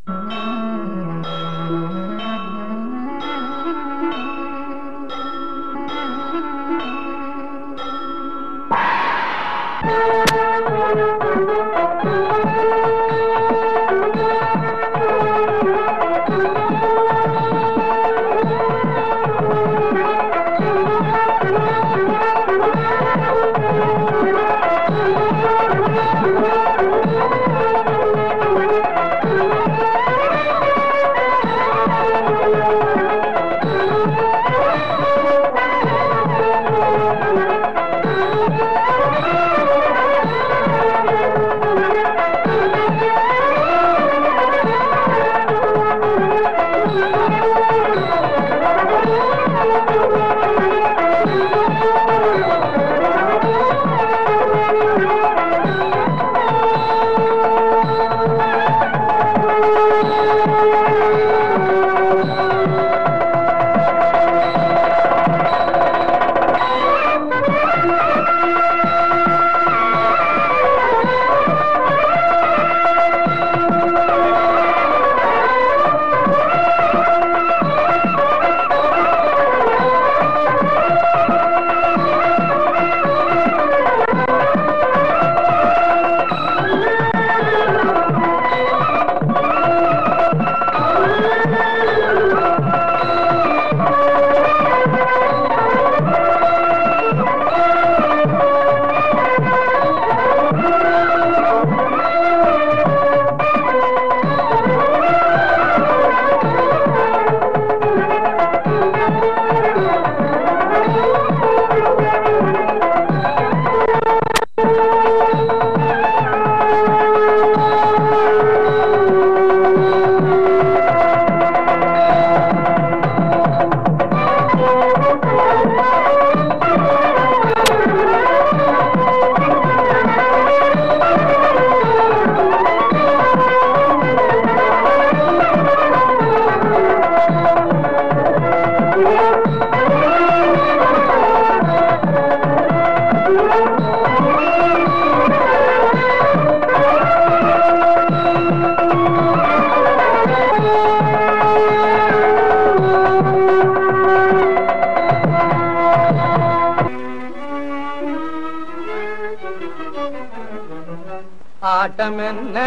ஆட்டம் என்ன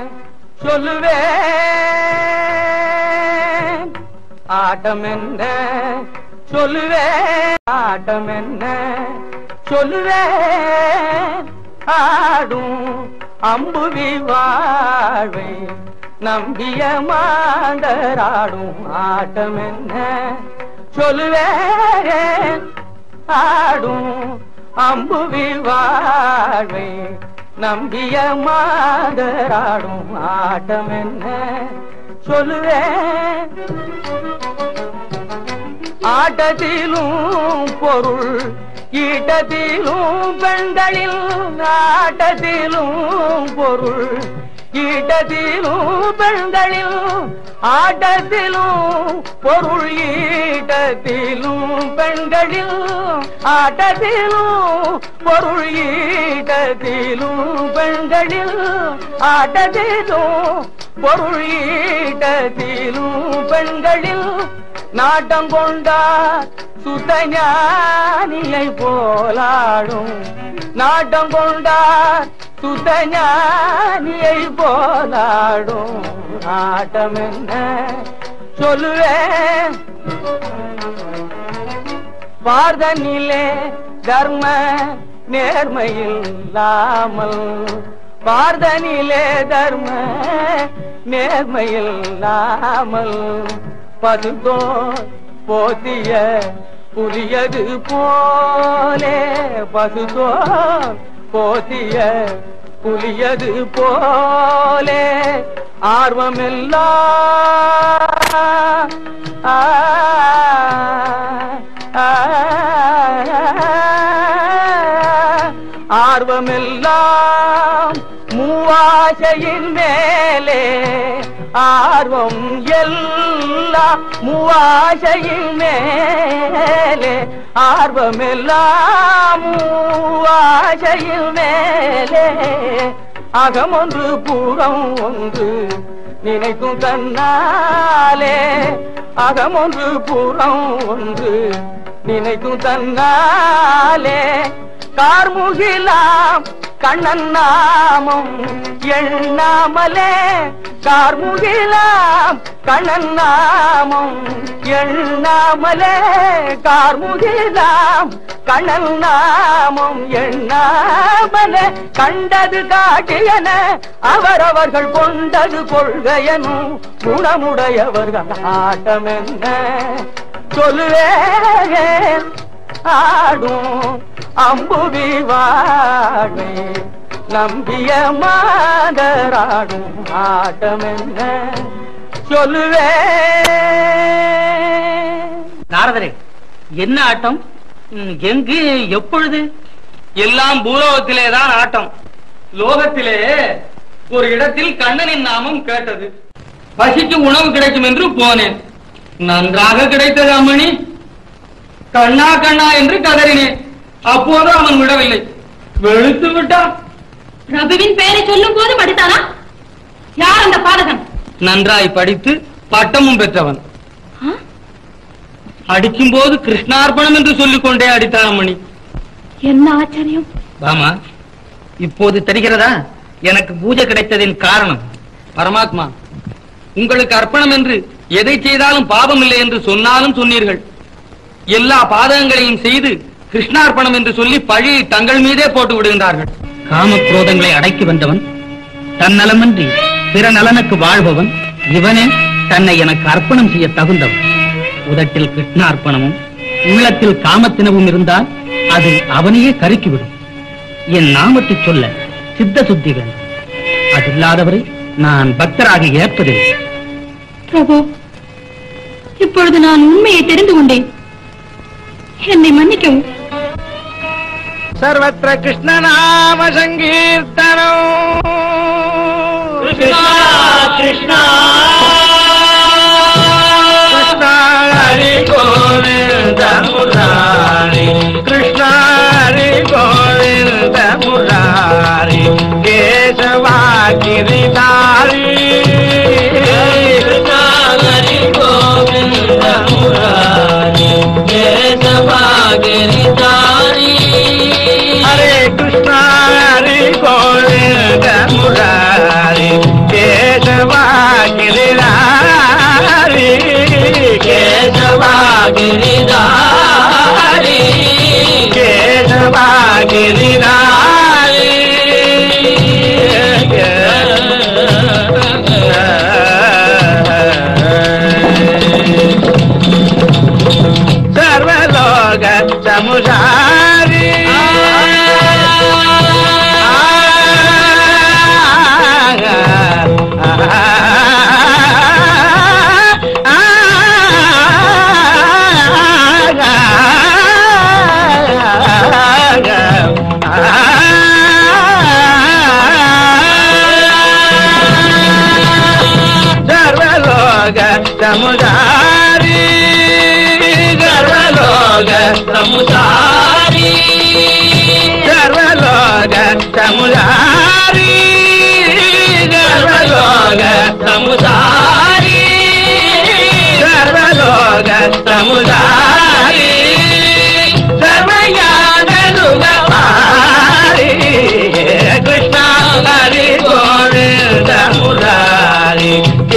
சொல்லுவேன் ஆட்டம் என்ன சொல்லுவேன் ஆட்டம் என்ன சொல்லுவேன் ஆடும் அம்புவி வாழ்வை நம்பிய மாந்தராடும் ஆட்டம் என்ன சொல்லுவேன் ஆடும் அம்புவி வாழ்வை நம்பிய மாதராடும் ஆட்டம் என்ன சொல்லுவேன் ஆட்டத்திலும் பொருள் ஈட்டத்திலும் பெண்களில் ஆட்டத்திலும் பொருள் ஈட்டத்திலும் பெண்களில் ஆட்டத்திலும் பொருள் ஈட்டத்திலும் பெண்களில் ஆட்டத்திலும் பொருள் ஈட்டத்திலும் பெண்களில் ஆட்டத்திலும் பொருள் ஈட்டத்திலும் பெண்களில் நாட்டம் கொண்டார் சுத்தஞானியை போலாடும் நாட்டம் கொண்டார் சுத்தஞானியை போலாடும் ஆட்டம் என்ன சொல்லுவேன் பார்தனிலே தர்ம நேர்மையில்லாமல் பார்தனிலே தர்ம நேர்மையில்லாமல் பதுந்தோ போத்திய புரியது போலே பசுதோ போத்திய புலியது போலே ஆர்வமெல்லாம் ஆ, ஆ, ஆர்வமெல்லாம் மூவாசையின் மேலே ஆர்வம் எல்லாம் மூவாசையின் மேலே ஆர்வமெல்லாம் மூவாசையின் மேலே அகமொன்று புறம் ஒன்று நினைக்கும் தன்னாலே அகமொன்று புறம் ஒன்று நினைக்கும் தன்னாலே கார்முகிலாம் கண்ணன் நாமம் எண்ணாமலே கார்முகிலாம் கண்ணன் நாமம் எண்ணாமலே கார்முகிலாம் கண்ணன் நாமம் எண்ணாமலே கண்டது காட்டியன அவரவர்கள் கொண்டது கொள்கையனும் குணமுடையவர்கள் ஆட்டம் என்ன சொல்லுவேன் ஆடும் அம்புவி வாழ்வே நம்பிய மாதராடும் ஆட்டம் என்ன சொல்லுவேன் நாரதரே என்ன ஆட்டம் ம், எங்கு எப்பொழுது எல்லாம் பூலோகத்திலே தான் ஆட்டம் லோகத்திலே ஒரு இடத்தில் கண்ணனின் நாமம் கேட்டது பசிக்கு உணவு கிடைக்கும் என்று போனேன் நன்றாக கிடைத்தது அம்மணி கண்ணா கண்ணா என்று கதறினேன் அப்போது அவன் விடவில்லை வெளுத்து விட்டான் பிரபுவின் பெயரை சொல்லும் போது படித்தானா யார் அந்த பாதகன் நன்றாய் படித்து பட்டமும் பெற்றவன் ஆ? அடிக்கும் போது கிருஷ்ணார்ப்பணம் என்று சொல்லிக் கொண்டே அடித்தான் அம்மணி என்ன ஆச்சரியம் பாமா இப்போது தெரிகிறதா எனக்கு பூஜை கிடைத்ததின் காரணம் பரமாத்மா உங்களுக்கு அர்ப்பணம் என்று எதை செய்தாலும் பாவம் இல்லை என்று சொன்னாலும் சொன்னீர்கள் எல்லா பாதகங்களையும் செய்து கிருஷ்ணார்ப்பணம் என்று சொல்லி பழியை தங்கள் மீதே போட்டு விடுகின்றார்கள் காம குரோதங்களை அடக்கி வந்தவன் தன்னலமின்றி பிற நலனுக்கு வாழ்பவன் இவனே தன்னை எனக்கு அர்ப்பணம் செய்ய தகுந்தவன் உதட்டில் கிருஷ்ணார்ப்பணமும் உள்ளத்தில் காமத்தினவும் இருந்தால் அது அவனையே கருக்கிவிடும் என் நாமத்தை சொல்ல சித்த சுத்தி வேண்டும் அதில்லாதவரை நான் பக்தராக ஏற்பதில்லை பிரபு இப்பொழுது நான் உண்மையை தெரிந்து கொண்டேன் என்னை மன்னிக்கவும் சர்வத்திர கிருஷ்ணநாம சங்கீர்த்தனம் கிருஷ்ணா, கிருஷ்ணா. கிருஷ்ணா ஹரி கோவிந்த முராரி கிருஷ்ணா ஹரி கோவிந்த முராரி கேசவா கிரிதாரி கிருஷ்ணா, ஹரி கோவிந்த முராரி, கேசவா கிரிதாரி. ஹரே கிருஷ்ணா ஹரி கோவிந்த முராரி கேசவா கிரிதாரி கேசவா கிரிதாரி. கேசவா கிரிதாரி சர்வலோக சமுதாரி சர்வலோக சமுதாரி சர்வலோக சமுதாரி சர்வலோக சமுதாரி சர்வலோக சமுதாரி சர்வலோக சமுதாரி சர்வஞான சுகமாரி கிருஷ்ணா ஹரி கோவிந்த முராரி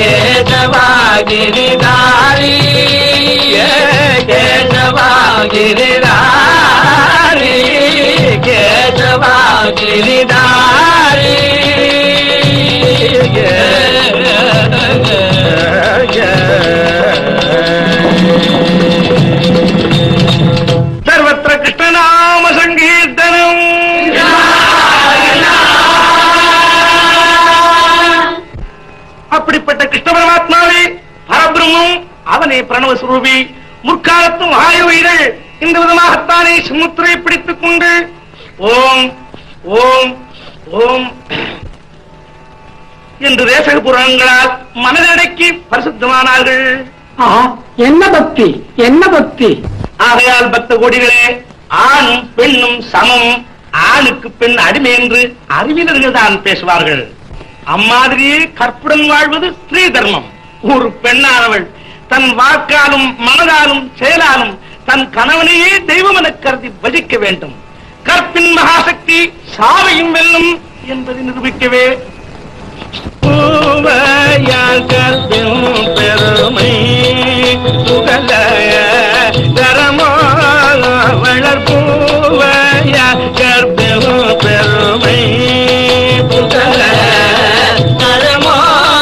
கேசவாகிரிதாரி கேசவாகிரிதாரி கேசவாகிரிதாரி சர்வத்திர கிருஷ்ணநாம சங்கீர்த்தனம் அப்படிப்பட்ட கிருஷ்ண பரமாத்மாவே பரபிரமும் அவனே பிரணவ சுரூபி முற்காலத்தும் ஆயுதங்கள் இந்த விதமாகத்தானே சுமுத்திரை பிடித்துக் கொண்டு ஓம் ஓம் ஓம் என்று தேசக புராணங்களால் மனதடக்கி பரிசுத்தமானார்கள் என்ன பக்தி என்ன பக்தி ஆகையால் பக்த கோடிகளே ஆணும் பெண்ணும் சமம் ஆணுக்கு பெண் அடிமை என்று அறிவினர்கள் தான் பேசுவார்கள் அம்மாதிரியே கற்புடன் வாழ்வது ஸ்ரீ தர்மம் ஒரு பெண்ணானவள் தன் வாக்காலும் மனதாலும் செயலாலும் தன் கணவனையே தெய்வம் என கருதி பஜிக்க வேண்டும் கற்பின் மகாசக்தி சாவையும் வெல்லும் என்பதை நிரூபிக்கவே பூவையால் கற்பின் பெருமை புகழ தரமோ வளர்ப்பூவையா கற்பின் பெருமை புகழ தரமோ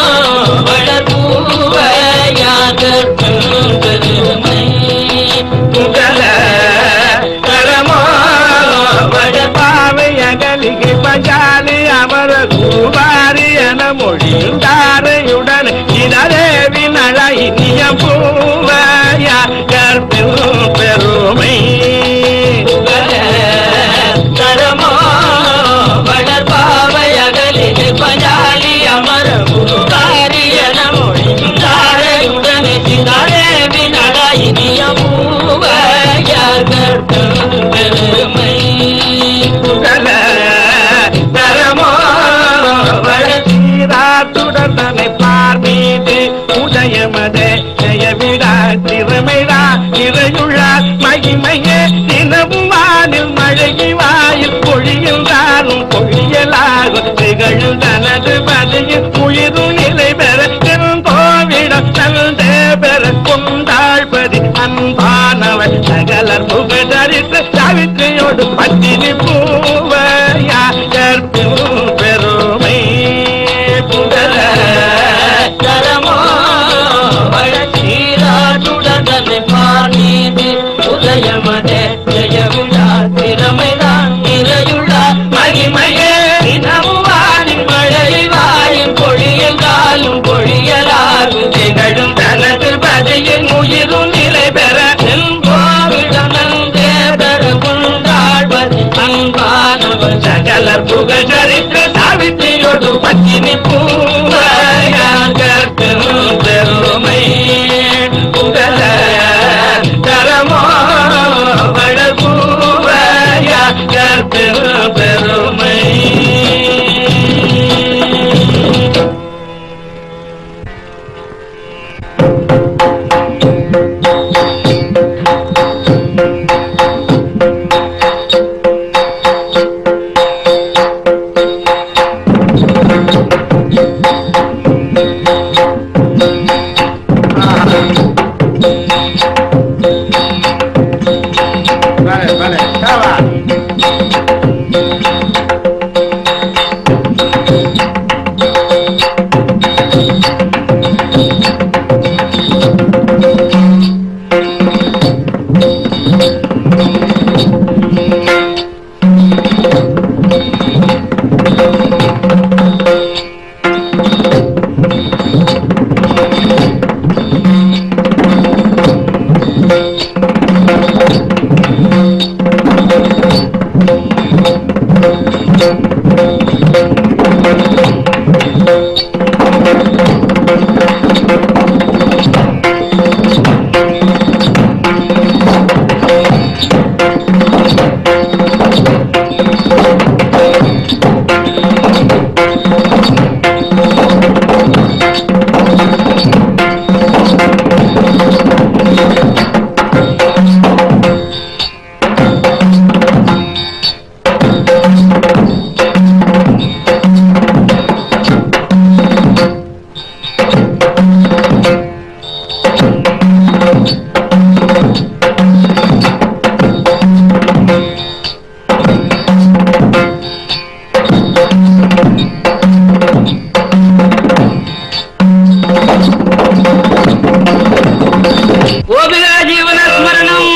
வளர்ப்பூவையாகற்பெருமை புகழ தரமோ வளர்ப்பாவை அகலிகை பஞ்சாலி அமர குருவாரி என மொழிந்தாரையுடன் இதரேவி நழைனிய பூவையா கற்பின் பெருமை தரமோ வளர்ப்பாவை அகலில் பஜாலி அமர குருகாரிய மொழிந்தாரையுடன் சிதாரேவி நடாயினிய பூவையாகற்பெருமை புகழ தரமோ வளர்ச்சீராத்துடன் தன்னை பார்மீது உதயமதே ஜெயவிடா திறமைடா இறையுள்ளார் மகிமையே தினமும் வானில் மழகி வாயில் பொழியின்றாலும் பொழியலாகும் திகழும் தனது பதியில் உயிரும் நிலை பெற கோவிடம் தந்தே பெற கொண்டாழ்பதி அன்பானவள் சகலர் புகழறித்து சாவித்திரியோடு பத்தினி பூவையா கற்பின் பெருமை புகழ தரமோ வளர்ச்சீராட்டுடனே பாணீது உதயமதே ஜெயவிழா திறமைதான் நிறையுள்ளா மகிமையே தினமும் வானின் மழை வாயின் பொழியல் காலும் பொழியலாகும் திகழும் தனது பதியின் உயிரும் நிலை பெற செங்கோவிடம் நந்தே பெற கொண்டாழ்வது அன்பானவர் சகலர் புகழ் சரித்து சாவித்திரியோடு பத்தினி பூவையா கற்பின் பெருமை புகழ தரமோ வளர்ப்பூவையா கற்பின் பெருமை Vale, vale, acaba. கோபிகா ஜீவன ஸ்மரணம்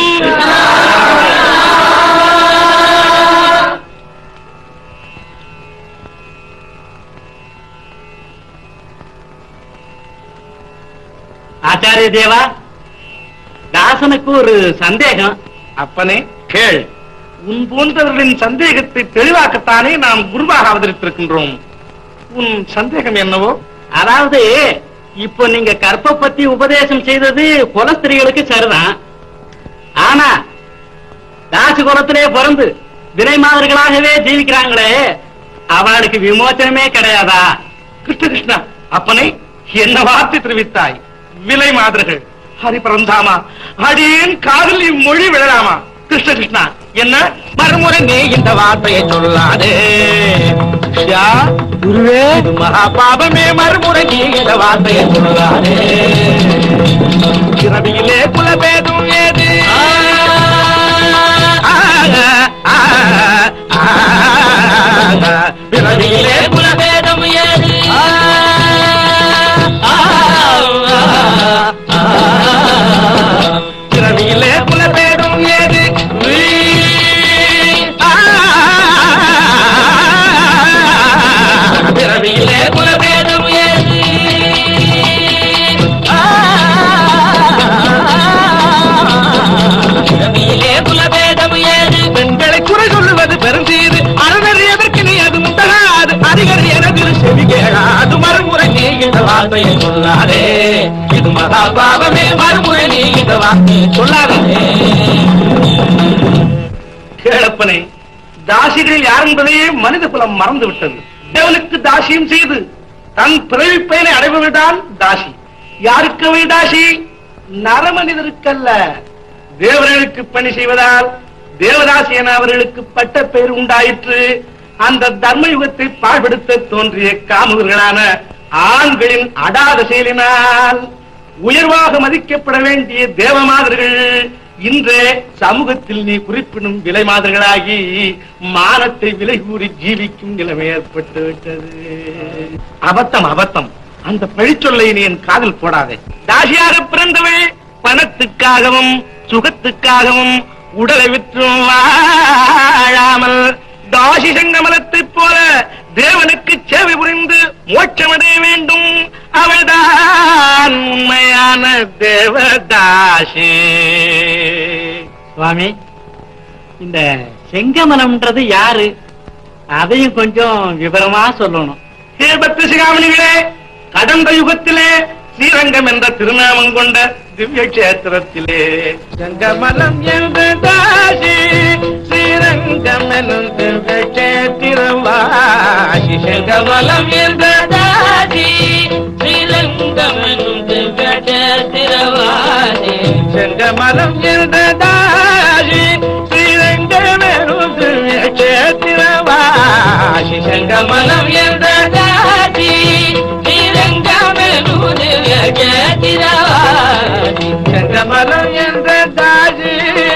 ஆச்சாரிய தேவா தாசனுக்கு ஒரு சந்தேகம் அப்பனே கேள் உன் போன்றவர்களின் சந்தேகத்தை தெளிவாக்கத்தானே நாம் குருவாக அவதரித்திருக்கின்றோம் உன் சந்தேகம் என்னவோ அதாவது இப்போ நீங்க கற்ப பத்தி உபதேசம் செய்தது குல ஸ்திரீகளுக்கு சரிதான் ஆனா தாசு குலத்திலே பிறந்து வினை மாதிரிகளாகவே ஜீவிக்கிறாங்களே அவளுக்கு விமோச்சனமே கிடையாதா கிருஷ்ண கிருஷ்ணா அப்பனை என்ன வார்த்தை தெரிவித்தாய் விலை மாதர்கள் ஹரிபரந்தாமா அடியேன் காதில் இம்மொழி விழலாமா கிருஷ்ண கிருஷ்ணா என்ன மறுமுறை நீ இந்த வார்த்தையை சொல்லாதே ஷா, குருவே இது மகா பாபமே மறுமுறை நீ இந்த வார்த்தையை சொல்லாதே பிறவியிலே குலபேதம் ஏது பிறவியிலே குலபேதம் ஏது பிறவியிலே குலபேதம் ஏது பிறவியிலே குலபேதம் ஏது பிறவியிலே குலபேதம் ஏது பெண்களை குறை சொல்லுவது பெருந்தீது அறநறி எதற்கு நீ அது முந்தகாது அதிகரி எனது செவி கேளாது மறுமுறை நீ இந்த வார்த்தையை சொல்லாதே இது மகா பாவமே மறுமுறை நீ இந்த வார்த்தையை சொல்லாதே கேளப்பனே தாசிகள் யார் என்பதையே மனித குலம் மறந்து விட்டது தேவனுக்கு தாசியம் செய்து தன் பிறவி பயனை அடைபவர்தான் தாசி யாருக்கு அவை தாசி நரமனிதருக்கல்ல தேவர்களுக்கு பணி செய்வதால் தேவதாசி என அவர்களுக்கு பட்ட பெயர் உண்டாயிற்று அந்த தர்ம யுகத்தை பாழ்படுத்த தோன்றிய காமுகர்களான ஆண்களின் அடாத செயலினால் உயர்வாக மதிக்கப்பட வேண்டிய தேவமாதர்கள் இன்றே சமூகத்தில் நீ குறிப்பிடும் விலை மாதிரிகளாகி மானத்தை விலை கூறி ஜீவிக்கும் நிலைமை ஏற்பட்டு விட்டது அபத்தம் அபத்தம் அந்த பழிச்சொல்லை நீ என் காதில் போடாதே தாசியாக பிறந்தவள் பணத்துக்காகவும் சுகத்துக்காகவும் உடலை விற்றும் வாழாமல் தாசி சங்கமலத்தைப் போல தேவனுக்கு சேவை புரிந்து மோட்சமடைய வேண்டும் அவள்தான் உண்மையான தேவதாசி சுவாமி இந்த செங்கமலம்ன்றது யாரு அதையும் கொஞ்சம் விவரமா சொல்லணும் ஹே பக்த சிகாமணிகளே கடந்த யுகத்திலே ஸ்ரீரங்கம் என்ற திருநாமம் கொண்ட திவ்ய கஷேத்திரத்திலே செங்கமலம் என்ற தாசி ஸ்ரீரங்கம் எனும் திவ்ய கஷேத்திரவாசி செங்கமலம் என்ற தாசி ஸ்ரீரங்கம் எனும் திவ்ய கஷேத்திரவாசி செங்கமலம் என்ற தாசி ஸ்ரீரங்கம் எனும் திவ்ய கஷேத்திரவாசி செங்கமலம் என்ற தாசி ஸ்ரீரங்கம் எனும் திவ்ய கஷேத்திரவாசி செங்கமலம் என்ற தாசி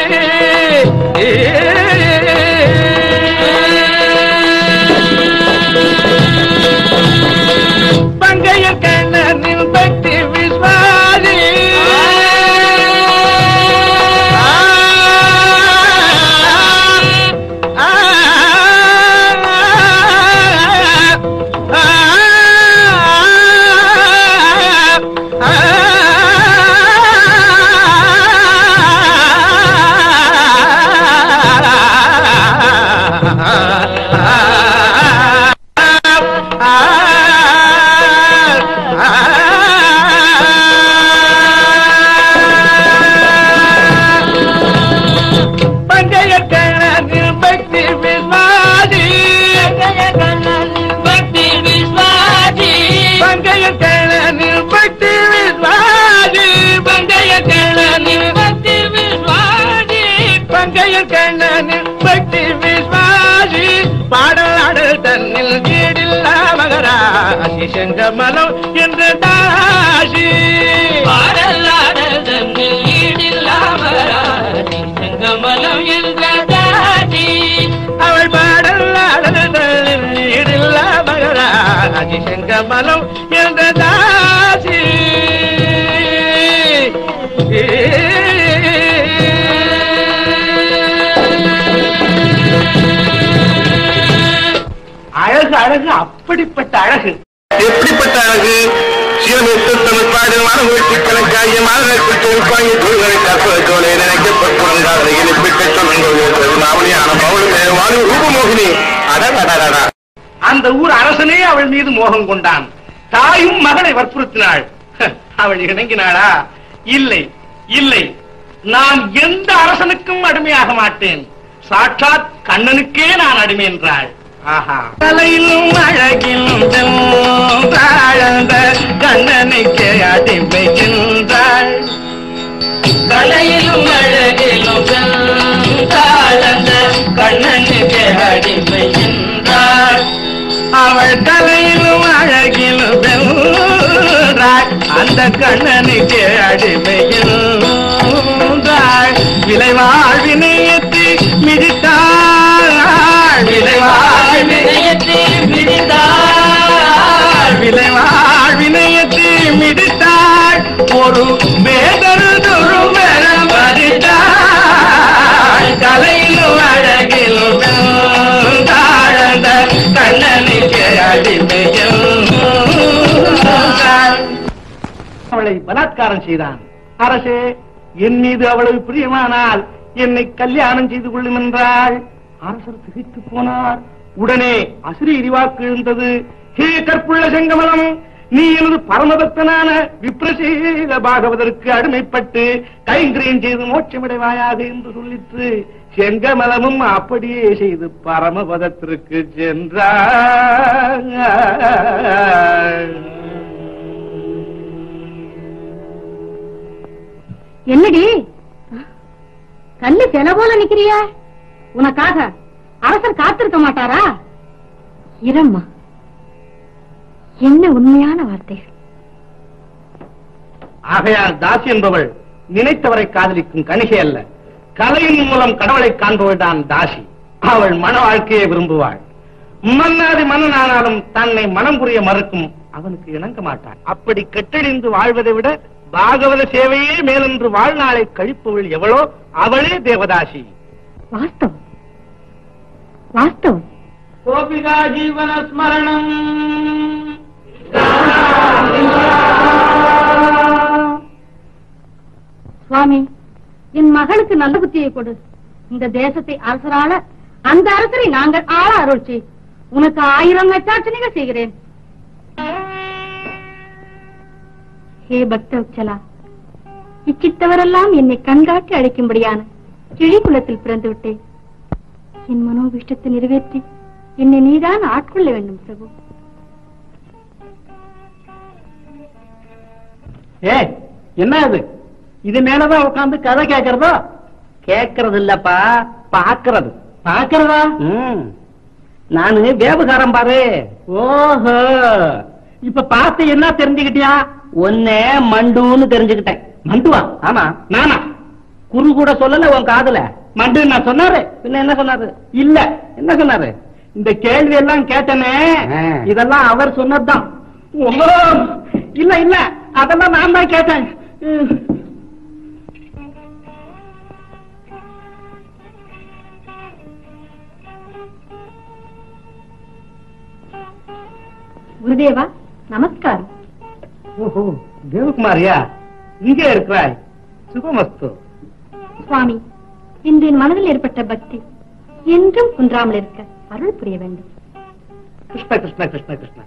பங்கைய கண்ணனில் பக்தி விஸ்வாசி பங்கைய கண்ணனில் பக்தி விஸ்வாசி பக்தி விஸ்வாசி பங்கைய கண்ணனில் பக்தி விஸ்வாசி பங்கைய கண்ணனில் பக்தி விஸ்வாசி பங்கைய கண்ணனில் பக்தி விஸ்வாசி பாடலாடல் தன்னில் ஈடில்லா மகராசி செங்கமலம் என்ற தாசி பாடலாடல் தன்னில் ஈடில்லா மகராசி செங்கமலம் என்ற தாசி அவள் பாடலாடல் தன்னில் ஈடில்லா மகராசி செங்கமலம் என்ற தாசி அழகு அழகு அப்படிப்பட்ட அழகு எப்படிப்பட்ட அழகு சிவமித்து தமிழ் பாடு மனங்களுக்கு கணக்காகிய மாதங்களுக்கு தொகுப்பாங்கி தொழில்களை கற்பதோடு நினைக்கப்பட்டுறங்காத இனிப்பிட்ட சொல்லுங்கள் மாவணியான பவுளுமே வாழு ரூபமோகினி அடடடடா அந்த ஊர் அரசனே அவள் மீது மோகம் கொண்டான் தாயும் மகளை வற்புறுத்தினாள் ஹ, அவள் இணங்கினாளா இல்லை இல்லை நான் எந்த அரசனுக்கும் அடிமையாக மாட்டேன் சாட்சாத் கண்ணனுக்கே நான் அடிமை என்றாள் ஆஹா கலையிலும் அழகிலும் தாழ்ந்த கண்ணனுக்கு அடிமை சென்றாள் கலையிலும் அழகிலும் தாழ்ந்த கண்ணனுக்கு அடிமை சென்றாள் அவள் கலையிலும் அழகிலும் வென்றாள் அந்த கண்ணனுக்கு அடிமை என்றாள் விளைவாழ்வினையத்து மிதித்தாள் விளைவாழ்வினையத்து மிதித்தாள் விளைவாழ்வினையத்து மிதித்தாள் ஒரு வேதருதொரு மரம் மதித்தாள் கலையிலும் அழகிலும் தாழ்ந்த கண்ணனுக்கு அடிமையில் அவளை பலாத்காரம் செய்தான் அரசே என் மீது அவ்வளவு பிரியமானால் என்னை கல்யாணம் செய்து கொள்ளும் என்றாள் அரசர் திகைத்து போனார் உடனே அசிரி எரிவாக்கு எழுந்தது ஹே கற்புள்ள செங்கமலம் நீ எனது பரமபக்தனான விப்ரசீல பாகவதற்கு அடிமைப்பட்டு கைங்கரியம் செய்து மோட்சமடைவாயாக என்று சொல்லிற்று செங்கமலமும் அப்படியே செய்து பரமபதத்திற்கு சென்றார் என்னடி கல்லு செல போல நிக்கிறிய உனக்காக அரசர் காத்திருக்க மாட்டாரா இரம்மா என்ன உண்மையான வார்த்தைகள் ஆகையால் தாசி என்பவள் நினைத்தவரை காதலிக்கும் கணிகை அல்ல கலையின் மூலம் கடவுளை காண்பவள் தான் தாசி அவள் மன வாழ்க்கையை விரும்புவாள் மன்னாதி மன்னனானாலும் தன்னை மனம் புரிய மறுக்கும் அவனுக்கு இணங்க மாட்டான் அப்படி கெட்டடிந்து வாழ்வதை விட பாகவத சேவையே மேலென்று வாழ்நாளை கழிப்பவள் எவளோ அவளே தேவதாசி வாஸ்தவம் வாஸ்தவம் கோபிகா ஜீவன ஸ்மரணம் சுவாமி என் மகளுக்கு நல்ல புத்தியை கொடு இந்த தேசத்தை அரசரால அந்த அரசரை நாங்கள் ஆள அருள் செய் உனக்கு ஆயிரம் நச்சாட்சணிகள் செய்கிறேன் ஹே பக்தவச்சலா இச்சித்தவரெல்லாம் என்னை கண்காட்டி அழைக்கும்படியான கிழிக்குலத்தில் பிறந்து விட்டேன் என் மனோபிஷ்டத்தை நிறைவேற்றி என்னை நீதான் ஆட்கொள்ள வேண்டும் பிரபு ஏ என்ன அது இது மேலதான் உட்கார்ந்து கதை கேக்குறதோ கேக்குறது இல்லப்பா பாக்குறது பாக்குறதா நானு வேபகாரம் பாரு ஓஹோ இப்ப பார்த்து என்ன தெரிஞ்சுக்கிட்டியா ஒன்னே மண்டுன்னு தெரிஞ்சுக்கிட்டேன் மண்டுவா ஆமா நானா குரு கூட சொல்லல உன் காதுல மண்டு நான் சொன்னாரு பின்ன என்ன சொன்னாரு இல்ல என்ன சொன்னாரு இந்த கேள்வி எல்லாம் கேட்டனே இதெல்லாம் அவர் சொன்னதுதான் ஓ, இல்ல இல்ல அதெல்லாம் நான் தான் கேட்டேன் உம். குருதேவா நமஸ்காரம் ஓஹோ தேவகுமாரியா இங்கே இருக்கிறாய் சுபமஸ்து சுவாமி இன்று என் மனதில் ஏற்பட்ட பக்தி என்றும் குன்றாமல் இருக்க அருள் புரிய வேண்டும் கிருஷ்ண கிருஷ்ண கிருஷ்ண கிருஷ்ண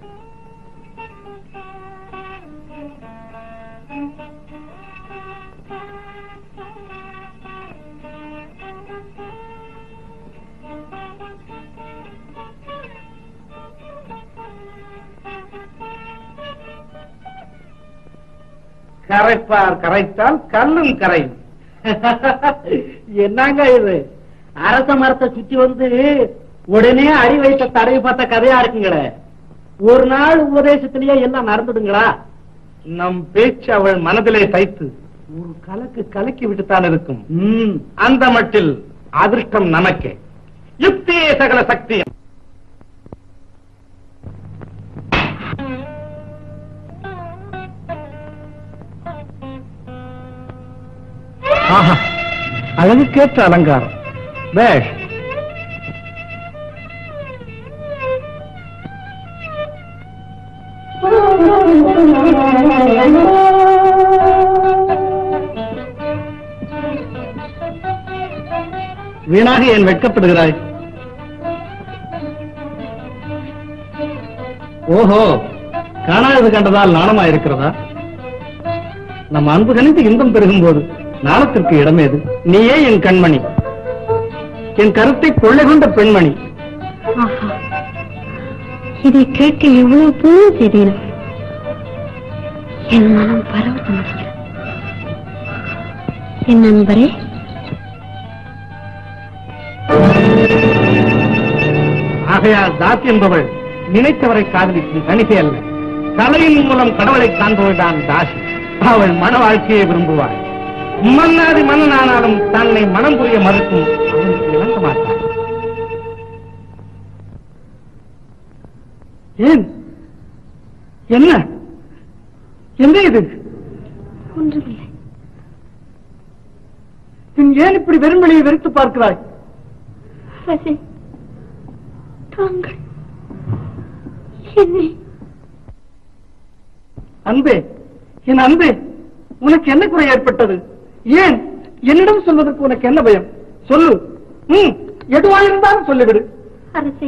கரைப்பார் கரைத்தால் கல்லும் கரையும் என்னங்க இது அரச மரத்தை சுத்தி வந்து உடனே அடி வைத்த தடவி பார்த்த கதையா இருக்குங்களே ஒரு நாள் உபதேசத்திலேயே எல்லாம் நடந்துடுங்களா நம் பேச்சு அவள் மனதிலே தைத்து ஒரு கலக்கு கலக்கி விட்டுத்தான் இருக்கும் ம், அந்த மட்டில் அதிர்ஷ்டம் நமக்கே யுக்தியே சகல சக்தியும் ஆஹா அழகுக்கேற்ற அலங்காரம் பேஷ் வீணாக ஏன் வெட்கப்படுகிறாய் ஓஹோ காணாதது கண்டதால் நாணமா இருக்கிறதா நம் அன்பு கணித்து இன்பம் பெருகும் போது நாணத்திற்கு இடமேது நீயே என் கண்மணி என் கருத்தை கொள்ளை கொண்ட பெண்மணி ஆஹா இதை கேட்க எவ்வளவு பூர்வம் செய்தேன் என் மனம் பரவசமடைகிறது என் நண்பரே ஆகையால் தாத் என்பவள் நினைத்தவரை காதலிக்கும் கணிகை அல்ல கலையின் மூலம் கடவுளை காண்பவள் தான் தாசி அவள் மன வாழ்க்கையை விரும்புவாள் மன்னாதி மன்னனானாலும் தன்னை மனம் புரிய மறுக்கும் அவனுக்கு இணங்க மாட்டாள் ஏன் என்ன என்ன இது ஒன்றுமில்லை பின் ஏன் இப்படி வெறுமொழியை வெறுத்து பார்க்கிறாய் அரசே தாங்கள் என்னை அன்பே என் அன்பே உனக்கு என்ன குறை ஏற்பட்டது ஏன் என்னிடம் சொல்வதற்கு உனக்கு என்ன பயம் சொல்லு ம் எதுவாயிருந்தாலும் சொல்லிவிடு அரசே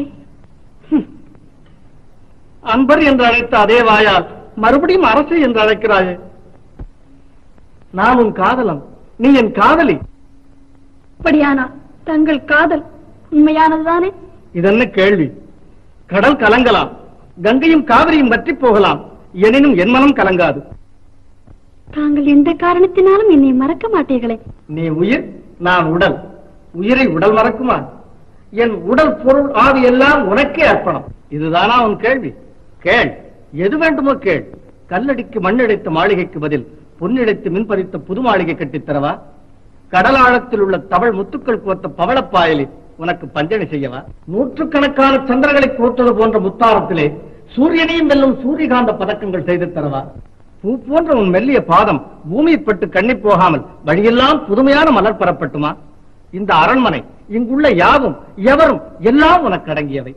அன்பர் என்று அழைத்த அதே வாயால் மறுபடியும் அரசு என்று அழைக்கிறாயே நான் உன் காதலன் நீ என் காதலி அப்படியானா தங்கள் காதல் உண்மையானதுதானே இதென்ன கேள்வி கடல் கலங்கலாம் கங்கையும் காவிரியும் வற்றி போகலாம் எனினும் என் மனம் கலங்காது தாங்கள் எந்த காரணத்தினாலும் என்னை மறக்க மாட்டீர்களே நீ உயிர் நான் உடல் உயிரை உடல் மறக்குமா என் உடல் பொருள் ஆவி எல்லாம் உனக்கே அர்ப்பணம் இதுதானா உன் கேள்வி கேள் எது வேண்டுமோ கேள் கல்லடிக்கு மண்ணடித்த மாளிகைக்கு பதில் பொன்னிடைத்து மின்பறித்த புது மாளிகை கட்டித் தரவா கடல் ஆழத்தில் உள்ள தவள் முத்துக்கள் கோர்த்த பவளப்பாயலி உனக்கு பஞ்சனை செய்யவா நூற்றுக்கணக்கான சந்திரங்களை கோர்த்தது போன்ற முத்தாரத்திலே சூரியனையும் வெல்லும் சூரியகாந்த பதக்கங்கள் செய்து தரவா பூ போன்ற உன் மெல்லிய பாதம் பூமியைப்பட்டு கண்ணி போகாமல் வழியெல்லாம் புதுமையான மலர் பெறப்பட்டுமா இந்த அரண்மனை இங்குள்ள யாவும் எவரும் எல்லாம் உனக்கு அடங்கியவை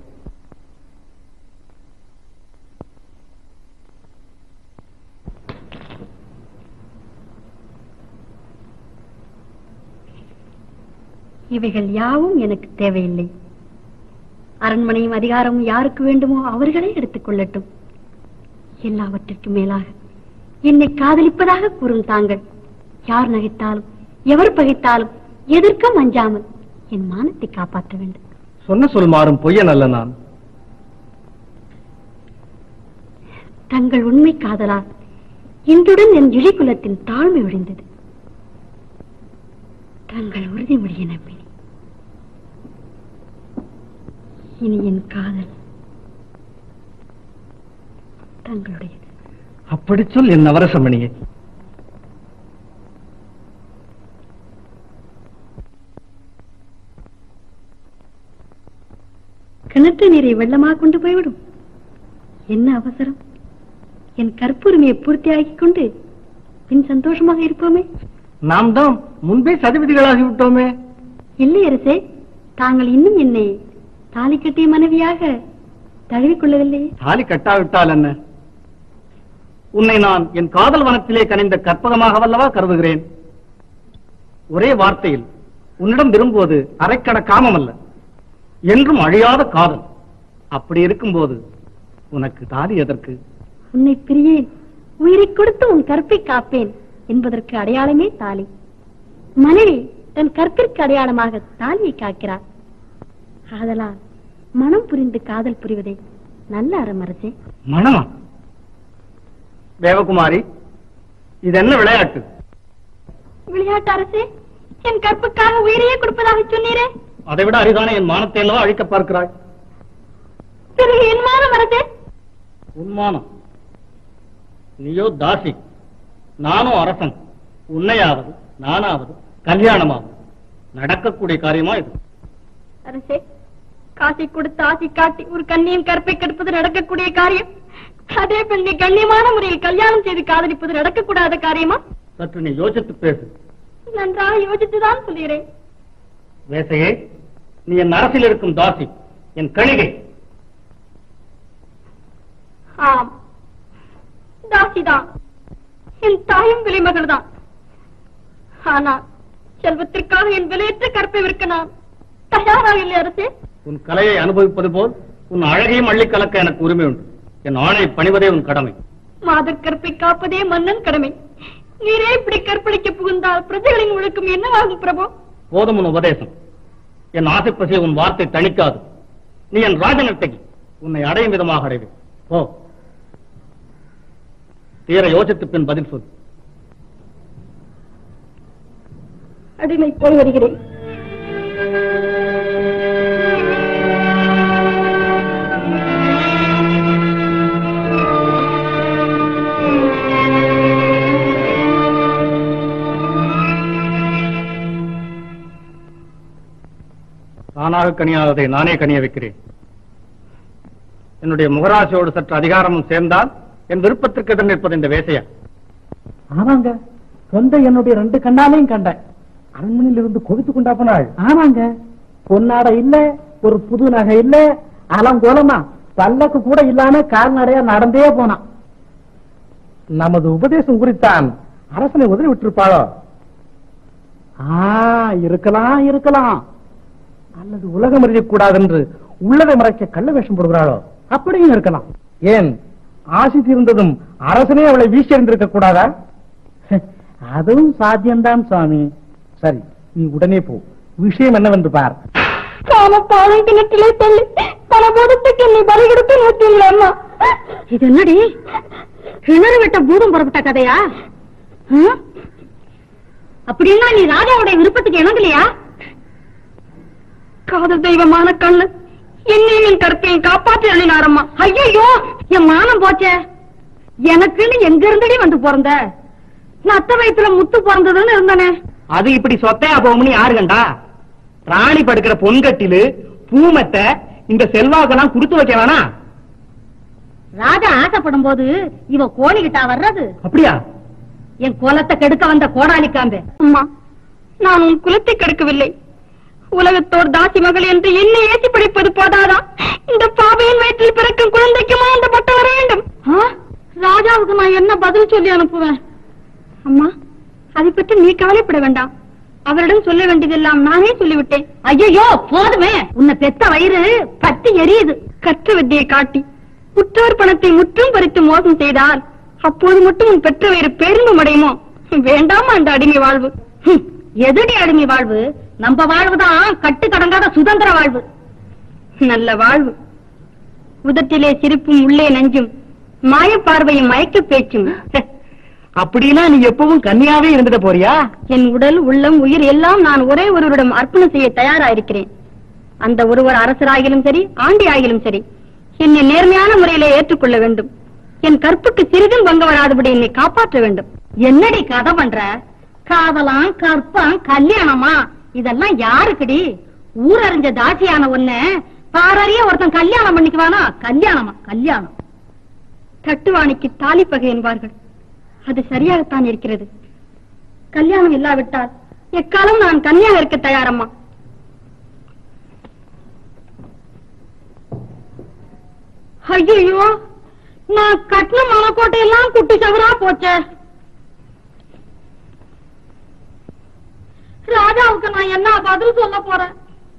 இவைகள் யாவும் எனக்கு தேவையில்லை அரண்மனையும் அதிகாரமும் யாருக்கு வேண்டுமோ அவர்களே எடுத்துக் கொள்ளட்டும் எல்லாவற்றிற்கும் மேலாக என்னை காதலிப்பதாக கூறும் தாங்கள் யார் நகைத்தாலும் எவர் பகைத்தாலும் எதற்கும் அஞ்சாமல் என் மானத்தை காப்பாற்ற வேண்டும் சொன்ன சொல் மாறும் பொய்யன் அல்ல நான் தங்கள் உண்மை காதலால் இன்றுடன் என் இழிகுலத்தின் தாழ்மை ஒழிந்தது தங்கள் உறுதிமொழியை நம்பினேன் இனி என் காதல் தங்களுடையது அப்படி சொல் என் நவரசமணியே கிணற்று நீரை வெள்ளமாக கொண்டு போய்விடும் என்ன அவசரம் என் கற்புரிமையை பூர்த்தியாக்கிக் கொண்டு பின் சந்தோஷமாக இருப்போமே நாம் தான் முன்பே சதிபதிகளாகி விட்டோமே இல்லை அரசே தாங்கள் இன்னும் என்னை தாலி கட்டிய மனைவியாக தழுவிக்கொள்ளவில்லையே தாலி கட்டாவிட்டால் என்ன உன்னை நான் என் காதல் வனத்திலே கனிந்த கற்பகமாக வல்லவா கருதுகிறேன் ஒரே வார்த்தையில் உன்னிடம் விரும்புவது அரைக்கட காமம் அல்ல என்றும் அழியாத காதல் அப்படி இருக்கும்போது உனக்கு தாலி எதற்கு உன்னை பிரியேன் உயிரை கொடுத்து உன் கற்பை காப்பேன் என்பதற்கு அடையாளமே தாலி மனைவி தன் கற்பிற்கு அடையாளமாக தாலியை காக்கிறார் ஆதலால் மனம் புரிந்து காதல் புரிவதே நல்ல அறம் அரசே மனமா தேவகுமாரி இது என்ன விளையாட்டு விளையாட்டு அரசே என் கற்புக்காக உயிரையே கொடுப்பதாக சொன்னீரே அதை விட அரிதான என் மானத்தை அல்லவா அழிக்க பார்க்கிறாய் பிறகு என் மானம் அரசே உன்மானம் நீயோ தாசி நானும் அரசன் உன்னையாவது நானாவது கல்யாணமாவது நடக்கக்கூடிய காரியமா இது அரசே காசி கொடுத்து ஆசி காட்டி ஒரு கண்ணியின் கற்பை கெடுப்பது நடக்கக்கூடிய காரியம் அதே பெண்ணை கண்ணியமான முறையில் கல்யாணம் செய்து காதலிப்பது நடக்கக்கூடாத காரியமா சற்று நீ யோசித்து பேசு நன்றாக யோசித்துதான் சொல்கிறேன் வேசையே நீ என் அரசில் இருக்கும் தாசி என் கணிகை ஆம் தாசிதான் என் தாயும் விலைமகள் தான் ஆனால் செல்வத்திற்காக என் விலையற்ற கற்பை விற்க நான் தயாராக இல்லை அரசே உன் கலையை அனுபவிப்பது போல் உன் அழகையும் அள்ளி கலக்க எனக்கு உரிமை உண்டு என் ஆணை பணிவதே உன் கடமை மாதர் கற்பை காப்பதே மன்னன் கடமை நீரே இப்படி கற்பழிக்க புகுந்தால் பிரஜைகளின் ஒழுக்கம் என்னவாகும் பிரபு போதும் உன் உபதேசம் என் ஆசைப்பசிய உன் வார்த்தை தணிக்காது நீ என் ராஜநர்த்தகி உன்னை அடையும் விதமாக அடைவேன் ஓ தீர யோசித்து பின் பதில் சொல் அடிமை போய் வருகிறேன் தானாக கனியாததை நானே கனிய வைக்கிறேன் என்னுடைய முகராசியோடு சற்று அதிகாரமும் சேர்ந்தால் என் விருப்பத்திற்கு எதிர் நிற்பது இந்த வேசையா ஆமாங்க சொந்த என்னுடைய ரெண்டு கண்ணாலையும் கண்டேன் அரண்மனையில இருந்து கொதித்து கொண்டா போனாள் ஆமாங்க பொன்னாடை இல்ல ஒரு புது நகை இல்ல அலங்கோலமா பல்லக்கு கூட இல்லாம கால்நடையா நடந்தே போனான் நமது உபதேசம் குறித்தான் அரசனை உதறி விட்டிருப்பாளோ ஆ இருக்கலாம் இருக்கலாம் அல்லது உலகம் அறியக்கூடாது என்று உள்ளதை மறைக்க கள்ள வேஷம் போடுகிறாளோ அப்படியும் இருக்கலாம் ஏன் ஆசி தீர்ந்ததும் அரசனே அவளை வீசி எறிந்திருக்க கூடாதா அதுவும் சாத்தியம்தான் சுவாமி சரி நீ உடனே போ விஷயம் என்னவென்று பார் காம பாவம் கிணற்றிலே தள்ளி பல பூதத்துக்கு நீ பலி கொடுத்து நூத்தீங்களா அம்மா இது என்னடி கிணறு விட்ட பூதம் புறப்பட்ட கதையா ஹம்? அப்படின்னா நீ ராஜாவுடைய விருப்பத்துக்கு இணங்கலையா காதல் தெய்வமான கண்ணு என்னையும் என் கருத்தையும் காப்பாற்றி அழினாரம்மா ஐயோ என் மானம் போச்சே எனக்குன்னு எங்க இருந்தடி வந்து பிறந்த நான் அத்தை வயித்துல முத்து பிறந்ததுன்னு இருந்தனே அது இப்படி சொத்தையா போகும்னு யாரு கண்டா ராணி படுக்கிற பொன்கட்டிலு பூமத்தை இந்த செல்வாக்கெல்லாம் கொடுத்து வைக்க வேணாம் ராஜா ஆசைப்படும் போது இவ கோழி கிட்டா வர்றது அப்படியா என் குலத்தை கெடுக்க வந்த கோடாலி காம்பே அம்மா நான் உன் குலத்தை கெடுக்கவில்லை உலகத்தோர் தாசி மகள் என்று என்னை ஏற்றி பிடிப்பது போதாதா இந்த பாவையின் வயிற்றில் பிறக்கும் குழந்தைக்குமா அந்த பட்டம் வர வேண்டும் ராஜாவுக்கு நான் என்ன பதில் சொல்லி அனுப்புவேன் அம்மா அதை பற்றி நீ கவலைப்பட வேண்டாம் அவரிடம் சொல்ல வேண்டியதெல்லாம் நானே சொல்லிவிட்டேன் ஐயோ போதுமே உன்னை பெத்த வயிறு பத்தி எரியுது கற்ற வித்தியை காட்டி உற்றோர் பணத்தை முற்றும் பறித்து மோசம் செய்தால் அப்போது மட்டும் உன் பெற்ற வயிறு பெரும்பம் அடையுமோ வேண்டாமா அந்த அடிமை வாழ்வு ஹம், எதுடி அடிமை வாழ்வு நம்ம வாழ்வுதான் கட்டு கடங்காத சுதந்திர வாழ்வு நல்ல வாழ்வு உதட்டிலே சிரிப்பும் உள்ளே நஞ்சும் மாயப் பார்வையும் மயக்க பேச்சும் அப்படின்னா நீ எப்பவும் கன்னியாவே இருந்துட்டு போறியா என் உடல் உள்ளம் உயிர் எல்லாம் நான் ஒரே ஒருவரிடம் அர்ப்பணம் செய்ய தயாராயிருக்கிறேன் அந்த ஒருவர் அரசராகிலும் சரி ஆண்டி ஆகிலும் சரி என்னை நேர்மையான முறையிலே ஏற்றுக்கொள்ள வேண்டும் என் கற்புக்கு சிறிதும் பங்க வராதபடி என்னை காப்பாற்ற வேண்டும் என்னடி கதை பண்ற காதலாம் கற்பம் கல்யாணமா இதெல்லாம் யாருக்குடி ஊரறிஞ்ச தாசியான ஒண்ணு பாரறிய ஒருத்தன் கல்யாணம் பண்ணிக்குவானா கல்யாணமா கல்யாணம் தட்டுவாணிக்கு தாலிப்பகை என்பார்கள் அது சரியாகத்தான் இருக்கிறது கல்யாணம் இல்லாவிட்டால் எக்காலம் நான் கன்னியாக இருக்க தயாரம்மா ஐயோ நான் கட்டின மனக்கோட்டை எல்லாம் குட்டி சவரா போச்சே ராஜாவுக்கு நான் என்ன பதில் சொல்ல போறேன்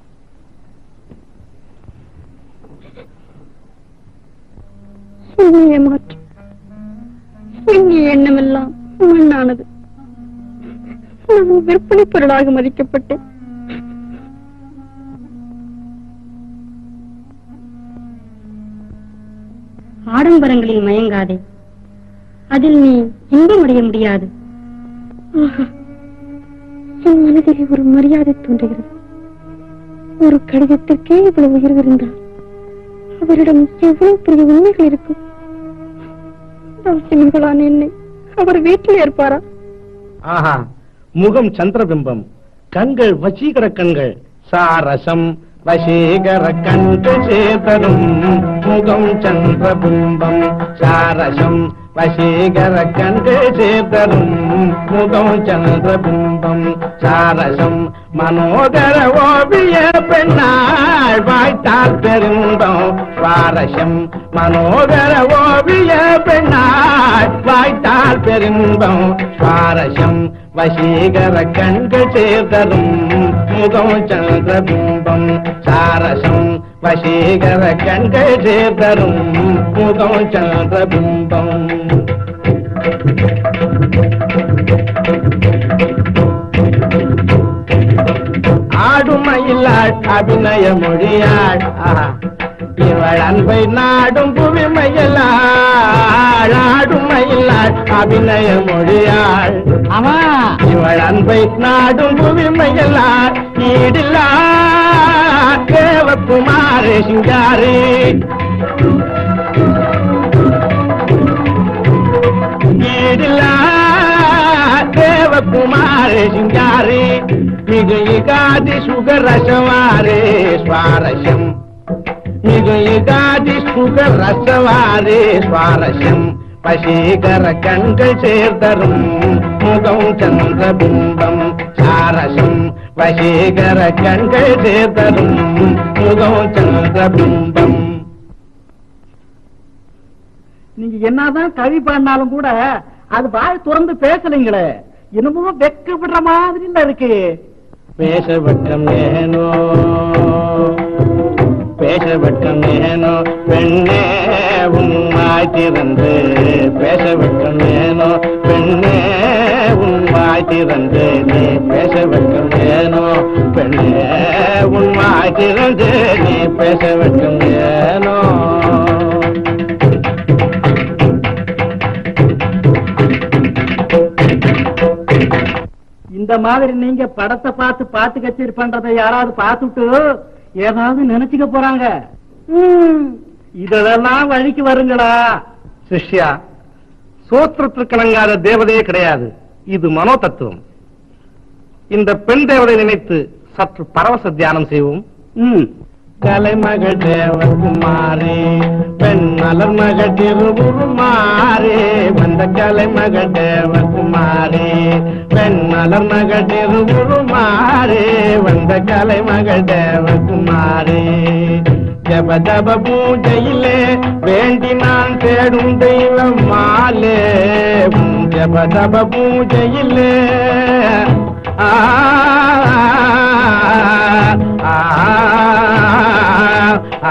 சூழ்நிலை மாற்றம் எண்ணிய எண்ணமெல்லாம் மண்ணானது நான் விற்பனை பொருளாக மதிக்கப்பட்டேன் ஆடம்பரங்களில் மயங்காதே அதில் நீ இன்பமடைய முடியாது ஆஹா, என் மனதிலே ஒரு மரியாதை தோன்றுகிறது ஒரு கடிதத்திற்கே இவ்வளவு உயர்வு இருந்தால் அவரிடம் எவ்வளவு பெரிய உண்மைகள் இருக்கும் தாசி மகளான என்னை அவர் வீட்டில் இருப்பாரா ஆஹா முகம் சந்திரபிம்பம் கண்கள் வசீகர கண்கள் சாரசம் வசீகர கண்கள் சேதரும் முகம் சந்திரபிம்பம் சாரசம் வசீகர கண்கள் சேதரும் முகம் சந்திரபிம்பம் சாரசம் மனோகர ஓவிய பெண்ணாள் வாய்த்தால் பெருந்தம் சுவாரஸ்யம் மனோகர ஓவிய பெண்ணாள் வாய்த்தால் பெருந்தம் சுவாரஸ்யம் வசீகர கண்கள் சேர்தரும் முகம் சந்திரபிம்பம் சாரசம் வசீகர கண்கள் சேர்தரும் முகம் சந்திரபிம்பம் ஆடும் மயிலாள் அபிநய மொழியாள் ஆஹா. இவள் அன்பை நாடும் புவிமையலாள் ஆடும் மயிலாள் அபிநய மொழியாள் ஆமா இவள் அன்பை நாடும் புவிமையலாள் ஈடில்லா தேவகுமாரே சிங்காரே ஈடில்லா தேவகுமாரே சிங்காரே மிகு யுகாதி சுகரசவாரே சுவாரஸ்யம் மிகு யுகாதி சுகரசவாரே சுவாரஸ்யம் பசீகர கண்கள் சேர்தரும் முகம் சந்திரபிம்பம் சாரசம் வசீகர கண்கள் சேர்தரும் முகம் சந்திரபிம்பம் நீங்க என்னதான் கவி பாடினாலும் கூட அது வாய் திறந்து பேசலைங்களே என்னமோ வெக்க விடுற மாதிரி இல்ல இருக்கு பேச வெட்கம் ஏனோ பேச வெட்கம் ஏனோ பெண்ணே உன்மாய் திறந்து பேச வெட்கம் ஏனோ பெண்ணே உன்மாய் திறந்து நீ பேச வெட்கம் ஏனோ பெண்ணே உன்மாய் திறந்து நீ பேச வெட்கம் ஏனோ இந்த மாதிரி நீங்க படத்தை பார்த்து பாட்டு கச்சேரி பண்றதை யாராவது பார்த்துட்டு ஏதாவது நினைச்சுக்க போறாங்க ம், இதெல்லாம் வழிக்கு வருங்களா சிஷ்யா சோத்திரத்திற்கு கலங்காத தேவதையே கிடையாது இது மனோ தத்துவம் இந்த பெண் தேவதை நினைத்து சற்று பரவச தியானம் செய்வோம் ம் கலைமகள் தேவகுமாரி பெண் மலர் மகள் திருவுருமாறே வந்த கலைமகள் தேவகுமாரி பெண் மலர் மகள் திருவுருமாறே வந்த கலைமகள் தேவகுமாரி ஜப ஜப பூஜையிலே வேண்டி நான் தேடும் தெய்வம் மாலே உன் ஜப ஜப பூஜையிலே ஆ ஆ ஆ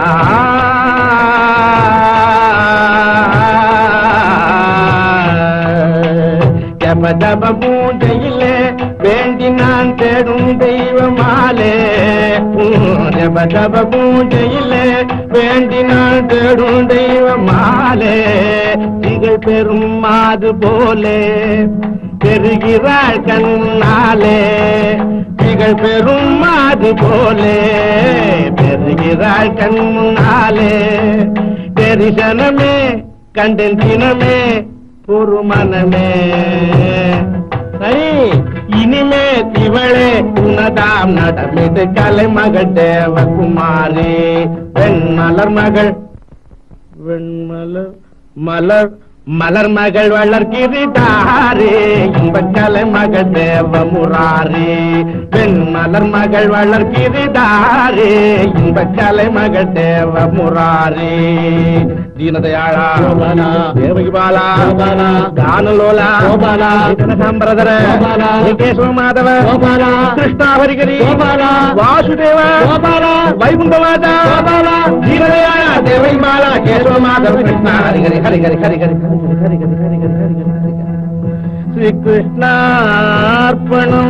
ஜப ஜப பூஜையிலே வேண்டி நான் தேடும் தெய்வமாலே ஜப ஜப பூஜையிலே வேண்டி நான் தேடும் தெய்வமாலே திகழ் பெரும் மாது போலே பெறுகிறாள் கண்ணாலே திகழ் பெரும் மாது போலே பெறுகிறாள் கண்ணாலே தரிசனமே கண்டன் தினமே ஒரு மனமே சரி இனிமே திவளே உனதாம் நடமிது கலைமகள் தேவகுமாரி பெண் மலர் மகள் வெண்மலர் மலர் மலர் மகள் வளர்கிறிதாரே இன்பக்கலை மகள் தேவ முராரே பெண் மலர் மகள் வளர்கிறிதாரே இன்பக்கலை மகள் தேவ முராரே ದೀನದಯಾಳ ದೇವಗಿ ಬಾಲ ಗಾನಲೋಲ ಕನಕಾಂಬರಧರ ಕೇಶವ ಮಾಧವ ಕೃಷ್ಣ ಹರಿಗರಿ ವಾಸುದೇವ ವೈಕುಂಠವಾದ ದೀನದಯಾಳ ದೇವಗಿ ಬಾಲ ಕೇಶವ ಮಾಧವ ಕೃಷ್ಣ ಹರಿಗರಿ ಹರಿಗರಿ ಹರಿಗರಿ ಹರಿಗರಿ ಹರಿಗರಿ ಹರಿಗರಿ ಹರಿಗರಿ ಶ್ರೀಕೃಷ್ಣಾರ್ಪಣಂ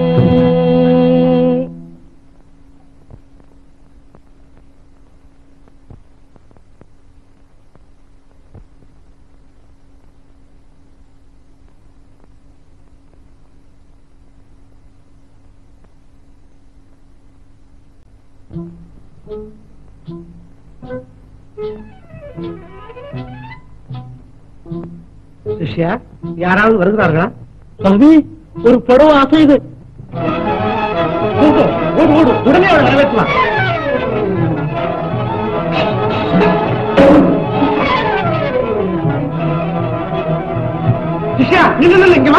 சிஷ்யா யாராவது வருகிறார்களா தம்பி ஒரு படம் அசையுது ஓடு ஓடு ஓடு உடனே அவளை வரவேற்கலாம் சிஷ்யா நில்லு நில்லு இங்க வா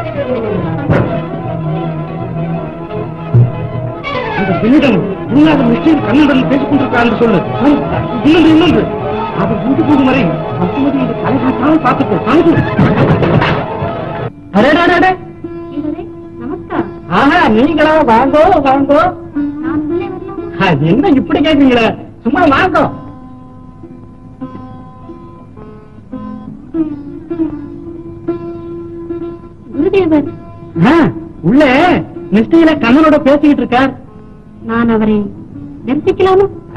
இந்த பெண்ணிடம் உன்னாத நிச்சயம் கண்ணுடன் பேசிக் கொண்டிருக்கான்னு சொல்லு இன்னொன்று இன்னொன்று அவர் வீட்டு போகும் வரை பசுமதி இந்த தலை காட்டாமல் பார்த்துக்கோ காமிச்சு அடடடடே. நமஸ்காரம் ஆஹா நீங்களா வாங்கோ வாங்கோ நான் உள்ளே வரலாமா ஆ, என்ன இப்படி கேக்குறீங்களே சும்மா வாங்கோ குருதேவர் ஆ, உள்ளே நிஷ்டையில கண்ணனோட பேசிக்கிட்டு இருக்கார் நான் அவரை தரிசிக்கலாமா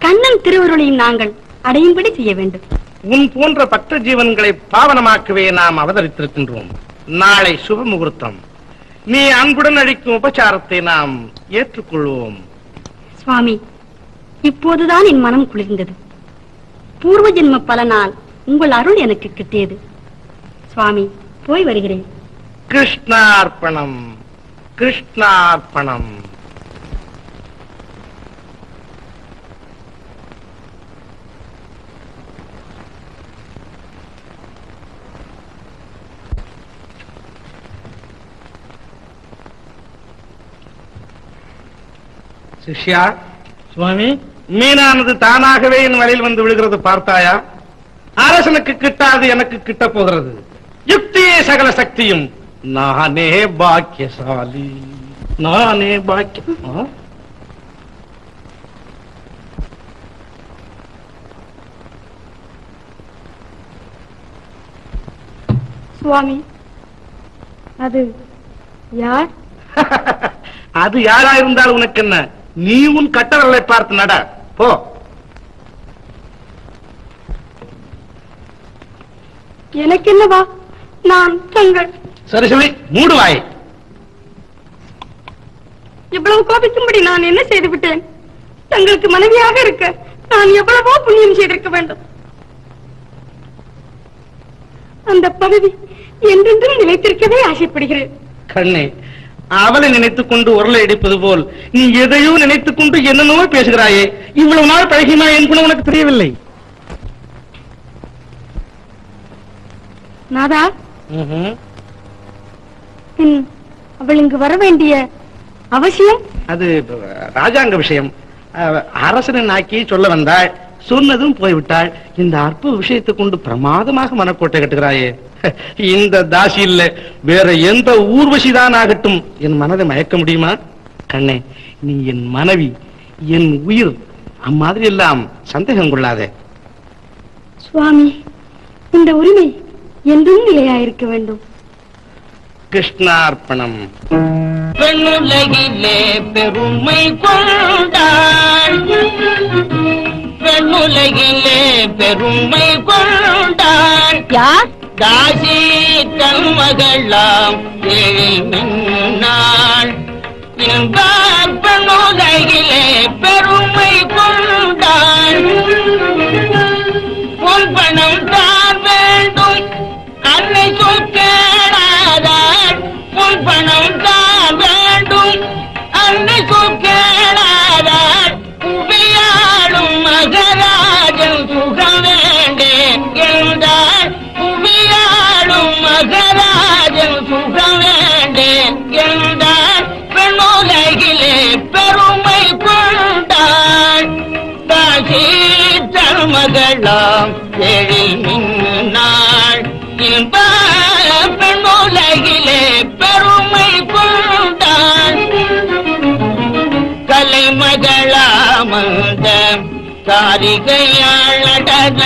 கண்ணன் திருவருளையும் நாங்கள் அடையும்படி செய்ய வேண்டும் உன் போன்ற பக்த ஜீவன்களை பாவனமாக்கவே நாம் அவதரித்திருக்கின்றோம் நாளை சுப முகூர்த்தம் நீ அன்புடன் அளிக்கும் உபச்சாரத்தை நாம் ஏற்றுக்கொள்வோம் சுவாமி இப்போதுதான் என் மனம் குளிர்ந்தது பூர்வ ஜென்ம பலனால் உங்கள் அருள் எனக்கு கிட்டியது சுவாமி போய் வருகிறேன் கிருஷ்ணார்ப்பணம் கிருஷ்ணார்ப்பணம் சிஷ்யா சுவாமி மீனானது தானாகவே என் வலையில் வந்து விழுகிறது பார்த்தாயா அரசனுக்கு கிட்டாது எனக்கு கிட்ட போகிறது யுக்தியே சகல சக்தியும் நானே பாக்கியசாலி நானே பாக்கிய ஆ? சுவாமி அது யார் அது யாரா இருந்தால் உனக்கு என்ன நீ உன் கட்டவர்களை பார்த்து நட போ எனக்கு என்னவா நான் தங்கள் சரி சரி மூடுவாய் இவ்வளவு கோபிக்கும்படி நான் என்ன செய்து விட்டேன் தங்களுக்கு மனைவியாக இருக்க நான் எவ்வளவோ புண்ணியம் செய்திருக்க வேண்டும் அந்த பதவி என்றென்றும் நிலைத்திருக்கவே ஆசைப்படுகிறேன் கண்ணே அவளை நினைத்துக் கொண்டு உரலை அடிப்பது போல் நீ எதையோ நினைத்துக் கொண்டு என்னென்னவோ பேசுகிறாயே இவ்வளவு நாள் பழகினா என் குணம் உனக்கு தெரியவில்லை நாதா ம்ஹும். பின் அவள் இங்கு வர வேண்டிய அவசியம் அது அஹ், ராஜாங்க விஷயம் அஹ், அரசனின் ஆக்கி சொல்ல வந்தாள் சொன்னதும் போய்விட்டாள் இந்த அற்ப விஷயத்தை கொண்டு பிரமாதமாக மனக்கோட்டை கட்டுகிறாயே இந்த தாசி இல்ல வேற எந்த ஊர்வசிதான் ஆகட்டும் என் மனதை மயக்க முடியுமா கண்ணே நீ என் மனைவி என் உயிர் அம்மாதிரி எல்லாம் சந்தேகம் கொள்ளாதே சுவாமி இந்த உரிமை என்றும் நிலையாயிருக்க வேண்டும் கிருஷ்ணார்ப்பணம் பெண்ணுலகிலே பெருமை கொண்டாள் பெண்ணுலகிலே பெருமை கொண்டாள் யார் தாசி தன் மகளாம் எழில் மின்னாள் இன்ப பெண்ணுலகிலே பெருமை கொண்டாள் உன் பணம் தான் வேண்டும் அன்னை சொல் கேளாதாள் உன் பணம் தான் வேண்டும் அன்னை சொல் கேளாதாள் புவியாளும் மகராஜன் சுகம் வேண்டே என்றாள் புவியாளும் மகராஜன் சுகம் வேண்டே என்றாள் பெண்ணுலகிலே பெருமை கொண்டாள் தாசி மகளாம் எழில் மின்னாள் இன்ப பெண்ணுலகிலே பெருமை கொண்டாள் கலைமகளாமந்த காரிகையாள் நடன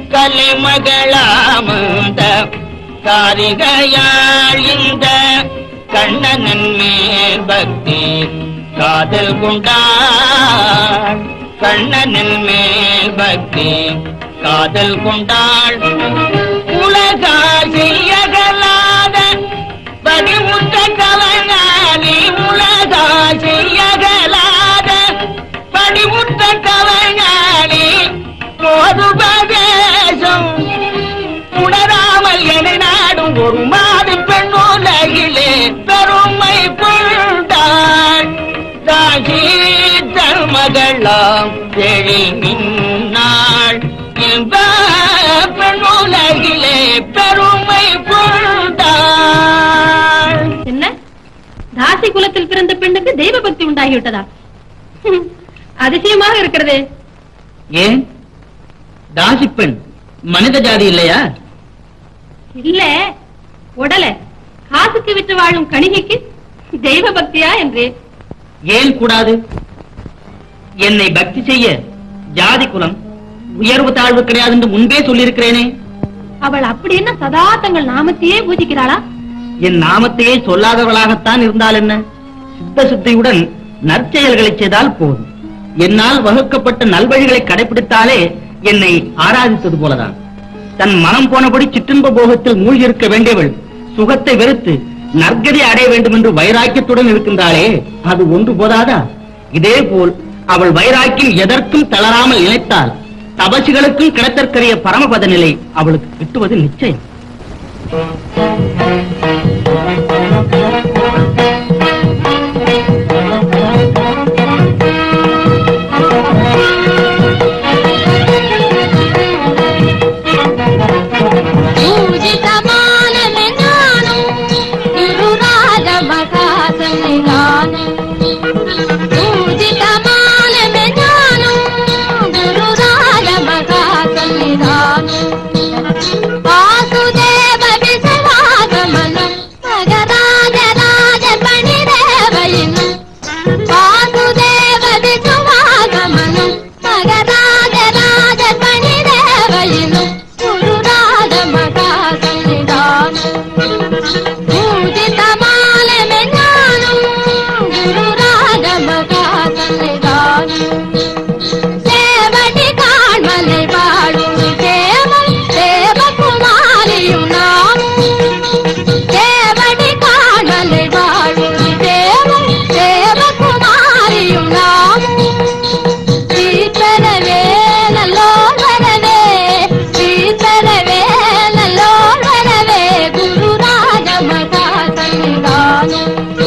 கலைமகளாமந்த காரிகையாள் இந்த கண்ணனன் மேல் பக்தி காதல் கொண்டாள் கண்ணனின் மேல் பக்தி காதல் கொண்டாள் உலகா செய்யகலாத பதிமுத்த கவனாலி உலகா செய்யகலாத படிமுத்த கவனாலி போதுபதேசம் உணராமல் என நாடும் ஒரு மாடு பெண்ணுலகிலே பெருமை கொண்டாள் தாகி தர்மகளாம் எழில் மின்னாள் இன்ப பெண்ணுலகிலே பெருமை கொண்டாள் என்ன தாசி குலத்தில் பிறந்த பெண்ணுக்கு தெய்வ பக்தி உண்டாகிவிட்டதா ஹம், அதிசயமாக இருக்கிறதே ஏன் தாசி பெண் மனித ஜாதி இல்லையா இல்ல உடல காசுக்கு விற்று வாழும் கணிகைக்கு தெய்வ பக்தியா என்று ஏன் கூடாது என்னை பக்தி செய்ய ஜாதி குலம் உயர்வு தாழ்வு கிடையாது என்று முன்பே சொல்லியிருக்கிறேனே அவள் அப்படி என்ன சதா தங்கள் நாமத்தையே பூஜிக்கிறாளா என் நாமத்தையே சொல்லாதவளாகத்தான் இருந்தால் என்ன சித்த சித்தியுடன் நற்செயல்களை செய்தால் போதும் என்னால் வகுக்கப்பட்ட நல்வழிகளை கடைபிடித்தாலே என்னை ஆராதித்தது போலதான் தன் மனம் போனபடி சிற்றின்ப போகத்தில் மூழ்கியிருக்க வேண்டியவள் சுகத்தை வெறுத்து நற்கதி அடைய வேண்டும் என்று வைராக்கியத்துடன் இருக்கின்றாளே அது ஒன்று போதாதா இதே போல் அவள் வைராக்கியம் எதற்கும் தளராமல் நினைத்தால் தபசிகளுக்கும் கிடைத்தற்கரிய பரமபத நிலை அவளுக்கு கிட்டுவது நிச்சயம் పూజితమానమెనాను గురురాజమకాసనిగాను పూజితమానమెనాను గురురాజమకాసనిగాను వాసుదేవ విశ్వాగమను మగరాజ రాజ పణిదేవయిను వాసుదేవ విశ్వాగమను మగరాజ రాజ పణిదేవయిను గురురాజ మకాసనిగాను పూజితమాలమెన్నాను గురురాజ మకాసనిగాను சேவடி காண்மலை வாழும் தேவன் தேவகுமாரியும் நாமும் சேவடி காண்மலை வாழும் தேவன் தேவகுமாரியும் நாமும் சீத்தரவே நல்லோர் வரவே சீத்தரவே நல்லோர் வரவே குருராஜ மகாசனிகானு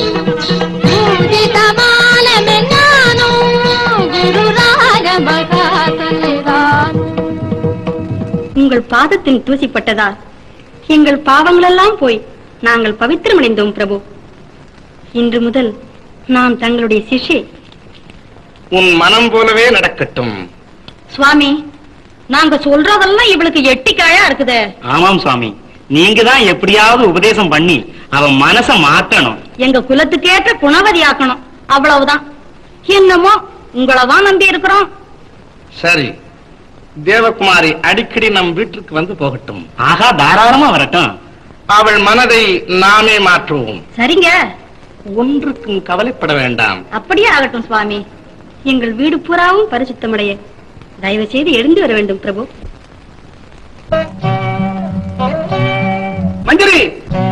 பூஜிதமானமென்னானு குருராஜ மகாசனிகானு உங்கள் பாதத்தின் தூசிப்பட்டதால் எங்கள் பாவங்களெல்லாம் போய் நாங்கள் பவித்திரமடைந்தோம் பிரபு இன்று முதல் நாம் தங்களுடைய சிஷ்யை உன் மனம் போலவே நடக்கட்டும் சுவாமி நாங்க சொல்றதெல்லாம் இவளுக்கு எட்டிக்காயா இருக்குதே ஆமாம் சுவாமி நீங்க தான் எப்படியாவது உபதேசம் பண்ணி அவன் மனச மாத்தணும் எங்க குலத்துக்கேற்ற குணவதி ஆக்கணும் அவ்வளவுதான் என்னமோ உங்களை தான் நம்பி இருக்கிறோம் சரி தேவகுமாரி அடிக்கடி நம் வீட்டிற்கு வந்து போகட்டும் ஆகா தாராளமா வரட்டும் அவள் மனதை நாமே மாற்றுவோம் சரிங்க ஒன்றுக்கும் கவலைப்பட வேண்டாம் அப்படியே ஆகட்டும் சுவாமி எங்கள் வீடு பூராவும் பரிசுத்தமடைய தயவு செய்து எழுந்து வர வேண்டும் பிரபு மஞ்சரி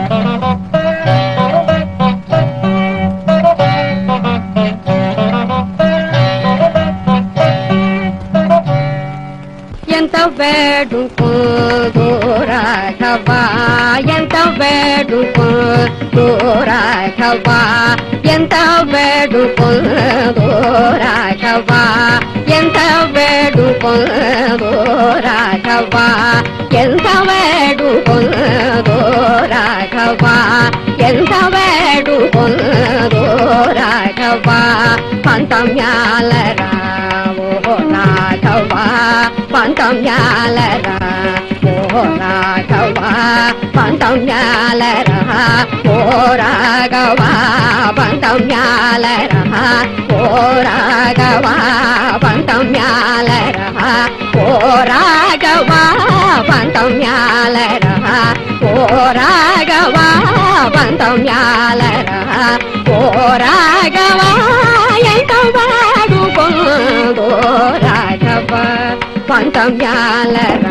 ఎంత వేడుకుందో రాఘవా ఎంత వేడుకుందో రాఘవా ఎంత వేడుకుందో రాఘవా ఎంత వేడుకుందో రాఘవా ఎంత వేడుకుందో రాఘవా ఎంత వేడుకుందో రాఘవా పంతం యాలరా ఓ రాఘవా పంతం యాలరా ఓ రాఘవా పంతం యాలరా ఓ రాఘవా పంతం యాలరా ఓ రాఘవా పంతం యాలరా ఓ రాఘవా పంతం యాలరా ఓ రాఘవా పంతం యాలరా ఓ రాఘవా ఎంత వాడుకోదో రాఘవ పంతం యాలరా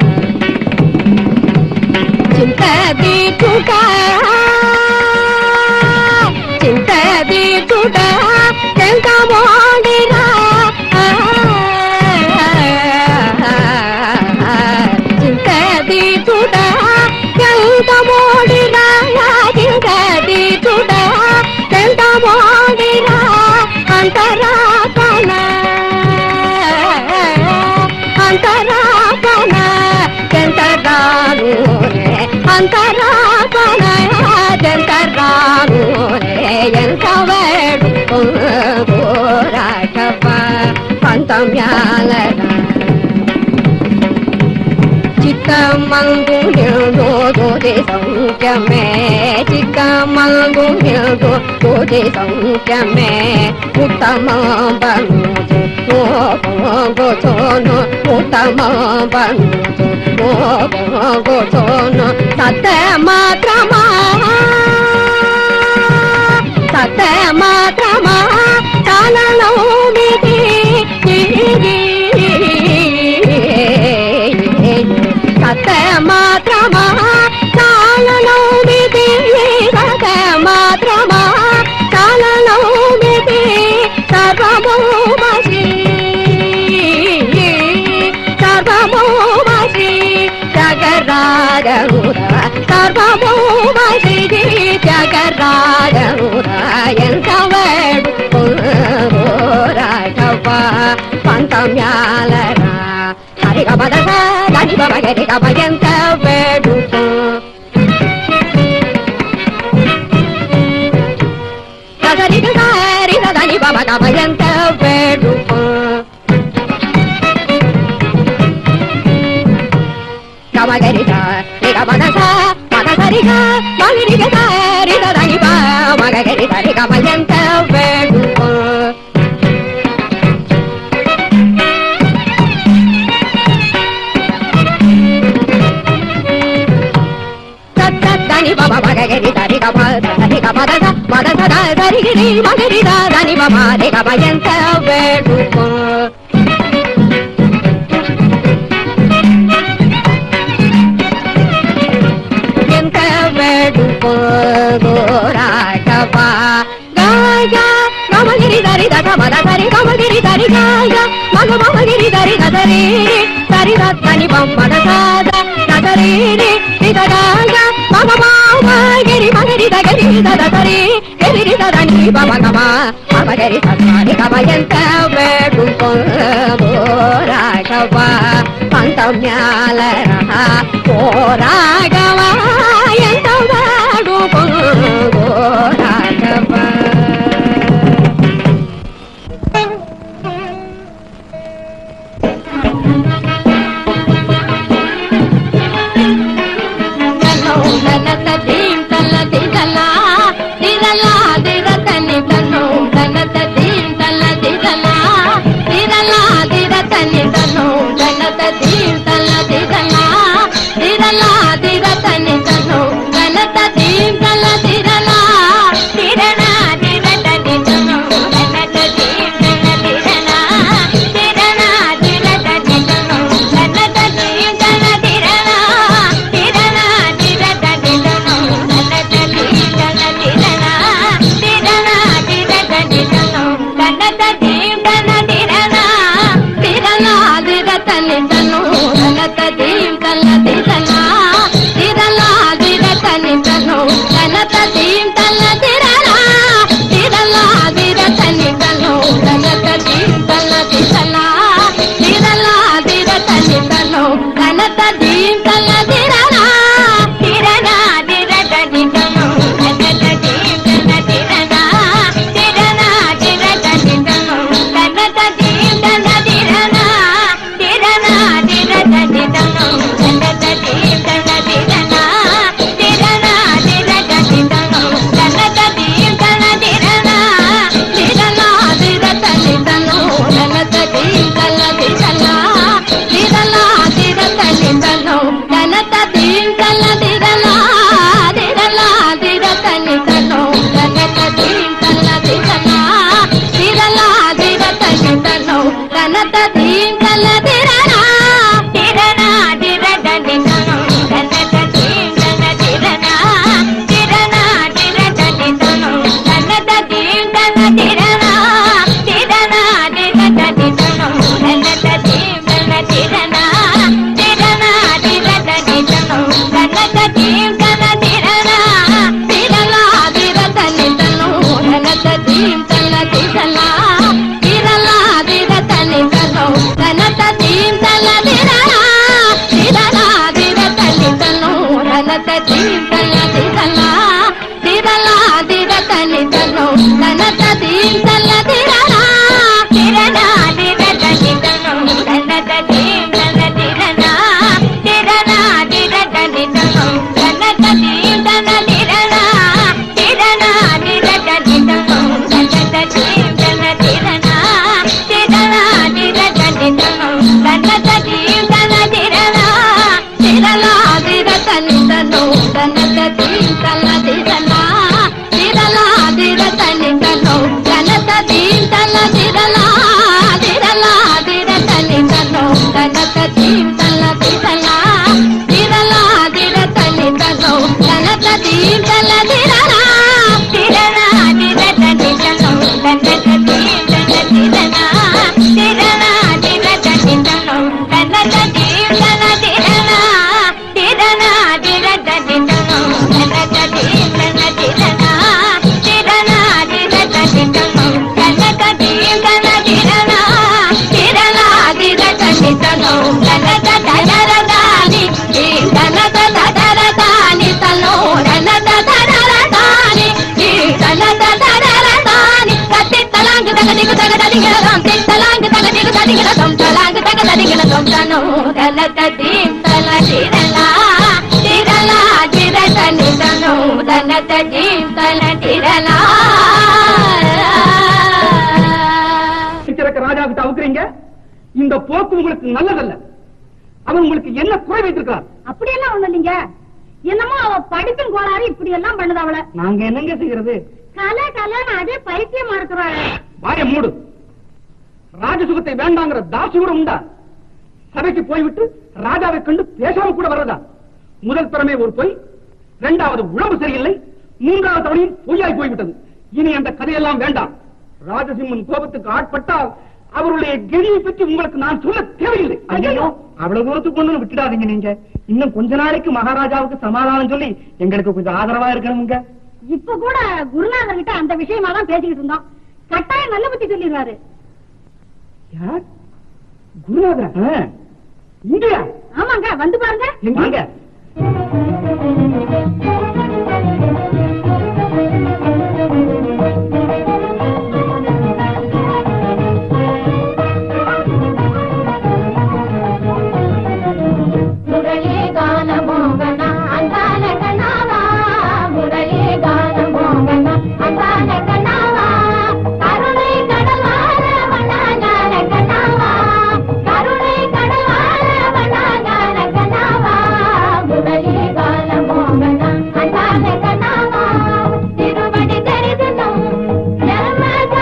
చింత బీటుట చింత బీటుట ఎంత మోడిరా చింత బీటుట ఎంత మోడిరా చింత బీటుట ఎంత మోడిరా అంతరాపన అంతరాపన ఎంత రాను రే అంతరాపన ఎంత రాను రే ఎంత వేడు రాఘవ పంతం యాలరా చిక్కమంగు నిల్దు దోది సంఖ్యమే చిక్కమంగు నిల్దు దోది సంఖ్యమే ఉత్తమ బనుజు గోచోను ఉత్తమ బనుజు గోచోను సత్య మాత్రమా సత్య మాత్రమా కాలలో మిది தியாகராஜனுர சர்வபூம ஸ்ரீ தியாகராஜனுர எந்த வேடுராகவா பந்தம்யாலரா ஹரிக பதக தனி பமகரி கப எந்த வேடுக்கு சகரிக சாரி தனி பம கப எந்த வேடுக்கு கமகரித ரிக மகச மகசரிக மகிரிக சரித தனிப மகரி சரிக மயந்த வேடுகோ தனி பம மகரி சரிக மத சரிக மதத மதத சரிகிரி மகரித தனி பம ரிக மயந்த வேடுகோ ఎంత వేడుకోరాటవా గాయ మమగిరి దరి దత మద సరి మమగిరి దరి గాయ మగ మమగిరి దరి దరి సరి దత్తని బొమ్మద సాద దరి నిద గాయ మగ మామగిరి మగరి దగరి దద సరి గరి దదని బమ గమ మమగిరి సరి గమ ఎంత వేడుకోరాటవా పంతమ్యాలరహ పోరాగవా ఎంత వాడుకోరాగవా తిరనా தனோ தன தீம் தன திரலா திரலா திர தனி தனோ தன தீம் தன திரலா சிறக்க ராஜா கிட்ட அவுக்குறீங்க இந்த போக்கு உங்களுக்கு நல்லதல்ல அவன் உங்களுக்கு என்ன குறை வைத்திருக்கிறார் அப்படியெல்லாம் ஒண்ணு இல்லைங்க என்னமோ அவ படிப்பின் கோளாறு இப்படி எல்லாம் பண்ணுது அவள நாங்க என்னங்க செய்யறது கலை கலைன்னு அதே பைத்தியமா இருக்கிறாள் வாய மூடு ராஜசுகத்தை வேண்டாங்கிற தாசி கூட உண்டா சபைக்கு போய்விட்டு ராஜாவை கண்டு பேசாம கூட வர்றதா முதல் தரமே ஒரு பொய் இரண்டாவது உழவு சரியில்லை மூன்றாவது தவணையும் பொய்யாய் போய்விட்டது இனி அந்த கதையெல்லாம் வேண்டாம் ராஜசிம்மன் கோபத்துக்கு ஆட்பட்டால் அவருடைய கெதியை பற்றி உங்களுக்கு நான் சொல்ல தேவையில்லை ஐயோ அவ்வளவு தூரத்துக்கு கொண்டு வந்து விட்டுடாதீங்க நீங்க இன்னும் கொஞ்ச நாளைக்கு மகாராஜாவுக்கு சமாதானம் சொல்லி எங்களுக்கு கொஞ்சம் ஆதரவா இருக்கணுங்க இப்ப கூட குருநாதர் கிட்ட அந்த விஷயமா தான் பேசிக்கிட்டு இருந்தோம் கட்டாயம் நல்ல பத்தி சொல்லிடுவாரு யார் குருநாதரா இங்கயா ஆமாங்க வந்து பாருங்க எங்க முரளி கான மோகன அந்தான கண்ணாவா முரளி கான மோகன அந்தான கண்ணாவா கருணை கடலான வண்ணான கண்ணாவா கருணை கடலான வண்ணான கண்ணாவா முரளி கான மோகன அந்தான கண்ணாவா திருவடி தரிசனம் ஜன்ம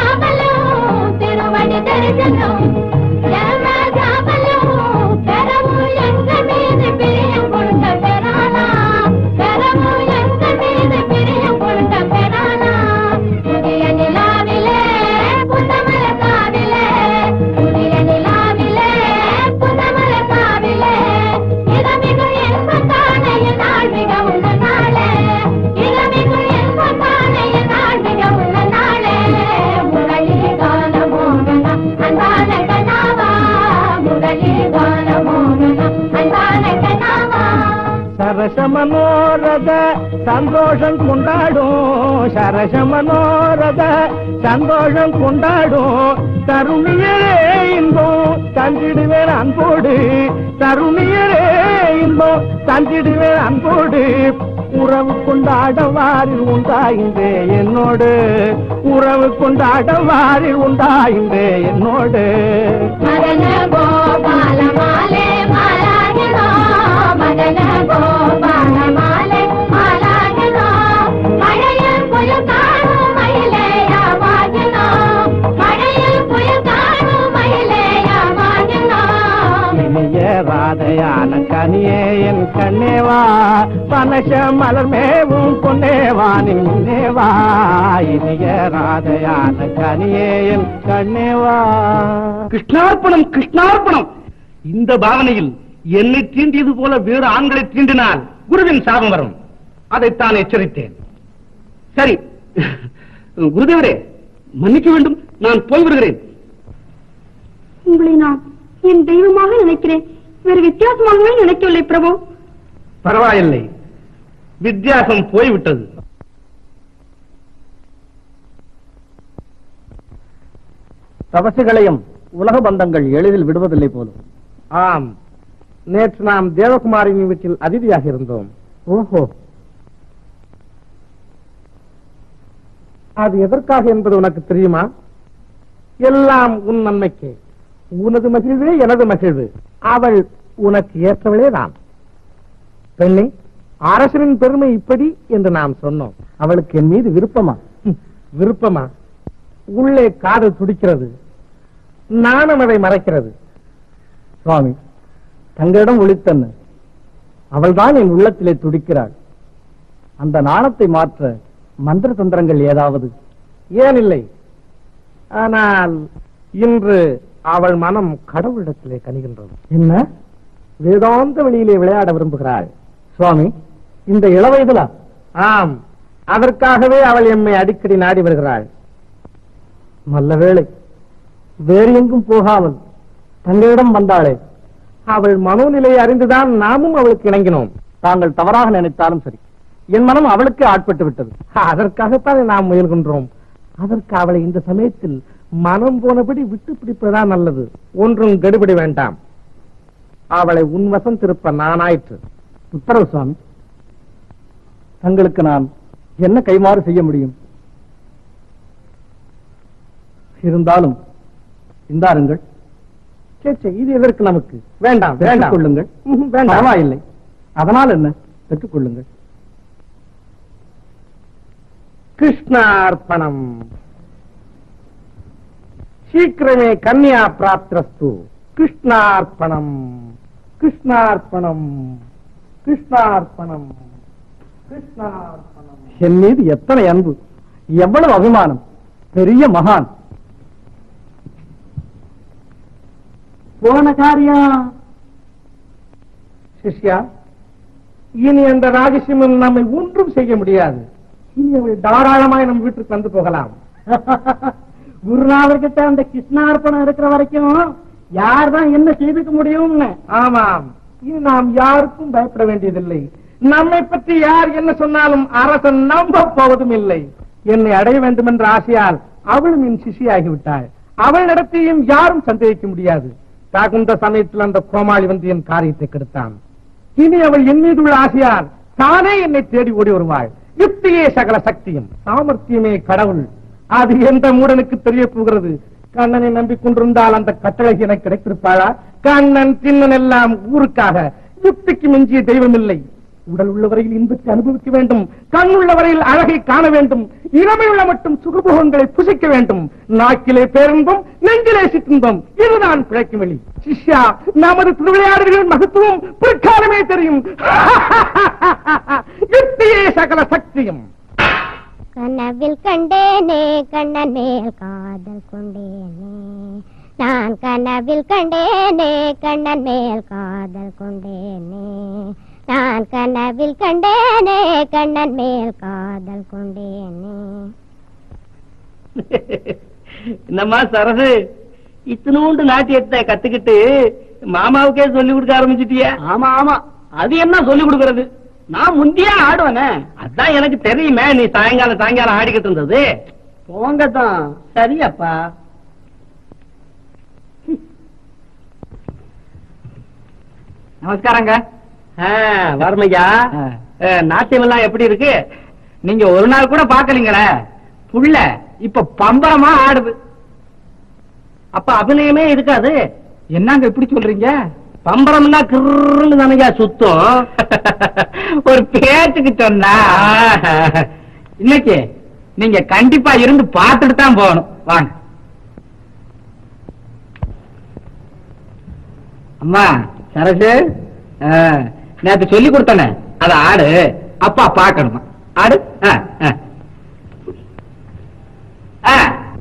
சாபலம் திருவடி தரிசனம் ஜன்ம சாபலம் பெறவும் எங்க மீது பிரியம் கொண்ட பெறானா பெறவும் எங்க மீது பிரியம் கொண்ட பெறானா புதிய நிலாவிலே புத்தமல காவிலே புதிய நிலாவிலே புத்தமல காவிலே இதமிகு என்ப தானைய நாள் மிக உள்ள நாளே இதமிகு என்ப தானைய நாள் மிக உள்ள நாளே முரளி கான மோகன அன்பான கனாவா முரளி கான மோகன அன்பான கனாவா சரச மனோரத சந்தோஷம் கொண்டாடும் சரச மனோரத சந்தோஷம் கொண்டாடும் தருணியரே இன்பம் தந்திடுவேன் அன்போடு தருணியரே இன்பம் தந்திடுவேன் அன்போடு உறவு கொண்டாட வாரில் உண்டாயின்றே என்னோடு உறவு கொண்டாட வாரில் உண்டாயின்றே என்னோடு மதன கோபால மாலே மாலாகினோ மதன கோபால மாலே மாலாகினோ மழையில் புயல் காணும் மயிலேயாவாகினோ மழையில் புயல் காணும் மயிலேயாவாகினோ இனிய ராதையான கனியே என் கண்ணேவா பனச மலர் மேவும் பொன்னேவா நின்னேவா இனிய ராதையான கனியே என் கண்ணேவா கிருஷ்ணார்ப்பணம் கிருஷ்ணார்ப்பணம் இந்த பாவனையில் என்னை தீண்டியது போல வேறு ஆண்களை தீண்டினால் குருவின் சாபம் வரும் அதைத்தான் எச்சரித்தேன் சரி குருதேவரே மன்னிக்க வேண்டும் நான் போய் வருகிறேன் உங்களை நான் என் தெய்வமாக நினைக்கிறேன் வேறு வித்தியாசமாகவே நினைக்கவில்லை பிரபு பரவாயில்லை வித்தியாசம் போய்விட்டது தபசுகளையும் உலக பந்தங்கள் எளிதில் விடுவதில்லை போலும் ஆம் நேற்று நாம் தேவகுமாரின் வீட்டில் அதிதியாக இருந்தோம் ஓஹோ அது எதற்காக என்பது உனக்கு தெரியுமா எல்லாம் உன் நன்மைக்கு உனது மகிழ்வே எனது மகிழ்வு அவள் உனக்கு ஏற்றவளே தான் பெண்ணே அரசரின் பெருமை இப்படி என்று நாம் சொன்னோம் அவளுக்கு என் மீது விருப்பமா ஹம், விருப்பமா உள்ளே காதல் துடிக்கிறது நாணம் அதை மறைக்கிறது சுவாமி தங்களிடம் ஒளித்தன்னு அவள்தான் என் உள்ளத்திலே துடிக்கிறாள் அந்த நாணத்தை மாற்ற மந்திர தந்திரங்கள் ஏதாவது ஏன் இல்லை ஆனால் இன்று அவள் மனம் கடவுளிடத்திலே கனிகின்றது என்ன வேதாந்த வழியிலே விளையாட விரும்புகிறாள் சுவாமி இந்த இளவயதுலா ஆம் அதற்காகவே அவள் எம்மை அடிக்கடி நாடி வருகிறாள் நல்ல வேளை வேறு எங்கும் போகாமல் தங்களிடம் வந்தாளே அவள் மனோநிலையை அறிந்துதான் நாமும் அவளுக்கு இணங்கினோம் தாங்கள் தவறாக நினைத்தாலும் சரி என் மனம் அவளுக்கு ஆட்பட்டு விட்டது அதற்காகத்தான் நாம் முயல்கின்றோம் அதற்கு அவளை இந்த சமயத்தில் மனம் போனபடி விட்டு பிடிப்பதுதான் நல்லது ஒன்றும் கெடுபிடி வேண்டாம் அவளை உன்வசம் திருப்ப நானாயிற்று உத்தரவு சுவாமி தங்களுக்கு நான் என்ன கைமாறு செய்ய முடியும் இருந்தாலும் இந்தாருங்கள் சரி சரி இது எதற்கு நமக்கு வேண்டாம் வேண்டாம் கொள்ளுங்கள் வேண்டாம் பரவாயில்லை அதனால் என்ன பெற்றுக்கொள்ளுங்கள் கிருஷ்ணார்ப்பணம் சீக்கிரமே கன்யா பிராப்திரஸ்து கிருஷ்ணார்ப்பணம் கிருஷ்ணார்ப்பணம் கிருஷ்ணார்ப்பணம் கிருஷ்ணார்ப்பணம் என் மீது எத்தனை அன்பு எவ்வளவு அபிமானம் பெரிய மகான் போன காரியம் சிஷ்யா இனி அந்த ராஜசிம்மன் நம்மை ஒன்றும் செய்ய முடியாது இனி அவள் தாராளமாய் நம்ம வீட்டுக்கு வந்து போகலாம் குருநாதர்கிட்ட அந்த கிருஷ்ணார்ப்பணம் இருக்கிற வரைக்கும் யார் தான் என்ன செய்துக்க முடியும்னு ஆமாம் இனி நாம் யாருக்கும் பயப்பட வேண்டியதில்லை நம்மை பற்றி யார் என்ன சொன்னாலும் அரசன் நம்ப போவதும் இல்லை என்னை அடைய வேண்டும் என்ற ஆசையால் அவளும் என் சிஷியாகிவிட்டாள் அவள் நடத்தையும் யாரும் சந்தேகிக்க முடியாது தகுந்த சமயத்தில் அந்த கோமாளி வந்து என் காரியத்தை கெடுத்தான் இனி அவள் என் மீது உள்ள ஆசையால் தானே என்னை தேடி ஓடி வருவாள் யுக்தியே சகல சக்தியும் சாமர்த்தியமே கடவுள் அது எந்த மூடனுக்கு தெரிய போகிறது கண்ணனை நம்பிக்கொண்டிருந்தால் அந்த கட்டளை எனக்கு கிடைத்திருப்பாளா கண்ணன் திண்ணன் எல்லாம் ஊருக்காக யுக்திக்கு மிஞ்சிய தெய்வம் இல்லை உடல் உள்ளவரையில் இன்பத்தை அனுபவிக்க வேண்டும் கண் உள்ளவரையில் அழகை காண வேண்டும் இளமையுள்ள மட்டும் சுகபோகங்களை புசிக்க வேண்டும் நாக்கிலே பேரின்பம் நெஞ்சிலே சிற்றின்பம் இதுதான் பிழைக்கும் வழி சிஷ்யா நமது திருவிளையாடுகளின் மகத்துவம் பிற்காலமே தெரியும் யுக்தியே சகல சக்தியும் கனவில் கண்டேனே கண்ணன் மேல் காதல் கொண்டேனே நான் கனவில் கண்டேனே கண்ணன் மேல் காதல் கொண்டேனே நான் கனவில் கண்டேனே கண்ணன் மேல் காதல் கொண்டேனே என்னம்மா சரசு இத்தினூண்டு நாட்டியத்தை கத்துக்கிட்டு மாமாவுக்கே சொல்லி கொடுக்க ஆரம்பிச்சிட்டியா ஆமா ஆமா அது என்ன சொல்லி கொடுக்கறது நான் முந்தியே ஆடுவேனே அதான் எனக்கு தெரியுமே நீ சாயங்காலம் சாயங்காலம் ஆடிக்கிட்டு இருந்தது போங்கதான் சரியப்பா நமஸ்காரங்க வர்மையா நாட்டியம் எல்லாம் எப்படி இருக்கு நீங்க ஒரு நாள் கூட பாக்கலீங்களே புள்ள இப்ப பம்பரமா ஆடுது அப்ப அபிநயமே இருக்காது என்னங்க இப்படி சொல்றீங்க பம்பரம்னா கிருன்னு தானங்க சுத்தம் ஒரு பேச்சுக்கு சொன்னா இன்னைக்கு நீங்க கண்டிப்பா இருந்து பார்த்துட்டு தான் போகணும் வாங்க அம்மா சரசு ஆ, நேத்து சொல்லி கொடுத்தனே அத ஆடு அப்பா பார்க்கணுமா ஆடு ஆ, ஆ. ஆ.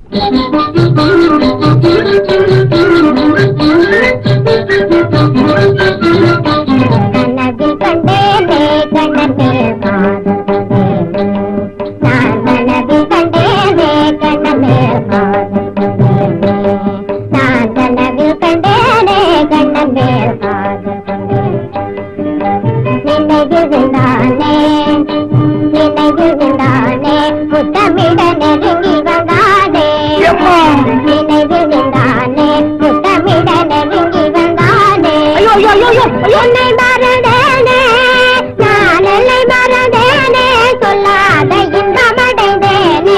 கனவில் கண்டேனே கண்ணன் மேல் காதல் கொண்டேனே நான் கனவில் கண்டேனே கண்ணன் மேல் காதல் கொண்டேனே நான் கனவில் கண்டேனே கண்ணன் மேல் காதல் கொண்டேனே நினைவில் விழுந்தானே நினைவில் விழுந்தானே முத்தமிட நெருங்கி வந்தானே நினைவில் விழுந்தானே முத்தமிட நெருங்கி வந்தானே உன்னை மறந்தேனே நான் என்னை மறந்தேனே சொல்லாத இன்பமடைந்தேனே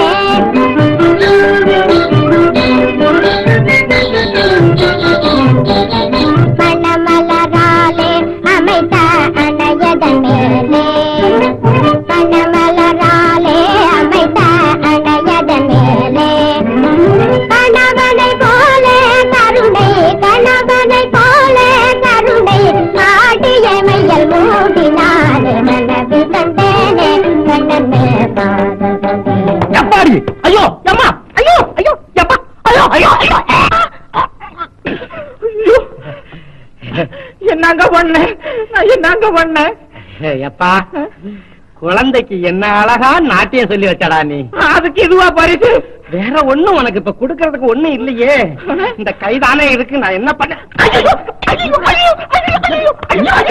மணமலராலே அமைத்த அணையதன் மேலே மணமலராலே அமைத்த அணையதன் மேலே கணவனை போல கருணை கணவனை போல கருணை ஆடிய மையல் மூடினானே மனதில் கண்டேனே கண்ணன் மேல் காதல் கொண்டேனே எப்பாடி ஐயோ அம்மா ஐயோ ஐயோ எப்பா ஐயோ ஐயோ ஐயோ ஐயோ. என்னங்க பண்ண நான் என்னங்க பண்ண எப்பா குழந்தைக்கு என்ன அழகா நாட்டியம் சொல்லி வச்சடா நீ அதுக்கு இதுவா பரிசு வேற ஒண்ணும் உனக்கு இப்ப குடுக்கறதுக்கு ஒண்ணும் இல்லையே இந்த கைதானே இருக்கு நான் என்ன பண்ண ஐயோ, ஐயோ, ஐயோ, ஐயோ, ஐயோ, ஐயோ, ஐயோ.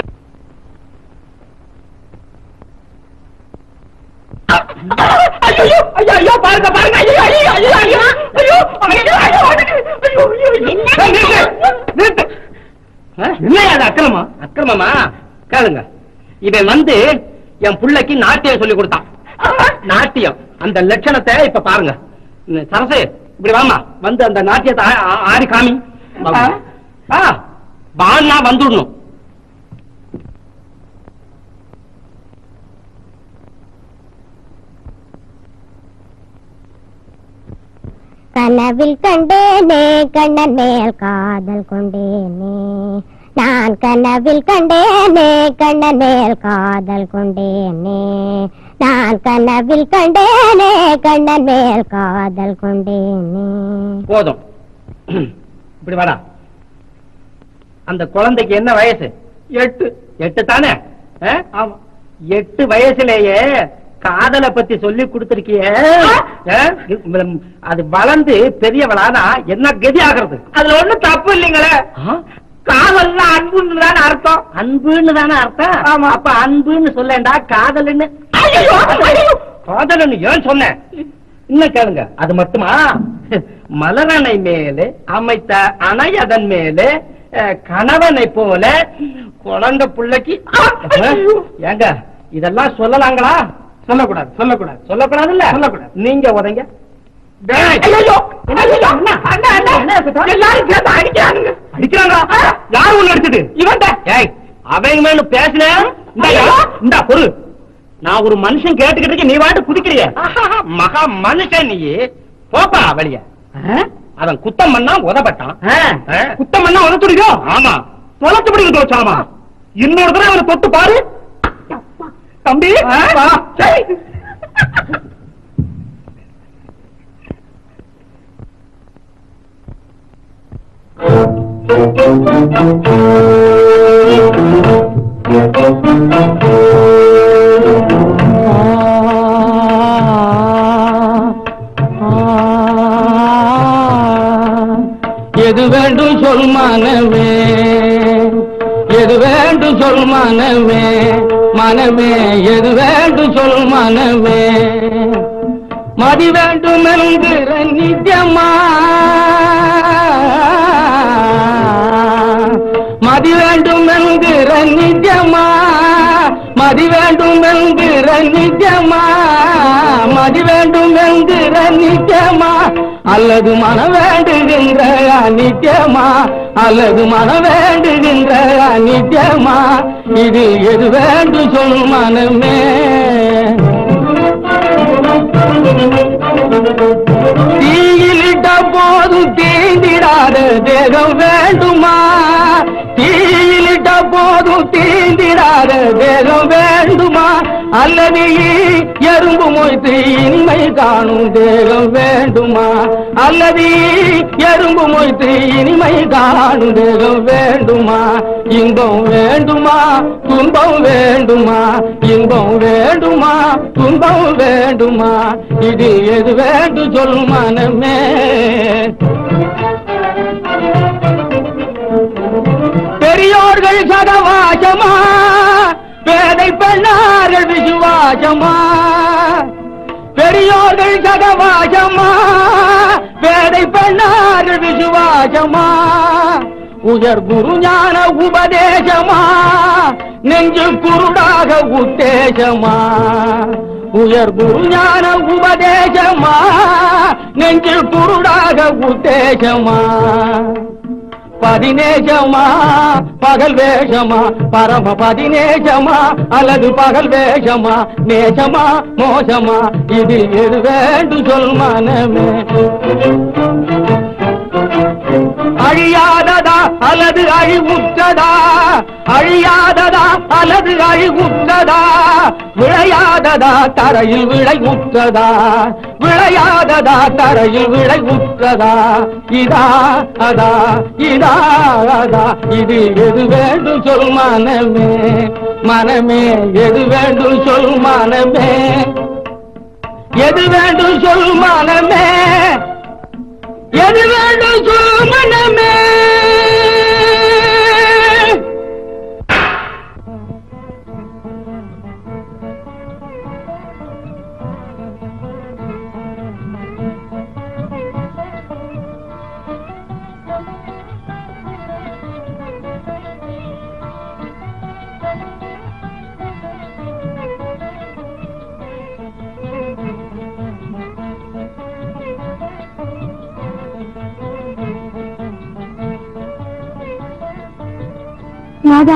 ஐயோ, ஐயோ, ஐயோ, பாருங்க, பாருங்க, ஐயோ, ஐயோ, ஐயோ, ஐயோ, ஐயோ, ஐயோ, ஐயோ, ஐயோ, ஐயோ, ஐயோ, ஐயோ. நிறுத்து, நிறுத்து. இல்லையா அது அக்கிரமா அக்கிரமமா கேளுங்க இவன் வந்து என் புள்ளைக்கு நாட்டியம் சொல்லி கொடுத்தான் நாட்டியம் அந்த லட்சணத்தை இப்ப பாருங்க இந்த சரசு இப்படி வாமா வந்து அந்த நாட்டியத்தை ஆ- ஆ- ஆடி காமி ஆ, வான்னா வந்துடணும் கனவில் கண்டேனே கண்ணன் மேல் காதல் கொண்டேனே நான் கனவில் கண்டேனே கண்ணன் மேல் காதல் கொண்டேனே நான் கனவில் கண்டேனே கண்ணன் மேல் காதல் கொண்டேனே போதும் இப்படி வாடா அந்த குழந்தைக்கு என்ன வயசு எட்டு எட்டு தானே ஆ? ஆமா எட்டு வயசுலேயே காதலை பத்தி சொல்லி கொடுத்திருக்கிய அது வளர்ந்து பெரியவளானா என்ன கதி ஆகிறது அதுல ஒண்ணும் தப்பு இல்லைங்களே காதல்னா அன்புன்னு தானே அர்த்தம் அன்புன்னு தானே அர்த்தம் ஆமா அப்ப அன்புன்னு சொல்லேன்டா காதல்னு காதல்னு ஏன் சொன்னேன் இன்னும் கேளுங்க அது மட்டுமா மலரணை மேலே அமைத்த அணை அதன் மேலே அஹ், கணவனை போல குழந்தை பிள்ளைக்கு ஏங்க இதெல்லாம் சொல்லலாங்களா சொல்லக்கூடாது சொல்லக்கூடாது சொல்லக்கூடாது இல்ல சொல்லக்கூடாது நீங்க உதங்க அடிக்கிறாங்க யார் ஒண்ணு அடிச்சது இவன் ஏய் அவங்க மேல பேசின இந்த பொருள் நான் ஒரு மனுஷன் கேட்டுக்கிட்டு நீ வாட்டு குதிக்கிறிய மகா மனுஷன் நீ போப்பா வெளிய அவன் குத்தம் பண்ணா உதப்பட்டான் குத்தம் பண்ணா உதத்துடியோ ஆமா தொலைச்சு பிடிக்க தோச்சாமா இன்னொரு தடவை அவனை தொட்டு பாரு தம்பி வா. சரி. எது வேண்டும் சொல் மனமே எது வேண்டும் சொல் மனமே மனமே எது வேண்டும் சொல் மனமே மதி வேண்டும் என்கிற நிஜமா மதி வேண்டும் என்கிற நிஜமா மதி வேண்டும் என்கிற நிஜமா மதி வேண்டும் என்கிற நிஜமா அல்லது மன வேண்டுகின்ற நித்தியமா அல்லது மன வேண்டுகின்ற நித்தியமா இது எது வேண்டும் சொல் மனமே தீயிலிட்ட போது தீந்திடாத தேகம் வேண்டுமா தீயிலிட்ட போது தீந்திடாத தேகம் வேண்டுமா அல்லது எறும்பு மொய்த்து இனிமை காணும் தேகம் வேண்டுமா அல்லது எறும்பு மொய்த்து இனிமை காணும் தேகம் வேண்டுமா இன்பம் வேண்டுமா துன்பம் வேண்டுமா இன்பம் வேண்டுமா துன்பம் வேண்டுமா இது எது வேண்டும் சொல் மனமே பெரியோர்கள் சகவாசமா பேதை பெண்ணார்கள் விசுவாசமா பெரியோர்கள் சகவாசமா பேதை பெண்ணார்கள் விசுவாசமா உயர் குரு ஞான உபதேசமா நெஞ்சு குருடாக உத்தேசமா உயர் குரு ஞான உபதேசமா நெஞ்சு குருடாக உத்தேசமா பதினேசமா பகல் வேஷமா பரம பதினேசமா அல்லது பகல் வேஷமா நேசமா மோசமா இது எது வேண்டு சொல் மனமே அழியாததா அல்லது அழிவுற்றதா அழியாததா அல்லது அழிவுற்றதா விளையாததா தரையில் விளை உற்றதா விளையாததா தரையில் விளை உற்றதா இதா அதா இதா அதா இது எது வேண்டும் சொல் மனமே மனமே எது வேண்டும் சொல் மனமே எது வேண்டும் சொல் மனமே எது வேண்டும் சொல் மனமே நாதா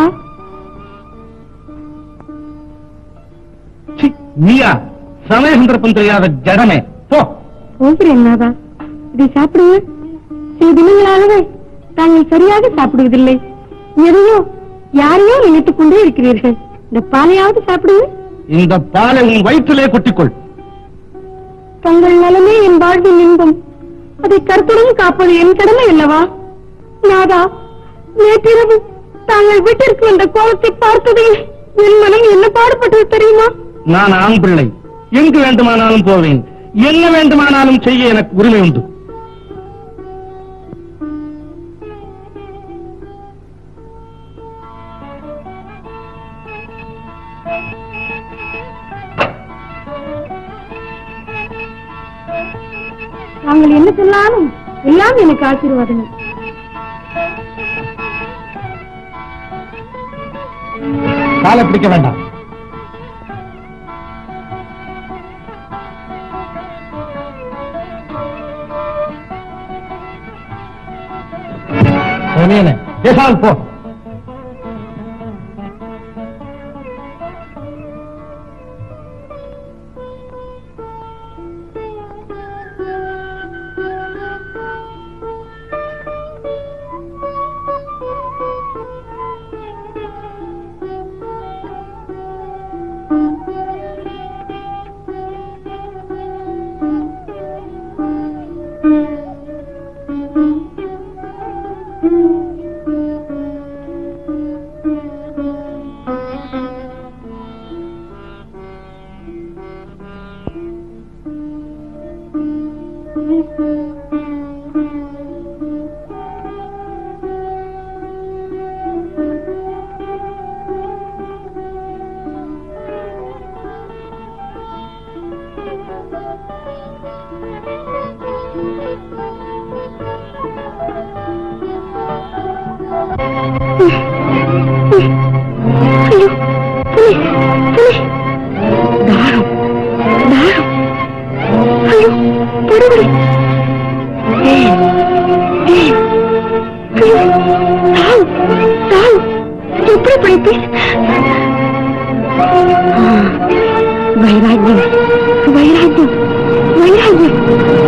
சி, நீயா சமய சந்தர்ப்பம் தெரியாத ஜடமே போ போகிறேன் நாதா இதை சாப்பிடுங்க சில தினங்களாகவே தாங்கள் சரியாக சாப்பிடுவதில்லை எதையோ யாரையோ நினைத்துக் கொண்டே இருக்கிறீர்கள் இந்த பாலையாவது சாப்பிடுங்க இந்த பாலை உன் வயிற்றிலே கொட்டிக்கொள் தங்கள் நலமே என் வாழ்வின் இன்பம் அதை கருத்துடன் காப்பது என் கடமை அல்லவா நாதா நேற்றிரவு தாங்கள் வீட்டிற்கு வந்த கோலத்தை பார்த்ததே என் மனம் என்ன பாடுபட்டது தெரியுமா நான் ஆண் பிள்ளை எங்கு வேண்டுமானாலும் போவேன் என்ன வேண்டுமானாலும் செய்ய எனக்கு உரிமை உண்டு தாங்கள் என்ன சொன்னாலும் எல்லாம் எனக்கு ஆசீர்வாதங்கள் காலை பிடிக்க வேண்டாம் சொன்னேனே, பேசாமல் போ ஐயோ புலி புலி தாரம் தாரம் ஐயோ படுகொலை ஏய் ஏய் ஐயோ சாவு சாவு எப்படி பிழைப்பேன் ஆ, வைராக்கியம் வைராக்கியம் வைராக்கியம்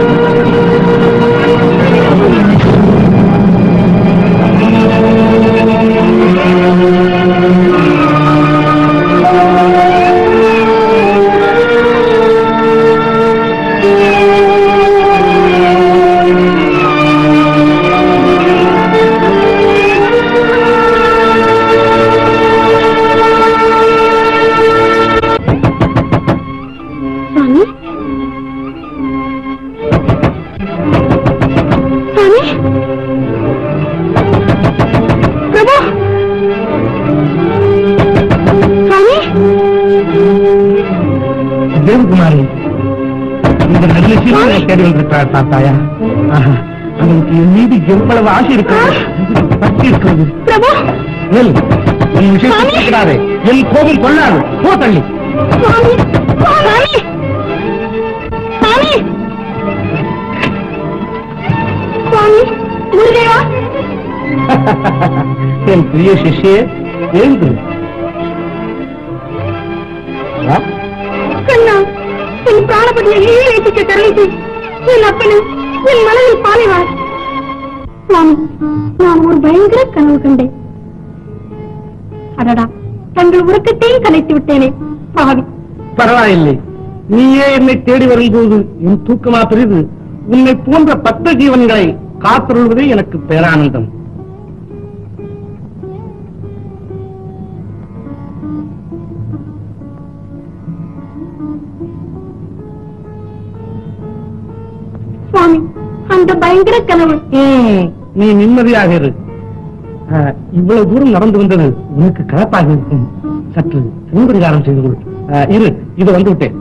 சாமி சாமி பிரபு சாமி தேவகுமாரி இந்த நல்ல சீக்கிரம் தேடி வந்திருக்கிறார் பார்த்தாயா ஆஹா, அவனுக்கு என் மீது எவ்வளவு ஆசை இருக்கிறது பற்றி இருக்கிறது பிரபு நெல் என் விஷயத்தை கேட்கிறாரே என் கோபம் கொள்ளாது போ தள்ளி சாமி சாமி சாமி சாமி முருகையா என் பிரிய சிஷ்யே எழுந்து வா. கண்ணா என் பிராணபதியை ஏற்றிக்க கருணைக்கு என் அப்பனும் என் மனதில் பாலைவார் சுவாமி நான் ஒரு பயங்கர கனவு கண்டேன் அடடா தங்கள் உறக்கத்தையும் கலைத்து விட்டேனே பாவி பரவாயில்லை நீயே என்னை தேடி வரும்போது என் தூக்கமா பெரிது உன்னை போன்ற பத்த ஜீவன்களை காத்தருள்வதே எனக்கு பேரானந்தம் சுவாமி அந்த பயங்கர கனவு ம், நீ நிம்மதியாக இரு ஆ, இவ்வளவு தூரம் நடந்து வந்தது உனக்கு கலப்பாக இருக்கும் சற்று சிவபரிகாரம் செய்து கொள் ஆ, இரு இது வந்து விட்டேன்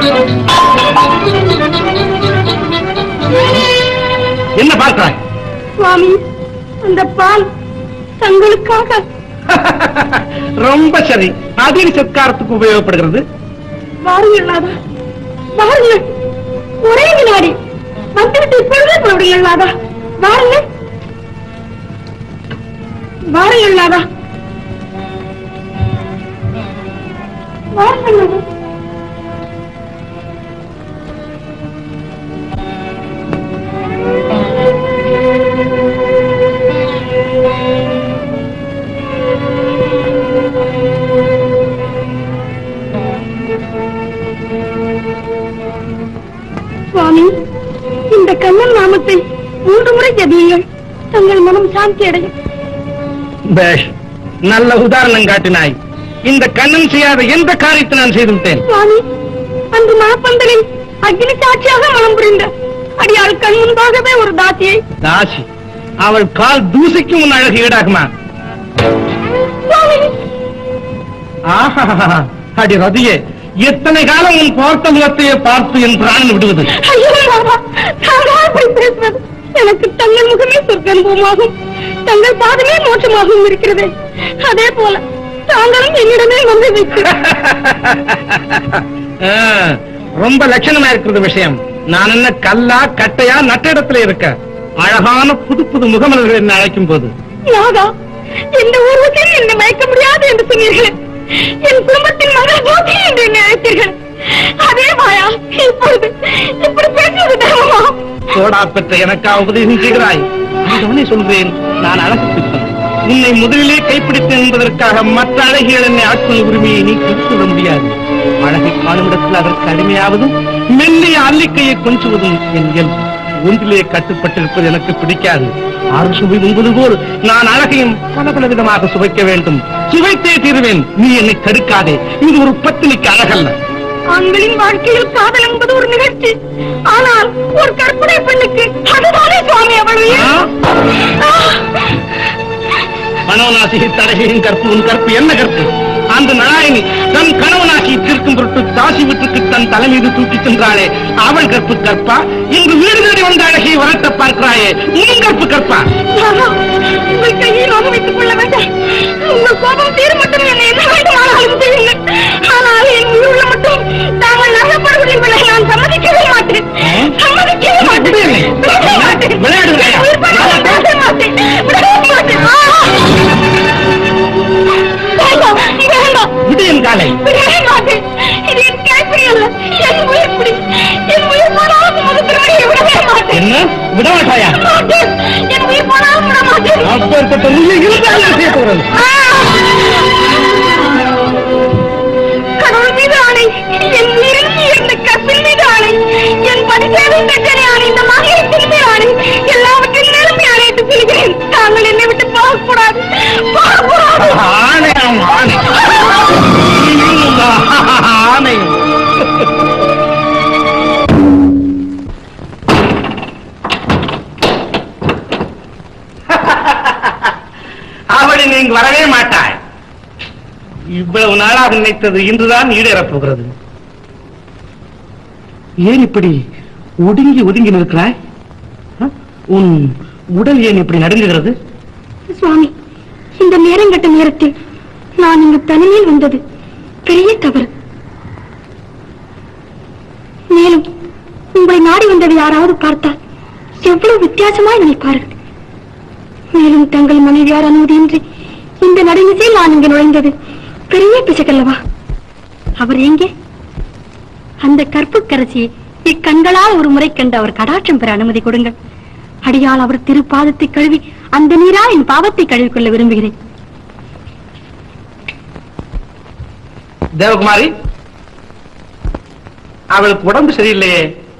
என்ன பார்க்கிறாய் சுவாமி அந்த பால் தங்களுக்காக ரொம்ப சரி அதில் சத்காரத்துக்கு உபயோகப்படுகிறது வாருங்கள் நாதா வாருங்கள் ஒரே வினாடி வந்துவிட்டு இப்பொழுதே போடுங்கள் நாதா வாருங்கள் வாருங்கள் நாதா வாருங்கள் நாதா சுவாமி இந்த கண்ணன் நாமத்தை மூன்று முறை ஜபியுங்கள் தங்கள் மனம் சாந்தி அடையும் பேஷ் நல்ல உதாரணம் காட்டினாய் இந்த கண்ணன் செய்யாத எந்த காரியத்தை நான் செய்து விட்டேன் சுவாமி அன்று மணப்பந்தலில் அக்னி சாட்சியாக மனம் புரிந்த அடியாள் கண் முன்பாகவே ஒரு தாத்தியை தாசி அவள் கால் தூசிக்கும் உன் அழகு ஈடாகுமா சுவாமி ஆஹா அடி ரதியே எத்தனை காலம் உன் பார்த்த முகத்தையே பார்த்து என் பிராணன் விடுவது ஐயோ ராமா தாங்களா இப்படி பேசுவது எனக்கு தங்கள் முகமே சொர்க்கனுபவமாகும் தங்கள் பாதமே மோட்சமாகவும் இருக்கிறது அதே போல தாங்களும் என்னிடமே வந்து வைத்து ஆ, ரொம்ப லட்சணமா இருக்கிறது விஷயம் நான் என்ன கல்லா கட்டையா நட்ட இடத்துல இருக்க அழகான புது புது முகமலர்கள் என்ன அழைக்கும் போது நாதா இந்த உருவத்தில் என்னை மயக்க முடியாது என்று சொன்னீர்கள் என் குடும்பத்தின் மகள் ஜோதி என்று என்னை அழைத்தீர்கள் அதே மாயா இப்பொழுது இப்படி பேசுவது தர்மமா சோடா பெற்ற எனக்கா உபதேசம் செய்கிறாய் உடனே சொல்றேன் நான் அழகு பித்தன் உன்னை முதலிலே கைப்பிடித்தேன் என்பதற்காக மற்ற அழகிகள் என்னை ஆட்கொள்ள உரிமையை நீ விட முடியாது அழகை காணும் இடத்தில் அதற்கு அடிமையாவதும் மெல்லிய அல்லிக்கையை கொஞ்சுவதும் என் இயல்பு ஒன்றிலே கட்டுப்பட்டிருப்பது எனக்கு பிடிக்காது ஆறு சுவை உண்பது போல் நான் அழகையும் பல பல விதமாக சுவைக்க வேண்டும் சுவைத்தே தீருவேன் நீ என்னை தடுக்காதே இது ஒரு பத்தினிக்கு அழகல்ல ஆண்களின் வாழ்க்கையில் காதல் என்பது ஒரு நிகழ்ச்சி ஆனால் ஒரு கற்பனை பெண்ணுக்கு அதுதானே சுவாமி அவள் உயிர். ஆ? மனோநாசிகை தடகையின் கற்பு உன் கற்பு என்ன கற்பு அந்த நாராயணி தன் கணவனாக்கி தீர்க்கும் பொருட்டு தாசி வீட்டுக்கு தன் தலை மீது தூக்கி சென்றாளே அவள் கற்பு கற்பா இங்கு வீடு தேடி வந்த அழகியை வரட்ட பார்க்கிறாயே உன் கற்பு கற்பா ஆஹா, உங்கள் கையை நோக வைத்துக் கொள்ள வேண்டாம் உங்கள் கோபம் தீர மட்டும் என்னை என்ன வேண்டுமானாலும் செய்யுங்கள் ஆனால் என் உயிருள்ள மட்டும் தாங்கள் நகப்படுவதை நான் சம்மதிக்கவே மாட்டேன் சம்மதிக்கவே மாட்டேன் விடு என்னை. விடவே மாட்டேன். விளையாடுகிறாயா? உயிர் பணம் விடவே மாட்டேன். விடவே மாட்டேன். ஆ! வேண்டாம், வேண்டாம். விடு என் காலை விடவே மாட்டேன். இது என் கைப்பிடி அல்ல. என் உயிர் பிடி. என் உயிர் போனாலும் உமது திருவடியை விடவே மாட்டேன். என்ன விட மாட்டாயா மாட்டேன். என் உயிர் போனாலும் விட மாட்டேன். அப்பேற்பட்ட நீ இருந்தால் என்ன செய்ய போகிறது கடவுள் மீது ஆணை என் நெருங்கி இருந்த கப்பில் மீது ஆணை என் பதிசேவை பெற்றனை ஆணை இந்த மகளிரத்தின் மீது ஆணை எல்லாவற்றின் நிரம்பி அணைத்து செல்கிறேன் தாங்கள் என்னை விட்டு போகக்கூடாது போகக்கூடாது ஆணையம் ஆணை ஆணையம் அவளை நீங்க வரவே மாட்டாய் இவ்வளவு நாளாக நினைத்தது இன்றுதான் ஈடேறப் போகிறது ஏன் இப்படி ஒடுங்கி ஒதுங்கி நிற்கிறாய் ஆ? உன் உடல் ஏன் இப்படி நடுங்குகிறது சுவாமி இந்த நேரங்கட்ட நேரத்தில் நான் இங்கு தனிமையில் வந்தது பெரிய தவறு மேலும் உங்களை நாடி வந்ததை யாராவது பார்த்தால் எவ்வளவு வித்தியாசமாய் நினைப்பார்கள் மேலும் தங்கள் மனைவியார் அனுமதியின்றி இந்த நடுநிசையில் நான் இங்கு நுழைந்தது பெரிய பிசகல்லவா அவர் எங்கே அந்த கற்புக்கரசியை இக்கண்களால் ஒரு முறை கண்டு அவர் கடாட்சம் பெற அனுமதி கொடுங்கள் அடியால் அவர் திருப்பாதத்தை கழுவி அந்த நீரா என் பாவத்தை கழுவிக்கொள்ள விரும்புகிறேன் தேவகுமாரி அவளுக்கு உடம்பு சரியில்லையே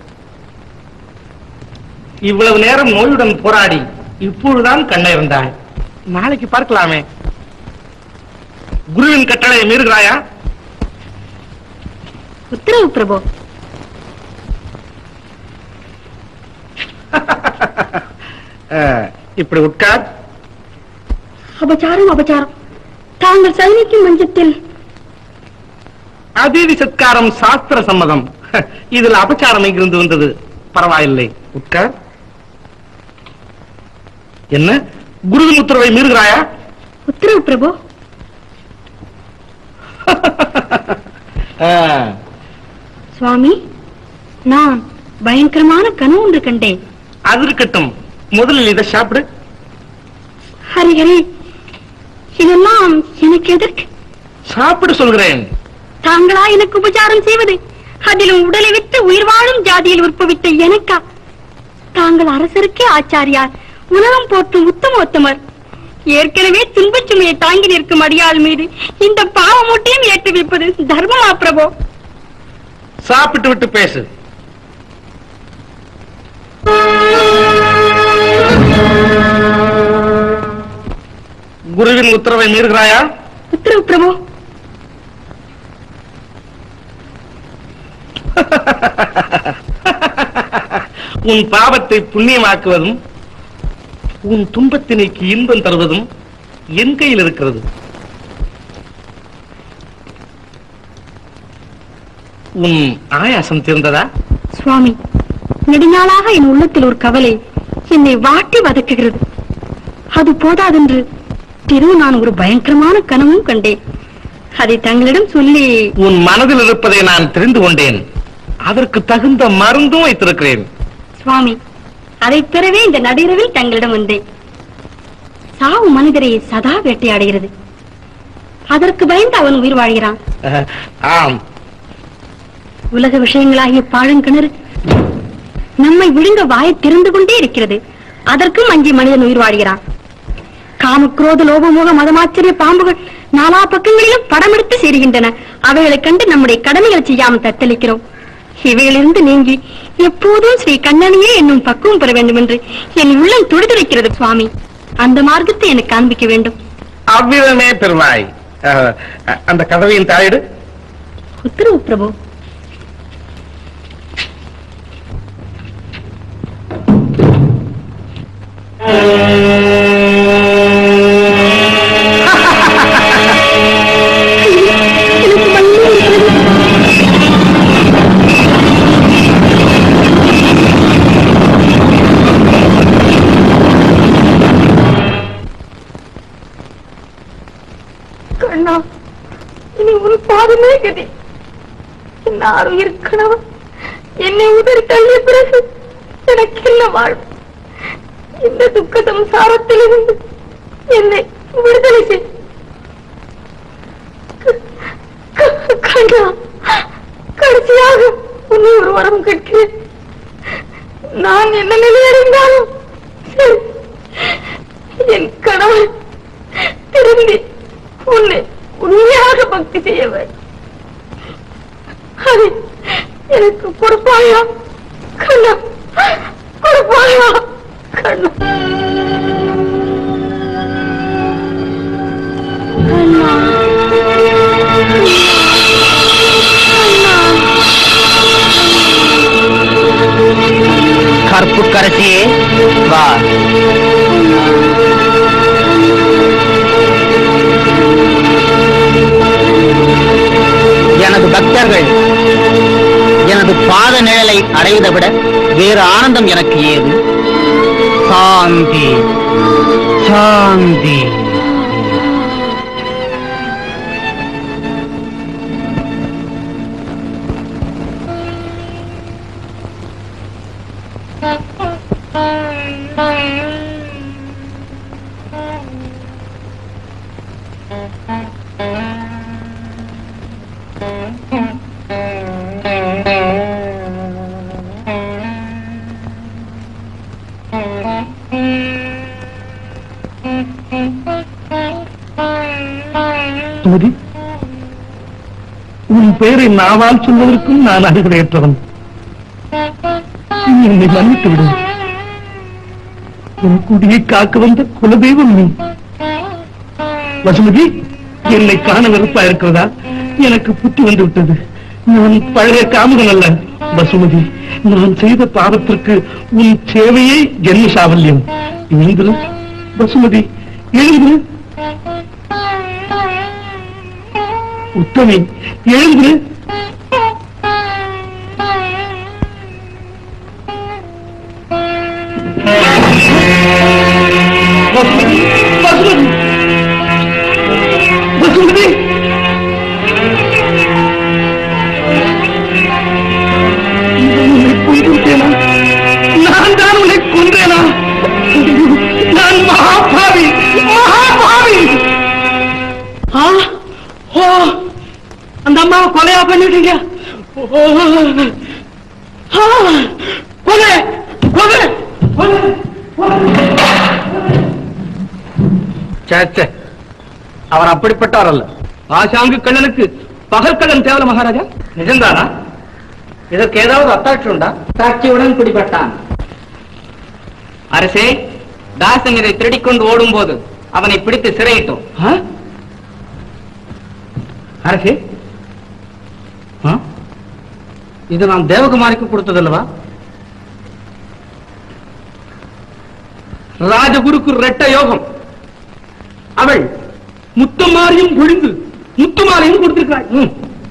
இவ்வளவு நேரம் நோயுடன் போராடி இப்பொழுதுதான் கண்ணை இருந்தாய் நாளைக்கு பார்க்கலாமே குருவின் கட்டளையை மீறுகிறாயா உத்தரவு பிரபு அஹ், இப்படி உட்கார் அபச்சாரம் அபச்சாரம் தாங்கள் சைனிக்கும் மஞ்சத்தில் அதீதி சத்காரம் சாஸ்திர சம்மதம் இதில் அபச்சாரம் இருந்து வந்தது பரவாயில்லை உட்கார் என்ன குருவின் உத்தரவை மீறுகிறாயா உத்தரவு பிரபு ஆ, சுவாமி நான் பயங்கரமான கனவு ஒன்று கண்டேன் அது இருக்கட்டும் முதலில் இதை சாப்பிடு ஹரி ஹரி இதெல்லாம் எனக்கு எதற்கு சாப்பிடு சொல்கிறேன் தாங்களா எனக்கு உபச்சாரம் செய்வது அதிலும் உடலை விட்டு உயிர் வாழும் ஜாதியில் உற்பவித்த எனக்கா தாங்கள் அரசருக்கே ஆச்சாரியார் உலகம் போற்றும் உத்தமோத்தமர் ஏற்கனவே துன்பச் சுமையை தாங்கி நிற்கும் அடியாள் மீது இந்த பாவமூட்டையும் ஏற்றி வைப்பது தர்மமா பிரபு சாப்பிட்டு விட்டு பேசு குருவின் உத்தரவை மீறுகிறாயா உத்தரவு பிரபு உன் பாவத்தை புண்ணியமாக்குவதும் உன் துன்பத்தினைக்கு இன்பம் தருவதும் என் கையில் இருக்கிறது உன் ஆயாசம் தீர்ந்ததா சுவாமி நெடுநாளாக என் உள்ளத்தில் ஒரு கவலை என்னை வாட்டி வதக்குகிறது அது போதாதென்று திரு நான் ஒரு பயங்கரமான கனவும் கண்டேன் அதை தங்களிடம் சொல்லி உன் மனதில் இருப்பதை நான் தெரிந்து கொண்டேன் அதற்கு தகுந்த மருந்தும் வைத்திருக்கிறேன் சுவாமி அதை பெறவே இந்த நடுஇரவில் தங்களிடம் வந்தேன் சாவு மனிதரை சதா வேட்டையாடுகிறது அதற்கு பயந்து அவன் உயிர் வாழ்கிறான் அஹ், ஆம் உலக விஷயங்களாகிய பாழுங்கிணறு நம்மை விழுங்க வாயை திறந்து கொண்டே இருக்கிறது அதற்கும் அஞ்சி மனிதன் உயிர் வாழ்கிறான் காமக்ரோத லோபமோக மதமாச்சரிய பாம்புகள் நாலா பக்கங்களிலும் படமெடுத்து சேருகின்றன அவைகளைக் கண்டு நம்முடைய கடமைகளை செய்யாமல் தத்தளிக்கிறோம் இவைகளிலிருந்து நீங்கி எப்போதும் ஸ்ரீ கண்ணனையே என்னும் பக்குவம் பெற வேண்டும் என்று என் உள்ளம் துடிதுடிக்கிறது சுவாமி அந்த மார்க்கத்தை எனக்கு காண்பிக்க வேண்டும் அவ்விதமே பெருமாய் அஹ், அந்த கதவையின் தாயிடு உத்தரவு பிரபு எனக்கு மண்ணு இருக்கிறது. கண்ணா இனி ஒரு பாதமே கதி என் ஆறுயிர் கணவன் என்னை உதறி தள்ளிய பிறகு எனக்கு என்ன வாழ்வு இந்த துக்க சம்சாரத்திலிருந்து என்னை விடுதலை செய் க- க- கண்ணா கடைசியாக உன்னை ஒரு வரம் கேட்கிறேன் நான் என்ன நிலையடைந்தாலும் சரி என் கணவன் திரும்பி உன்னை உண்மையாக பக்தி செய்யவர் அதை எனக்கு கொடுப்பாயா கண்ணா கொடுப்பாயா கண்ணா கண்ணா கற்பு கரசியே வா எனது பக்தர்கள் எனது பாத நிழலை அடைவதை விட வேறு ஆனந்தம் எனக்கு ஏது சாந்தி சாந்தி சுமதி உன் பெயரை நாவால் சொல்வதற்கும் நான் அறிவுடையற்றவன் நீ என்னை மன்னித்து விடு உன் குடியை காக்க வந்த குலதெய்வம் நீ வசுமதி என்னை காண வெறுப்பா இருக்கிறதா எனக்கு புத்தி வந்து விட்டது நான் பழைய காமுகன் அல்ல வசுமதி நான் செய்த பாவத்திற்கு உன் சேவையே ஜென்ம சாவல்யம் எழுந்திரு வசுமதி எழுந்திரு உத்தமி எழுந்து ஓ அந்த அம்மாவை கொலையா பண்ணிட்டீங்க ஓ ஆ, கொலை கொலை கொலை சேச்சே அவர் அப்படிப்பட்டவர் அல்ல ஆசாங்கு கண்ணனுக்கு பகல் கண்ணன் தேவல மகாராஜா நிஜம்தானா இதற்கு ஏதாவது அத்தாட்சி உண்டா சாட்சியுடன் பிடிபட்டான் அரசே தாசன் இதை திருடிக்கொண்டு ஓடும்போது அவனை பிடித்து சிறையிட்டோம் ஆ? அரசே ஆ? இது நாம் தேவகுமாரிக்கு கொடுத்ததல்லவா ராஜகுருக்கு ரெட்ட யோகம் அவள் முத்தமாரியும் பொழிந்து முத்துமாலையும் கொடுத்திருக்கிறாள் ம்.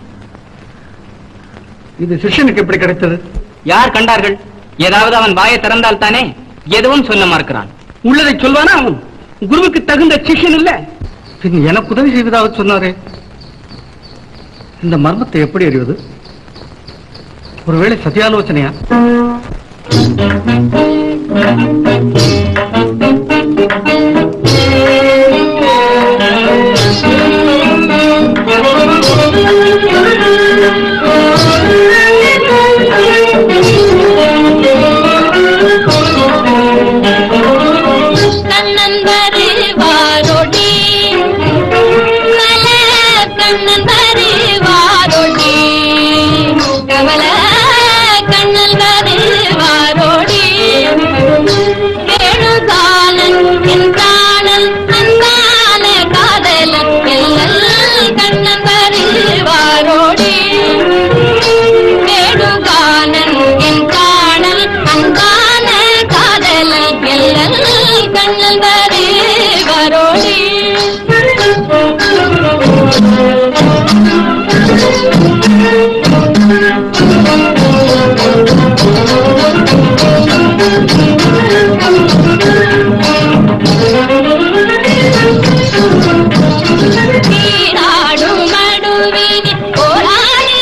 இது சிஷ்யனுக்கு எப்படி கிடைத்தது யார் கண்டார்கள் ஏதாவது அவன் வாயை திறந்தால் தானே எதுவும் சொல்ல மறுக்கிறான் உள்ளதை சொல்வானா அவன் குருவுக்கு தகுந்த சிஷ்யன் இல்ல பின் எனக்கு உதவி செய்வதாக சொன்னாரே இந்த மர்மத்தை எப்படி அறிவது ஒருவேளை சத்தியாலோசனையா கண்ணன் வருவாரொடி கல கண்ணன் வருவாரொடி கமல கண்ணன் வருவாரொடி வேணுகாலன் என்றானல் அன்பான காதலன் எல்லல் கண்ணன் வருவாரொடி வேணுகானன் என்றானல் அன்பான காதலன் எல்லல் கண்ணன் வருவாரொடி நீராடும் மடுவினி போராடி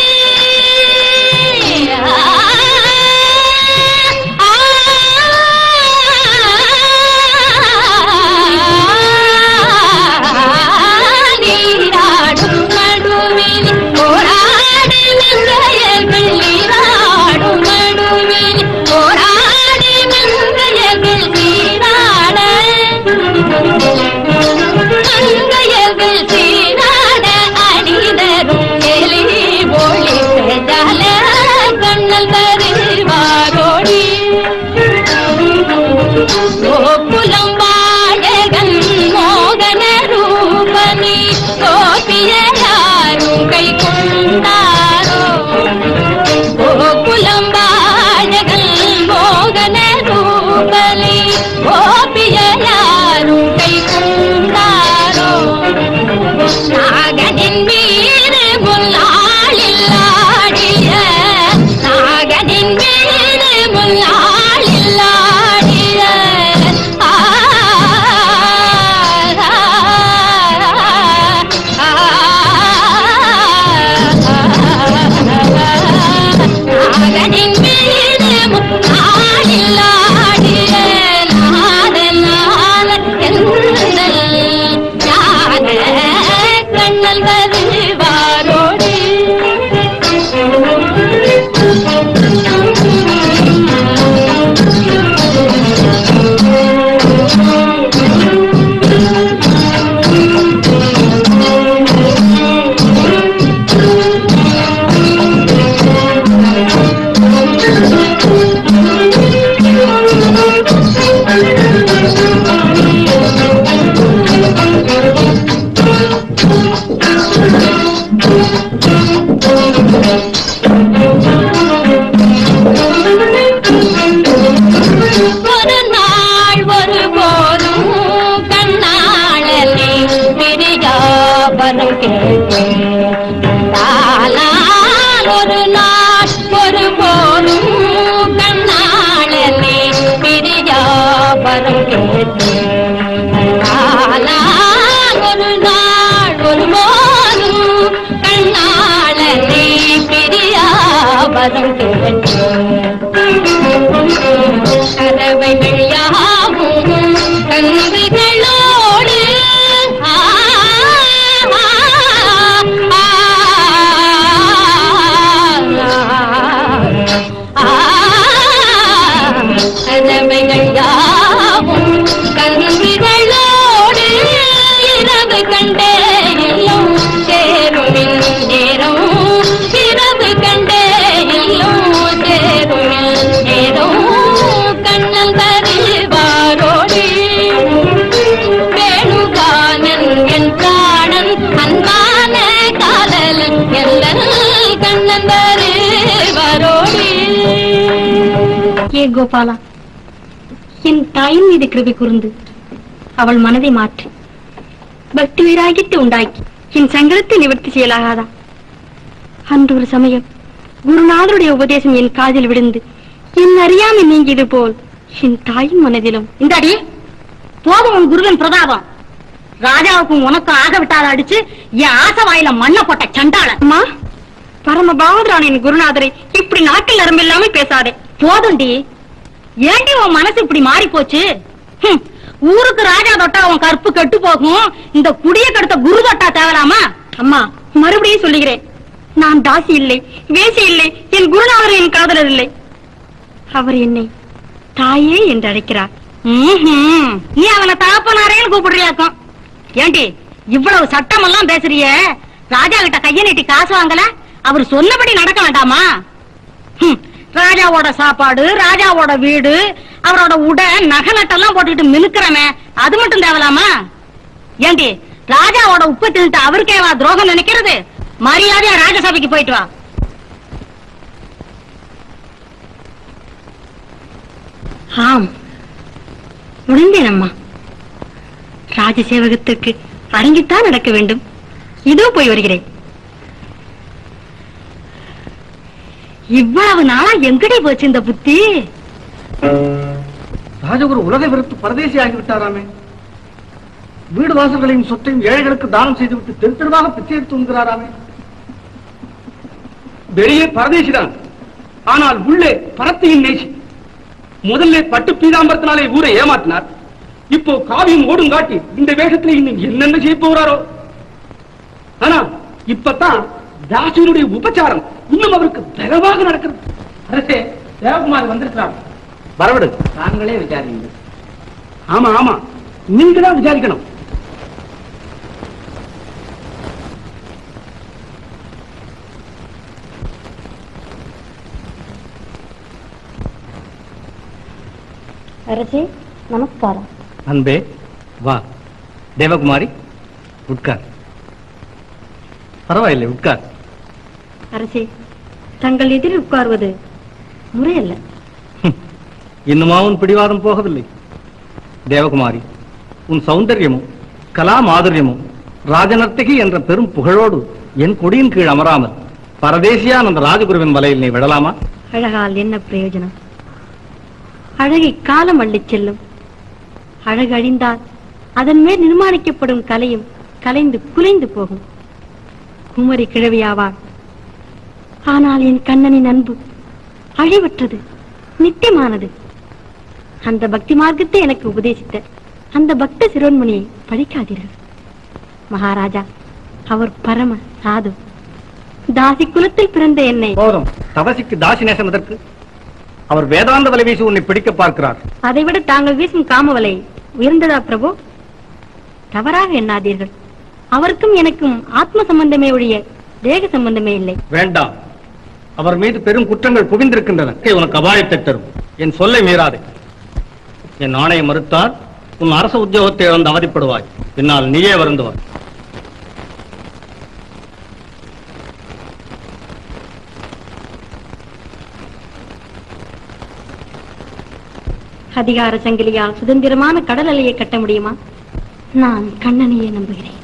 ஆ, நீராடும் மடுவினி போராடி மங்கையர்கள் நீராடும் மடுவினி போராடி மங்கையர்கள் நீராட அங்கையர்கள் சீராட அணிதரும் எலி ஒளி பெஜால கண்ணல் வருவாரோடி கோகுலம் வாழகன் மோகன ரூபனி கோபிய யாரும் கை கொண்டாரோ கோகுலம் வாழகன் மோகன ரூபனி கோபிய யாரும் கை கொண்டாரோ நாகனின் மீது முன்னாளில் ஆடிய நாகனின் மீது முன்னாளில் ஆடிய ஆ, ஆ, நாகனின் மீது முன்னாளில் ஆடிய நாதனால எந்தல் ஞான கண்ணல் வருவாரோடு ஒரு நாள் ஒரு போதும் கண்ணாளனே பிரியாபரம் கேட்பேன் தாளால் ஒரு நாள் ஒரு போதும் கண்ணாளனே பிரியாபரம் கேட்பேன் தாளால் ஒரு நாள் ஒரு போதும் கண்ணாளனே பிரியாபரம் கேட்பேன் கதவைகள் யாவும் கன்றுகளோடு ஆ, ஆ, ஹே கோபாலா என் தாயின் மீது கிருபை கூர்ந்து அவள் மனதை மாற்றி பக்தி வைராகியத்தை உண்டாக்கி என் சங்கடத்தை நிவர்த்தி செய்யலாகாதா அன்று ஒரு சமயம் குருநாதருடைய உபதேசம் என் காதில் விழுந்து என் அறியாமை நீங்கியது போல் என் தாயின் மனதிலும் இந்தாடி போதும் உன் குருவின் பிரதாபம் ராஜாவுக்கும் உனக்கும் ஆக விட்டாத அடிச்சு என் ஆசை வாயில மண்ணை போட்ட சண்டாளன் அம்மா பரம பாவதரான என் குருநாதரை இப்படி நாட்டில் நரம்பு இல்லாம பேசாதே போதும்டி ஏண்டி உன் மனசு இப்படி மாறி போச்சு ஹம், ஊருக்கு ராஜா தொட்டா உன் கற்பு கெட்டு போகும் இந்த குடிய கெடுத்த குரு தொட்டா தேவலாமா அம்மா மறுபடியும் சொல்லுகிறேன் நான் தாசி இல்லை வேசி இல்லை என் குருநாதர் என் காதலர் இல்லை அவர் என்னை தாயே என்று அழைக்கிறார் ம்ஹும். நீ அவனை தகப்பனாரேன்னு கூப்பிடுறியாக்கும் ஏண்டி இவ்வளவு சட்டம் எல்லாம் பேசுறிய ராஜா கிட்ட கைய நீட்டி காசு வாங்கல அவர் சொன்னபடி நடக்க வேண்டாமா ஹம், ராஜாவோட சாப்பாடு ராஜாவோட வீடு அவரோட உடை நகை நட்டெல்லாம் போட்டுக்கிட்டு மினுக்கிறமே அது மட்டும் தேவலாமா ஏண்டி ராஜாவோட உப்பு தின்ட்டு அவருக்கேவா துரோகம் நினைக்கிறது மரியாதையா ராஜசபைக்கு போயிட்டு வா ஆம் முடிந்தேன் அம்மா ராஜசேவகத்திற்கு அடங்கித்தான் நடக்க வேண்டும் இதோ போய் வருகிறேன் இவ்வளவு நாளா எங்கடி போச்சு இந்த புத்தி ராஜகுரு உலகை வெறுத்து பரதேசி ஆகிவிட்டாராமே வீடு வாசல்களையும் சொத்தையும் ஏழைகளுக்கு தானம் செய்துவிட்டு தெரு தெருவாக பிச்சை எடுத்து உண்கிறாராமே வெளியே பரதேசிதான் ஆனால் உள்ளே பரத்தையின் நேசி முதல்ல பட்டு பீதாம்பரத்தினாலே ஊரை ஏமாற்றினார் இப்போ காவியம் ஓடும் காட்டி இந்த வேஷத்துல இன்னும் என்னென்ன செய்ய போகிறாரோ ஆனா இப்பதான் தாசியனுடைய உபச்சாரம் இன்னும் அவருக்கு தரவாக நடக்கிறது அரசே தேவகுமார் வந்திருக்கிறார் வரவிடு தாங்களே விசாரிங்க ஆமா ஆமா நீங்க தான் விசாரிக்கணும் அரசே நமஸ்காரம் அன்பே வா தேவகுமாரி உட்கார் பரவாயில்லை உட்கார் அரசே தங்கள் எதிரில் உட்கார்வது முறையல்ல இன்னுமா உன் பிடிவாதம் போகவில்லை தேவகுமாரி உன் சௌந்தரியமும் கலா மாதுரியமும் ராஜநர்த்தகி என்ற பெரும் புகழோடு என் கொடியின் கீழ் அமராமல் பரதேசியான் அந்த ராஜகுருவின் வலையில் நீ விடலாமா அழகால் என்ன பிரயோஜனம் அழகை காலம் அள்ளிச் செல்லும் அழகு அழிந்தால் அதன் மேல் நிர்மாணிக்கப்படும் கலையும் கலைந்து குலைந்து போகும் குமரி கிழவியாவாள் ஆனால் என் கண்ணனின் அன்பு அழிவற்றது நித்தியமானது அந்த பக்தி மார்க்கத்தை எனக்கு உபதேசித்த அந்த பக்த சிரோன்மணியை படிக்காதீர்கள் மகாராஜா அவர் பரம சாது தாசி குலத்தில் பிறந்த என்னை போதும் தவசிக்கு தாசி நேசம் எதற்கு அவர் வேதாந்த வலை வீசி உன்னை பிடிக்க பார்க்கிறார் அதைவிட தாங்கள் வீசும் காமவலை உயர்ந்ததா பிரபு தவறாக எண்ணாதீர்கள் அவருக்கும் எனக்கும் ஆத்ம சம்பந்தமே ஒழிய தேக சம்பந்தமே இல்லை வேண்டாம் அவர் மீது பெரும் குற்றங்கள் குவிந்திருக்கின்றன கே, உனக்கு அபாயத்தை தரும் என் சொல்லை மீறாதே என் ஆணையை மறுத்தால் உன் அரச உத்தியோகத்தை இழந்து அவதிப்படுவாய் பின்னால் நீயே வருந்துவாய் அதிகார சங்கிலியால் சுதந்திரமான கடல் அலையை கட்ட முடியுமா நான் கண்ணனையே நம்புகிறேன்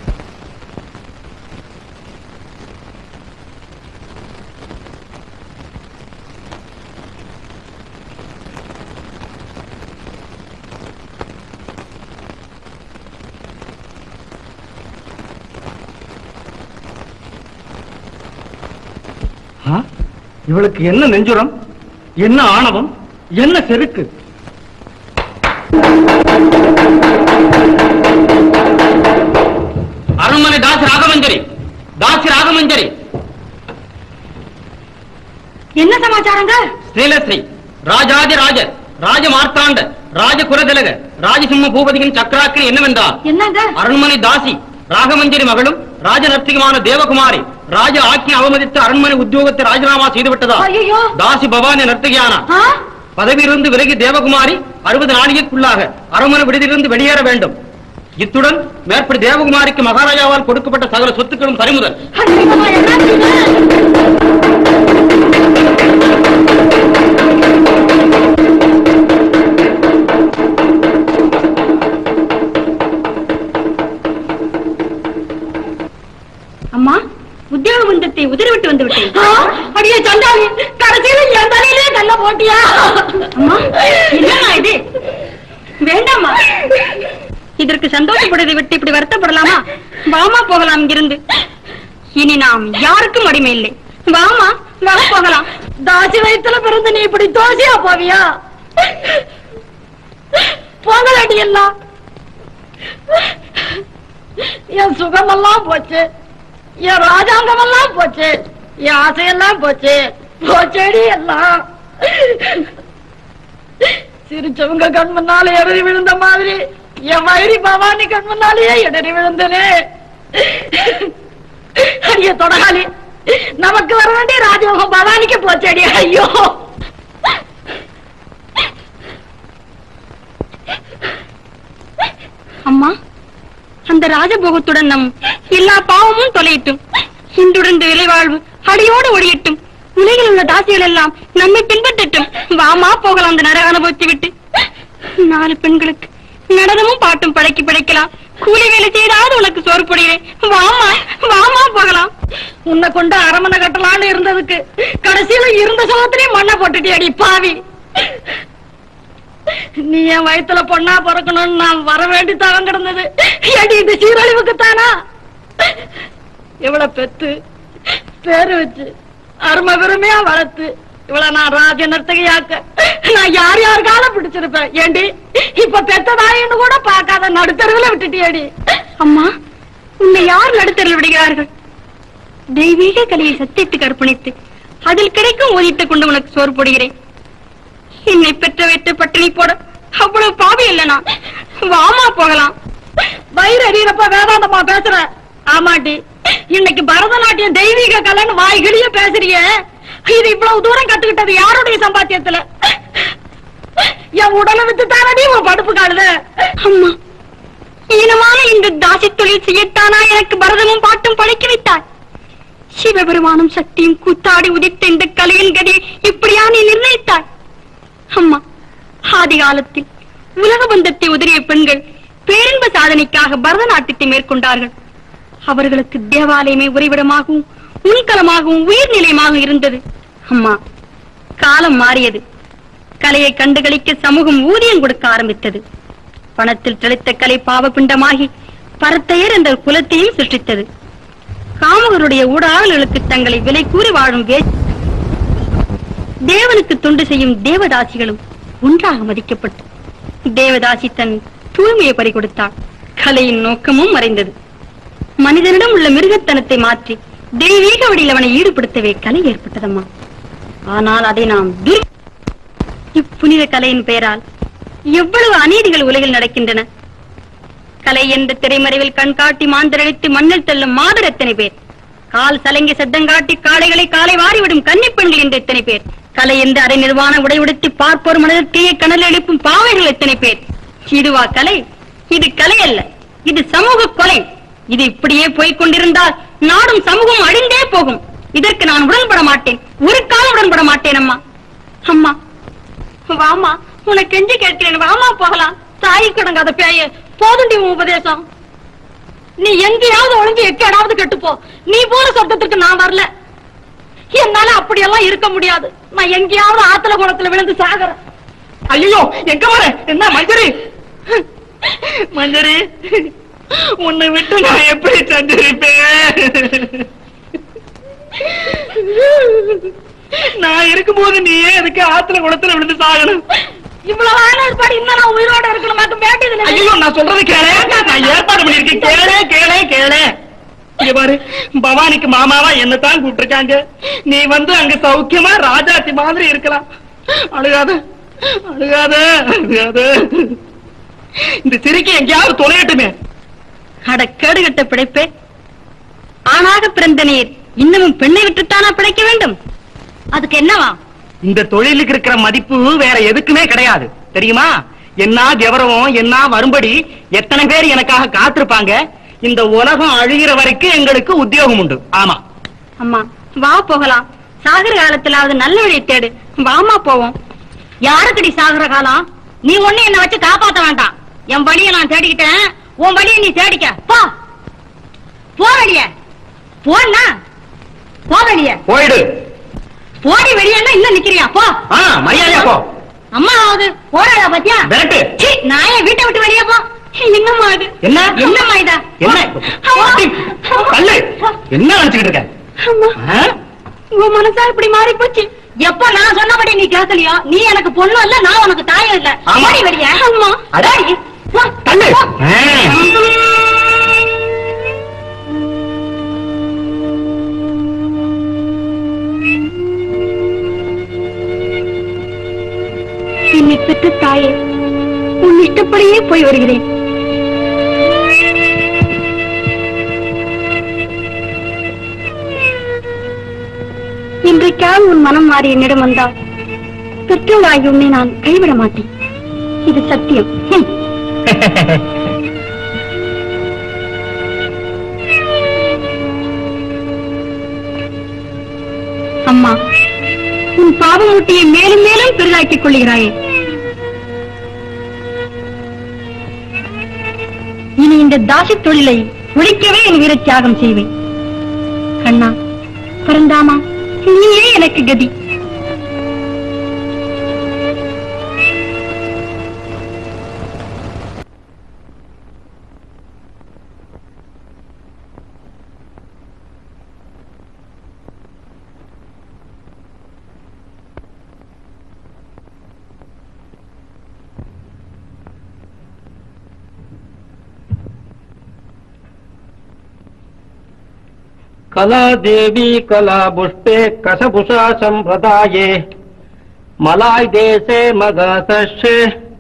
ஆ? இவளுக்கு என்ன நெஞ்சுரம் என்ன ஆணவம் என்ன செருக்கு அரண்மனை தாசி ராகமஞ்சரி தாசி ராகமஞ்சரி என்ன சமாச்சாரங்க ஸ்ரீலஸ்ரீ ராஜாதி ராஜ ராஜ மார்த்தாண்ட ராஜ குலதிலக ராஜசிம்ம பூபதியின் சக்கராக்கிரி என்னவென்றால் என்னங்க அரண்மனை தாசி ராகமஞ்சரி மகளும் ராஜ நர்த்திகமான தேவகுமாரி ராஜ ஆக்கி அவமதித்து அரண்மனை உத்தியோகத்தை ராஜினாமா செய்துவிட்டதா ஐயையோ. தாசி பவானி நர்த்தகியானா ஆ? பதவியிலிருந்து விலகி தேவகுமாரி அறுபது நாளிகைக்குள்ளாக அரண்மனை விடுதியிலிருந்து வெளியேற வேண்டும் இத்துடன் மேற்படி தேவகுமாரிக்கு மகாராஜாவால் கொடுக்கப்பட்ட சகல சொத்துக்களும் பறிமுதல் ஐயோ, என்னாச்சுங்க? பந்தத்தை உதறிவிட்டு வந்து விட்டேன் அடியே சண்டாளி கடைசியில என் தலையிலே கல்ல போட்டியா அம்மா என்னம்மா இது வேண்டாமா இதற்கு சந்தோஷப்படுவதை விட்டு இப்படி வருத்தப்படலாமா வாமா போகலாம் இங்கிருந்து இனி நாம் யாருக்கும் அடிமை இல்லை வாமா வா போகலாம் தாசி வயித்துல பிறந்து நீ இப்படி தோசியா போவியா போங்கலாடி எல்லாம் என் சுகமெல்லாம் போச்சு என் ராஜாங்கமெல்லாம் போச்சு என் ஆசையெல்லாம் போச்சு போச்சேடி எல்லாம் சிரிச்சவங்க கண் முன்னாலே இடறி விழுந்த மாதிரி என் வயிறு பவானி கண் முன்னாலேயே இடறி விழுந்தனே அடிய தொடகாலி நமக்கு வர வேண்டிய ராஜயோகம் பவானிக்கு போச்சேடி ஐயோ அம்மா அந்த ராஜபோகத்துடன் நம் எல்லா பாவமும் தொலையட்டும் இன்றுடன் விளைவாழ்வு அடியோடு ஒழியட்டும் உலகில் உள்ள தாசிகள் எல்லாம் நம்மை பின்பற்றட்டும் வாமா போகலாம் அந்த நரக அனுபவித்து விட்டு நாலு பெண்களுக்கு நடனமும் பாட்டும் படைக்கி படைக்கலாம் கூலி வேலை செய்தாவது உனக்கு சோறு போடுகிறேன் வாமா வாமா போகலாம் உன்னை கொண்டு அரமனை கட்டலான்னு இருந்ததுக்கு கடைசியில இருந்த சோகத்திலேயே மண்ணை போட்டுட்டி அடி பாவி நீ என் வயித்துல பொண்ணா பிறக்கணும்னு நான் வர வேண்டி தவம் கிடந்தது ஏடி இந்த சீரழிவுக்கு தானா இவளை பெத்து பேரு வச்சு அருமை பெருமையா வளர்த்து இவளை நான் ராஜ நர்த்தகையாக்க நான் யார் யார் காலம் பிடிச்சிருப்பேன் ஏண்டி இப்ப பெத்ததாயின்னு கூட பார்க்காத நடுத்தருவுல விட்டுட்டியேடி அம்மா உன்னை யார் நடுத்தருவில் விடுகிறார்கள் தெய்வீக கலையை சத்தியத்துக்கு அர்ப்பணித்து அதில் கிடைக்கும் ஊதியத்தை கொண்டு உனக்கு சோறு போடுகிறேன் என்னை பெற்ற வைத்து பட்டினி போட அவ்வளவு பாவி இல்ல நான் வாமா போகலாம் வயிறு அறியறப்ப வேதாந்தமா பேசுற ஆமாட்டி இன்னைக்கு பரதநாட்டியம் தெய்வீக கலைன்னு வாய் கிளிய பேசுறிய இது இவ்வளவு தூரம் கத்துக்கிட்டது யாருடைய சம்பாத்தியத்துல என் உடலை வித்து தானடி உன் படுப்பு காடுத அம்மா ஈனமான இந்த தாசி தொழில் செய்யத்தானா எனக்கு பரதமும் பாட்டும் பழக்கி வைத்தாய் சிவபெருமானும் சக்தியும் கூத்தாடி உதித்த இந்த கலையின் கதியை இப்படியா நீ நிர்ணயித்தாய் அம்மா ஆதி காலத்தில் உலக பந்தத்தை உதறிய பெண்கள் பேரின்ப சாதனைக்காக பரதநாட்டியத்தை மேற்கொண்டார்கள் அவர்களுக்கு தேவாலயமே உறைவிடமாகவும் உண்கலமாகவும் உயிர் நிலையமாகவும் இருந்தது அம்மா காலம் மாறியது கலையை கண்டுகளிக்க சமூகம் ஊதியம் கொடுக்க ஆரம்பித்தது பணத்தில் தெளித்த கலை பாவபிண்டமாகி பரத்தையர் என்ற குலத்தையும் சிருஷ்டித்தது காமகருடைய ஊடாளர்களுக்கு தங்களை விலை கூறி வாழும் வே தேவனுக்கு தொண்டு செய்யும் தேவதாசிகளும் ஒன்றாக மதிக்கப்பட்டு தேவதாசி தன் தூய்மையை பறிகொடுத்தாள் கலையின் நோக்கமும் மறைந்தது மனிதனிடம் உள்ள மிருகத்தனத்தை மாற்றி தெய்வீக வழியில் அவனை ஈடுபடுத்தவே கலை ஏற்பட்டதம்மா ஆனால் அதை நாம் துர் இப்புனித கலையின் பெயரால் எவ்வளவு அநீதிகள் உலகில் நடக்கின்றன கலை என்ற திரைமறைவில் கண்காட்டி மாந்தரடித்து மண்ணில் தள்ளும் மாதர் எத்தனை பேர் கால் சலங்கி சத்தங்காட்டி காளைகளை காலை வாரிவிடும் கன்னிப் பெண்கள் என்று எத்தனை பேர் கலை என்று அரை நிர்வாண உடை உடுத்தி பார்ப்போர் மனதில் தீய கனல் எழுப்பும் பாவைகள் எத்தனை பேர் இதுவா கலை இது கலை அல்ல இது சமூக கொலை இது இப்படியே போய்க் கொண்டிருந்தால் நாடும் சமூகம் அழிந்தே போகும் இதற்கு நான் உடன்பட மாட்டேன் ஒரு காலம் உடன்பட மாட்டேன் அம்மா அம்மா வாமா உனக்கு கெஞ்சி கேட்கிறேன் வாமா போகலாம் தாய் கடங்காத பேய போதுண்டி உன் உபதேசம் நீ எங்கேயாவது ஒளிஞ்சு எக்கேடாவது கெட்டுப்போ நீ போற சொர்க்கத்துக்கு நான் வரல என்னால அப்படியெல்லாம் இருக்க முடியாது நான் எங்கேயாவது ஆத்துல குளத்துல விழுந்து சாகுறேன் ஐயோ எங்க வர என்ன மஞ்சரி மஞ்சரி உன்னை விட்டு நான் எப்படி சந்திருப்பேன் நான் இருக்கும்போது நீ ஏன் அதுக்கு ஆத்துல குளத்துல விழுந்து சாகணும் இவ்வளவு ஆன ஏற்பாடு இன்னும் நான் உயிரோட இருக்கணும் வேண்டியது ஐயோ நான் சொல்றது கேளு நான் ஏற்பாடு பண்ணிருக்கேன் கேளு கேளு கேளு இங்க பாரு பவானிக்கு மாமாவா என்னத்தான் கூப்பிட்டிருக்காங்க நீ வந்து அங்க சௌக்கியமா ராஜாத்தி மாதிரி இருக்கலாம் அழுகாத அழுகாத அழுகாத இந்த சிரிக்கை எங்கேயாவது தொலையட்டுமே அட கேடுகட்ட பிழைப்பே ஆணாக பிறந்த நீர் இன்னமும் பெண்ணை விட்டுத்தானா பிழைக்க வேண்டும் அதுக்கு என்னவா இந்த தொழிலுக்கு இருக்கிற மதிப்பு வேற எதுக்குமே கிடையாது தெரியுமா என்ன கௌரவம் என்ன வரும்படி எத்தனை பேர் எனக்காக காத்திருப்பாங்க இந்த உலகம் அழிகிற வரைக்கும் எங்களுக்கு உத்தியோகம் உண்டு ஆமா அம்மா வா போகலாம் சாகர காலத்திலாவது நல்ல வழியை தேடு வாமா போவோம் யாருக்குடி சாகுற காலம் நீ ஒண்ணு என்ன வச்சு காப்பாத்த வேண்டாம் என் வழியை நான் தேடிக்கிட்டேன் உன் வழியை நீ தேடிக்க போ போ வழிய போன்னா போ வெளிய போயிடு போடி வெளியன்னா இன்னும் நிக்கிறியா போ ஆ மரியாதையா போ அம்மா ஆகுது போறாடா பாத்தியா விரட்டு. சீ, நான் ஏன் வீட்டை விட்டு வெளியே போ என்னம்மா இது என்ன? என்னம்மா இதா என்ன அம்மா. தள்ளு என்ன நினைச்சுக்கிட்டு இருக்க அம்மா ஆ? உன் மனசா இப்படி மாறி போச்சு எப்ப நான் சொன்னபடி நீ கேட்கலையோ நீ எனக்கு பொண்ணும் இல்ல நான் உனக்கு தாயும் இல்ல ஆமா. போடி வெளிய அம்மா அட. போடி. போ. தள்ளு போ. ஆ. என்னை பெற்ற தாயே உன் இஷ்டப்படியே போய் வருகிறேன் இன்றைக்காவது உன் மனம் மாறி என்னிடம் வந்தால் பெற்றோராகி உன்னை நான் கைவிட மாட்டேன் இது சத்தியம் ஹம். அம்மா உன் பாவமூட்டியை மேலும் மேலும் பெரிதாக்கிக் கொள்கிறாயே இனி இந்த தாசி தொழிலை ஒழிக்கவே என் வீர தியாகம் செய்வேன் கண்ணா பரந்தாமா நீயே எனக்கு கதி கலாதேவி கலாபுஷ்பே கசபுஷா சம்பிரதாயே மலாய் தேசே மகாசே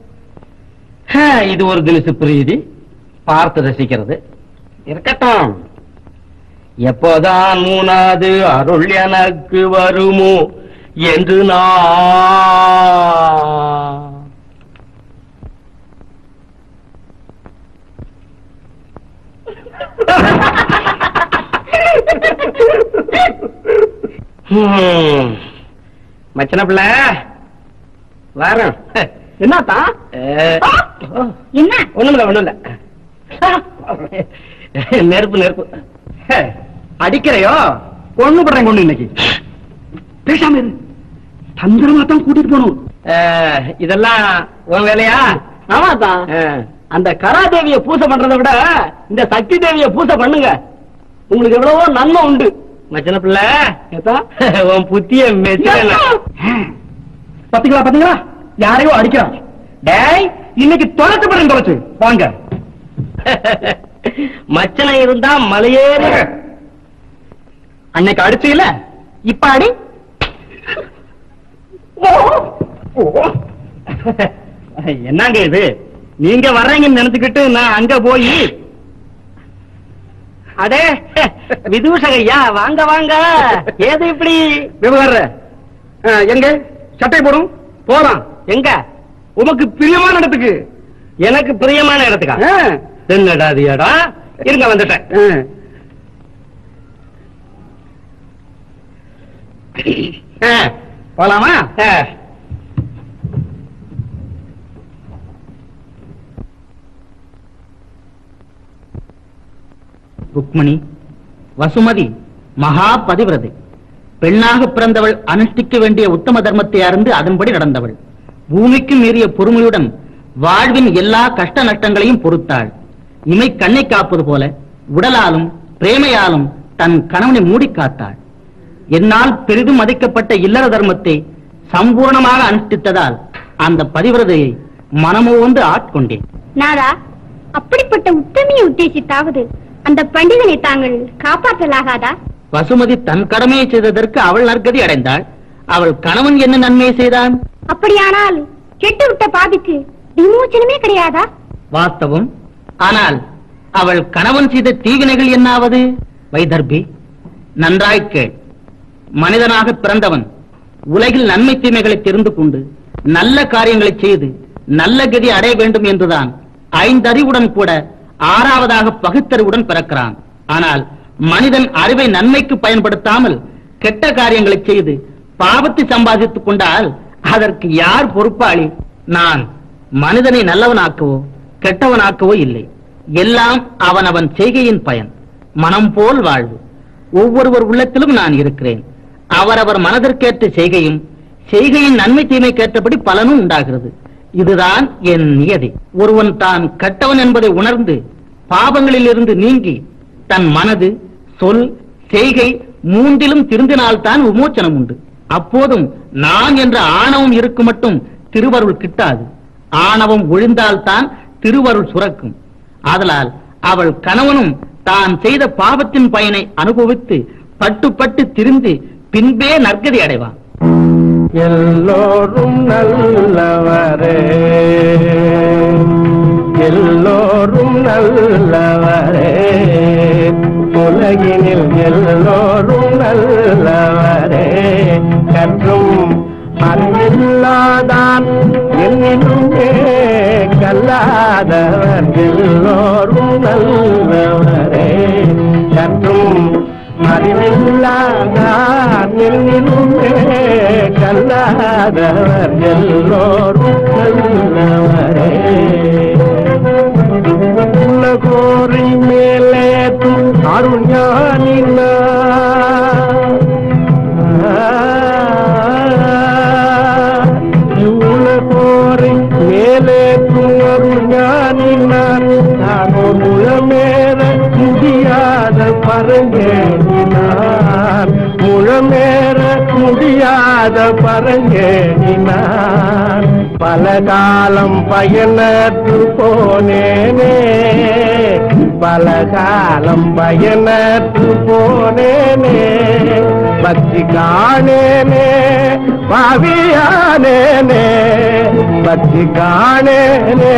இது ஒரு தினசு பிரீதி பார்த்து ரசிக்கிறது இருக்கட்டும் எப்போதான் மூணாவது அருள் எனக்கு வருமோ என்று நான் ஹம். மச்சன பிள்ளை வரேன் என்னத்தா என்ன ஒண்ணுமில்ல ஒண்ணுமில்ல நெருப்பு நெருப்பு அடிக்கிறையோ பொண்ணு படுறேன் கொண்டு இன்னைக்கு பேசாம இரு தந்திரமா தான் கூட்டிட்டு போகணும் அஹ், இதெல்லாம் உன் வேலையா ஆமாதான் அஹ், அந்த கராதேவிய பூசை பண்றதை விட இந்த சக்தி தேவிய பூசை பண்ணுங்க உங்களுக்கு எவ்வளவோ நன்மை உண்டு மச்சன பிள்ளை ஏத்தா? உன் புத்திய மெச்சல பாத்தீங்களா பாத்தீங்களா யாரையோ அடிக்கிறான் டேய் இன்னைக்கு தொலைச்சு பாருங்க தொலைச்சு வாங்க மச்சனை இருந்தா மலையேறு அன்னைக்கு அடிச்சீல இப்ப அடி என்னங்க இது நீங்க வர்றீங்கன்னு நினைச்சுக்கிட்டு நான் அங்க போய் அடே விதூஷகையா வாங்க வாங்க ஏது இப்படி விவகார எங்க சட்டை போடும் போறோம் எங்க உமக்கு பிரியமான இடத்துக்கு எனக்கு பிரியமான இடத்துக்கா ஆ, என்னடா அது இடம் இருங்க வந்துட்டேன் ஆ. ஆ, போலாமா ஆ. ருக்மணி வசுமதி மகா பதிவிரதை பெண்ணாக பிறந்தவள் அனுஷ்டிக்க வேண்டிய உத்தம தர்மத்தை அறிந்து அதன்படி நடந்தவள் பூமிக்கு மீறிய பொறுமையுடன் வாழ்வின் எல்லா கஷ்ட நஷ்டங்களையும் பொறுத்தாள் இமை கண்ணை காப்பது போல உடலாலும் பிரேமையாலும் தன் கணவனை மூடி காத்தாள் என்னால் பெரிதும் மதிக்கப்பட்ட இல்லற தர்மத்தை சம்பூர்ணமாக அனுஷ்டித்ததால் அந்த பதிவிரதையை மனமோந்து ஆட்கொண்டேன் நாதா அப்படிப்பட்ட உத்தமியை உத்தேசித்தாவது அந்த பண்டிதனை தாங்கள் காப்பாற்றலாகாதா வசுமதி தன் கடமையை செய்ததற்கு அவள் நற்கதி அடைந்தாள் அவள் கணவன் என்ன நன்மை செய்தான் அப்படியானால் கெட்டுவிட்ட பாதிக்கு விமோச்சனமே கிடையாதா வாஸ்தவம் ஆனால் அவள் கணவன் செய்த தீவினைகள் என்னாவது வைதர்பி நன்றாய்க் கேள் மனிதனாக பிறந்தவன் உலகில் நன்மை தீமைகளை தெரிந்து கொண்டு நல்ல காரியங்களை செய்து நல்ல கதி அடைய வேண்டும் என்றுதான் ஐந்தறிவுடன் கூட ஆறாவதாக பகுத்தறிவுடன் பிறக்கிறான் ஆனால் மனிதன் அறிவை நன்மைக்கு பயன்படுத்தாமல் கெட்ட காரியங்களை செய்து பாவத்தை சம்பாதித்துக் கொண்டால் அதற்கு யார் பொறுப்பாளி நான் மனிதனை நல்லவனாக்கவோ கெட்டவனாக்கவோ இல்லை எல்லாம் அவனவன் செய்கையின் பயன் மனம் போல் வாழ்வு ஒவ்வொருவர் உள்ளத்திலும் நான் இருக்கிறேன் அவரவர் மனதிற்கேற்ற செய்கையும் செய்கையின் நன்மை தீமை கேட்டபடி பலனும் உண்டாகிறது இதுதான் என் நியதி ஒருவன் தான் கெட்டவன் என்பதை உணர்ந்து பாவங்களிலிருந்து நீங்கி தன் மனது சொல் செய்கை மூன்றிலும் திருந்தினால்தான் விமோச்சனம் உண்டு அப்போதும் நான் என்ற ஆணவம் இருக்கும் மட்டும் திருவருள் கிட்டாது ஆணவம் ஒழிந்தால்தான் திருவருள் சுரக்கும் ஆதலால் அவள் கணவனும் தான் செய்த பாவத்தின் பயனை அனுபவித்து பட்டு பட்டு திரிந்து பின்பே நற்கதி அடைவான் எல்லோரும் நல்லவரே எல்லோரும் நல்லவரே உலகினில் எல்லோரும் நல்லவரே கற்றும் அறிவில்லாதான் என்னிலுமே கல்லாதவர் எல்லோரும் நல்லவரே கற்றும் அறிவில்லாதான் என்னிலுமே கல்லாதவர் எல்லோரும் நல்லவரே உலகோரை மேலேற்றும் அருஞானினா உலகோரை மேலேற்றும் அருஞானினான் நானோ முழமேற முடியாத பரங்கேணினான் முழமேற முடியாத பரங்கேணினான் பல காலம் பயனற்று போனேனே பல காலம் பயனற்று போனேனே பக்தி காணேனே பாவியானேனே பக்தி காணேனே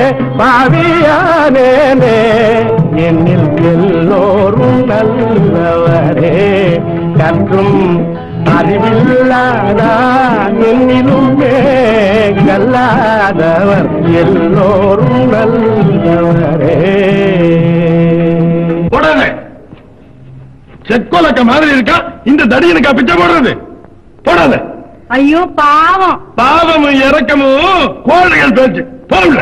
பாவியானேனே என்னில் எல்லோரும் நல்லவரே கற்றும் அறிவில்லாதான் என்னிலுமே கல்லாதவர் எல்லோரும் நல்லவரே போடாத செக்கோலக்க மாதிரி இருக்கா இந்த தடியனுக்கா பிச்சை போடுறது போடாத ஐயோ பாவம் பாவமும் இறக்கமும் கோழைகள் பேச்சு போகல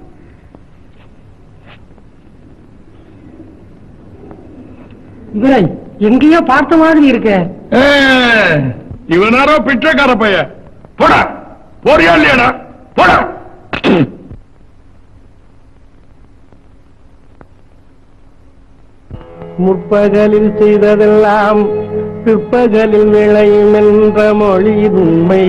இவரை எங்கேயோ பார்த்த மாதிரி இருக்க இவனாரோ பிச்சைக்கார பையன் போடா போறியா இல்லையாடா போடா முற்பகலில் செய்ததெல்லாம் பிற்பகலில் விளையும் என்ற மொழி உண்மை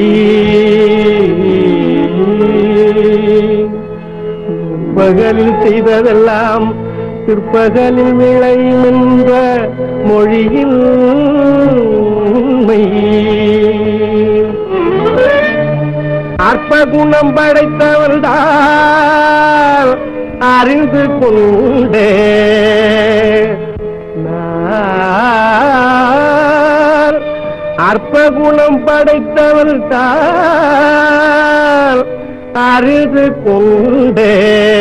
பகலில் செய்ததெல்லாம் பிற்பகலில் விளையும் என்ற மொழியில் உண்மை அற்ப குணம் படைத்தவள்தான் அறிந்து கொண்டே நான் அற்ப குணம் படைத்தவள் தான் அறிந்து கொண்டே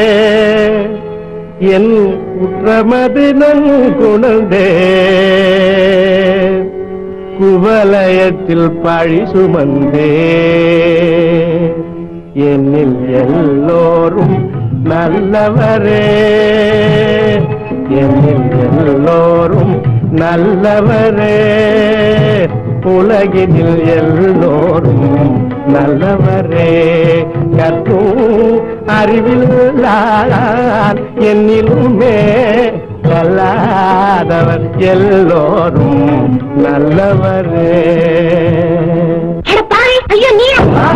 என் குற்றமது நன்குணர்ந்தே குவலயத்தில் பழி சுமந்தே என்னில் எல்லோரும் நல்லவரே என்னில் எல்லோரும் நல்லவரே உலகினில் எல்லோரும் நல்லவரே கற்றும் அறிவில்லார் என்னிலுமே கல்லாதவர் எல்லோரும் நல்லவரே ஐயோ நீ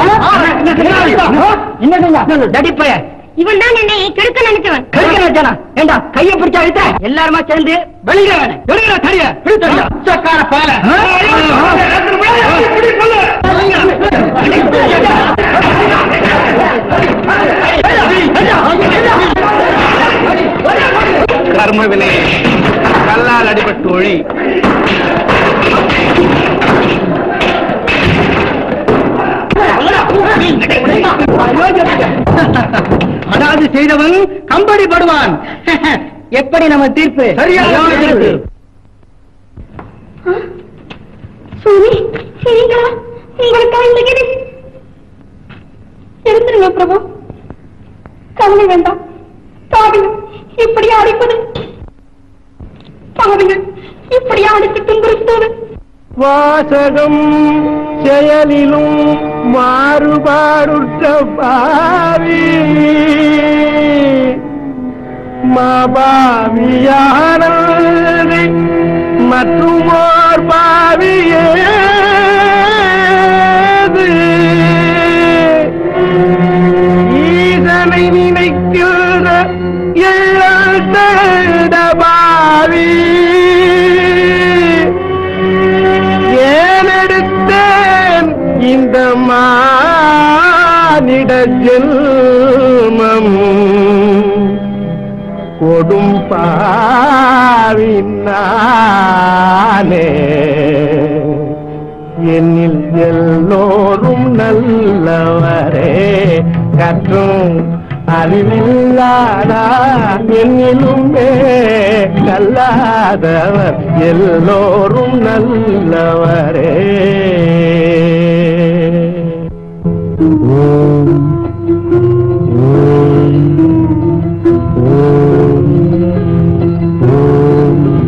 தடிப்பைய இவன் தான் என்னை கெடுக்க நினைச்சவன் ஏண்டா கைய பிடிச்ச அழுத்த எல்லாருமா சேர்ந்து வெளியில வேணும் வெளியில தடிய பிடிச்சக்கார பால கர்மவினை கல்லால் அடிபட்டு ஒழி அதாவது செய்தவன் கம்படி படுவான் எப்படி நம்ம தீர்ப்பு சரியான தீர்ப்பு சுவாமி சரிங்களா உங்களுக்கு இந்த கிரி எழுந்துருங்க பிரபு கவலை வேண்டாம் பாருங்க இப்படி அடிப்பது பாருங்க இப்படி அவனுக்கு துன்புறுத்தோடு வாசகம் செயலிலும் மாறுபாடுற்ற பாவி மாபாவியானது மற்றும் ஓர் பாவியேது ஈசனை நினைக்கிற இழந்த பாவி ஏனெடுத்தேன் இந்த மானிட ஜென்மம் கொடும் பாவினானே என்னில் எல்லோரும் நல்லவரே கற்றும் அறிவில்லாதா என்னிலுமே கல்லாதவர் எல்லோரும் நல்லவரே ஓம் ஓம் ஓம் ஓம்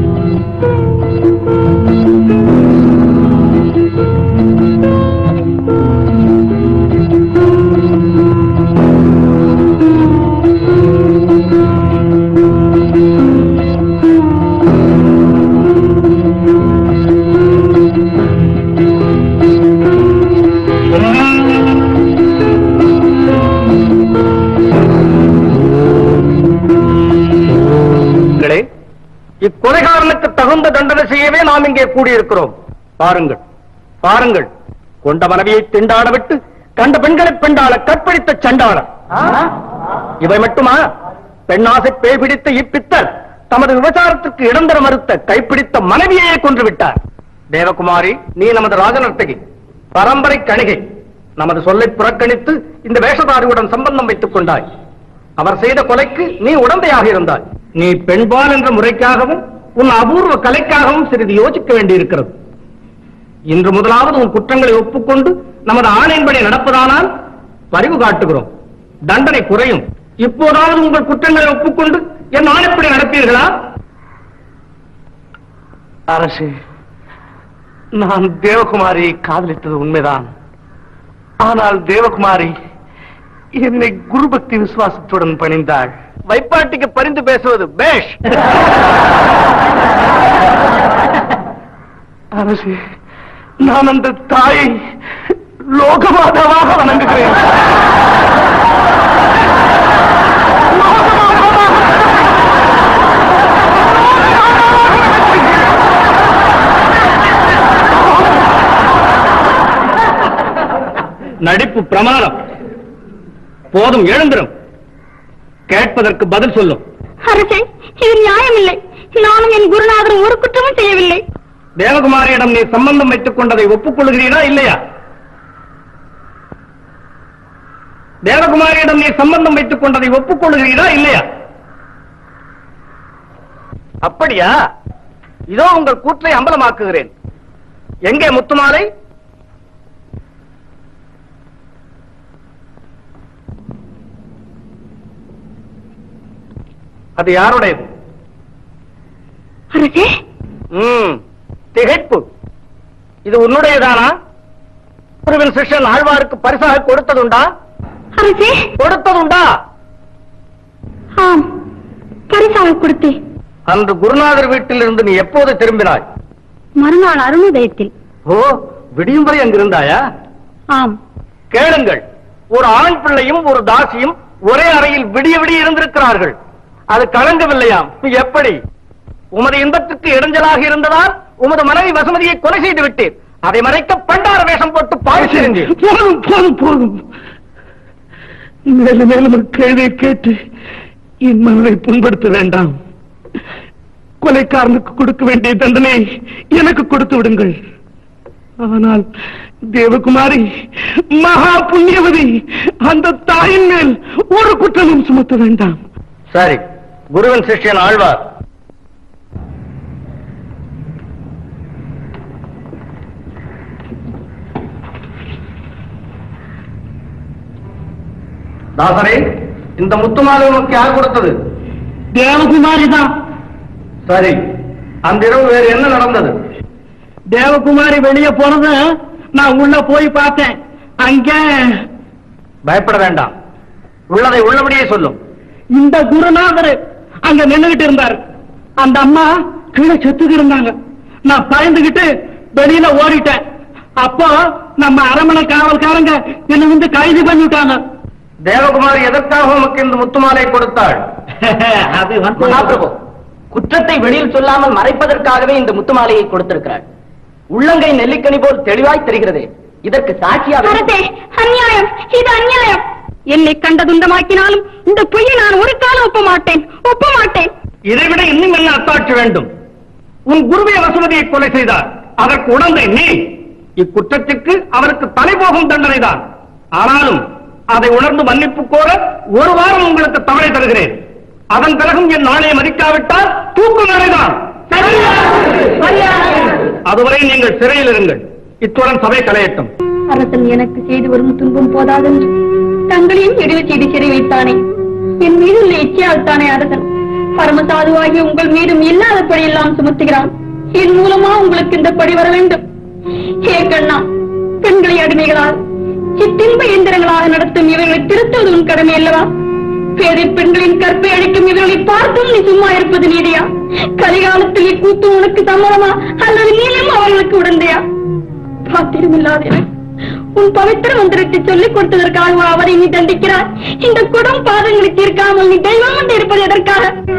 மக்களே, இக்கொலைகாரனுக்கு தகுந்த தண்டனை செய்யவே நாம் இங்கே கூடியிருக்கிறோம் பாருங்கள் பாருங்கள் கொண்ட மனைவியை திண்டாட விட்டு கண்ட பெண்களை பெண்டாள கற்பழித்த சண்டாளர் இவை மட்டுமா பெண்ணாசை பேய் பிடித்த இப்பித்தர் தமது விபச்சாரத்திற்கு இடம் தர மறுத்த கைப்பிடித்த மனைவியையே கொன்று விட்டார் தேவகுமாரி நீ நமது ராஜநர்த்தகி பரம்பரை கணிகை நமது சொல்லை புறக்கணித்து இந்த வேஷதாரியுடன் சம்பந்தம் வைத்துக் கொண்டாய் அவர் செய்த கொலைக்கு நீ உடந்தையாக இருந்தாய் நீ பெண்பால் என்ற முறைக்காகவும் உன் அபூர்வ கலைக்காகவும் சிறிது யோசிக்க வேண்டியிருக்கிறது இன்று முதலாவது உன் குற்றங்களை ஒப்புக்கொண்டு நமது ஆணையின்படி நடப்பதானால் பரிவு காட்டுகிறோம் தண்டனை குறையும் இப்போதாவது உங்கள் குற்றங்களை ஒப்புக்கொண்டு என் ஆணைப்படி நடப்பீர்களா அரசு நான் தேவகுமாரியை காதலித்தது உண்மைதான் ஆனால் தேவகுமாரி என்னை குருபக்தி விசுவாசத்துடன் பணிந்தாள் வைப்பாட்டிக்கு பரிந்து பேசுவது பேஷ் அரசு நான் அந்த தாயை லோகமாதாவாக வணங்குகிறேன் நடிப்பு பிரமாதம் போதும் எழுந்திரும் கேட்பதற்கு பதில் சொல்லும் அரசே இது நியாயமில்லை நானும் என் குருநாதரும் ஒரு குற்றமும் செய்யவில்லை தேவகுமாரியிடம் நீ சம்பந்தம் வைத்துக் கொண்டதை ஒப்புக்கொள்கிறீரா இல்லையா தேவகுமாரியிடம் நீ சம்பந்தம் வைத்துக் கொண்டதை ஒப்புக்கொள்கிறீரா இல்லையா அப்படியா இதோ உங்கள் கூற்றை அம்பலமாக்குகிறேன் எங்கே முத்துமாலை அது யாருடையது அரசே ம், திகைப்பு இது உன்னுடையதானா குருவின் சிஷ்யன் ஆழ்வாருக்கு பரிசாக கொடுத்ததுண்டா அரசே கொடுத்ததுண்டா ஆம் பரிசாக கொடுத்தேன் அன்று குருநாதர் வீட்டிலிருந்து நீ எப்போது திரும்பினாய் மறுநாள் அருணோதயத்தில் ஓ விடியும் வரை அங்கிருந்தாயா ஆம் கேளுங்கள் ஒரு ஆண் பிள்ளையும் ஒரு தாசியும் ஒரே அறையில் விடிய விடிய இருந்திருக்கிறார்கள் அது கலங்கவில்லையாம் எப்படி உமது இன்பத்துக்கு இடைஞ்சலாக இருந்ததால் உமது மனைவி வசுமதியை கொலை செய்து விட்டேன் அதை மறைக்க பண்டார வேஷம் போட்டு பாய்ச்சிருந்தேன் போதும் போதும் போதும் மேலும் மேலும் ஒரு கேள்வியை கேட்டு என் மனதை புண்படுத்த வேண்டாம் கொலைக்காரனுக்கு கொடுக்க வேண்டிய தண்டனை எனக்கு கொடுத்து விடுங்கள் ஆனால் தேவகுமாரி மகா புண்ணியவதி அந்த தாயின் மேல் ஒரு குற்றமும் சுமத்த வேண்டாம் சரி குருவின் சிஷ்யன் ஆழ்வார் தாசரே இந்த முத்துமாலை உனக்கு யார் கொடுத்தது தேவகுமாரி தான் சரி அந்த இரவு வேறு என்ன நடந்தது தேவகுமாரி வெளியே போனத நான் உள்ள போய் பார்த்தேன் அங்க பயப்பட வேண்டாம் உள்ளதை உள்ளபடியே சொல்லும் இந்த குருநாதர் அங்க நின்னுகிட்டு இருந்தார் அந்த அம்மா கீழே செத்துக்கு இருந்தாங்க நான் பயந்துகிட்டு வெளியில ஓடிட்டேன் அப்போ நம்ம அரமனை காவல்காரங்க என்ன வந்து கைது பண்ணிவிட்டாங்க தேவகுமாரி எதற்காக உமக்கு இந்த முத்துமாலை கொடுத்தாள் அது மகாபிரபு குற்றத்தை வெளியில் சொல்லாமல் மறைப்பதற்காகவே இந்த முத்துமாலையை கொடுத்திருக்கிறாள் உள்ளங்கை நெல்லிக்கனி போல் தெளிவாய் தெரிகிறது இதற்கு சாட்சியாக அரசே அநியாயம் இது அநியாயம் என்னை கண்ட துண்டமாக்கினாலும் இந்த பொய்யை நான் ஒரு காலம் ஒப்ப மாட்டேன் ஒப்ப மாட்டேன் இதைவிட இன்னும் என்ன அத்தாட்சி வேண்டும் உன் குருவை வசுமதியை கொலை செய்தார் அதற்கு உடந்தை நீ இக்குற்றத்திற்கு அவருக்கு தலைபோகும் தண்டனைதான் ஆனாலும் அதை உணர்ந்து மன்னிப்பு கோர ஒரு வாரம் உங்களுக்கு தவறை தருகிறேன் அதன் பிறகும் என் நாளையை மதிக்காவிட்டால் தூக்கு நடைதான் அதுவரை நீங்கள் சிறையில் இருங்கள் இத்துடன் சபை கலையட்டும் அரசன் எனக்கு செய்து வரும் துன்பம் போதாதென்று தங்களையும் இடிவு செய்து சிறை வைத்தானே என் மீது உள்ள இச்சையால் தானே அரசன் பரமசாதுவாகிய உங்கள் மீதும் இல்லாதபடி எல்லாம் சுமத்துகிறான் என் மூலமா உங்களுக்கு இந்த படி வர வேண்டும் ஹே கண்ணா பெண்களை அடிமைகளால் சிற்றின்ப இயந்திரங்களாக நடத்தும் இவர்களை திருத்துவது உன் கடமை அல்லவா பேதை பெண்களின் கற்பை அழிக்கும் இவர்களை பார்த்தும் நீ சும்மா இருப்பது நீதியா கலிகாலத்தில் இக்கூத்து உனக்கு சம்மதமா அல்லது நீளும் அவர்களுக்கு உடந்தையா பாத்திரமில்லாதவன் உன் பவித்திர மந்திரத்தை சொல்லிக் கொடுத்ததற்காக அவரை நீ தண்டிக்கிறாய் இந்த கொடும் பாதங்களை தீர்க்காமல் நீ தெய்வம் என்று இருப்பது எதற்காக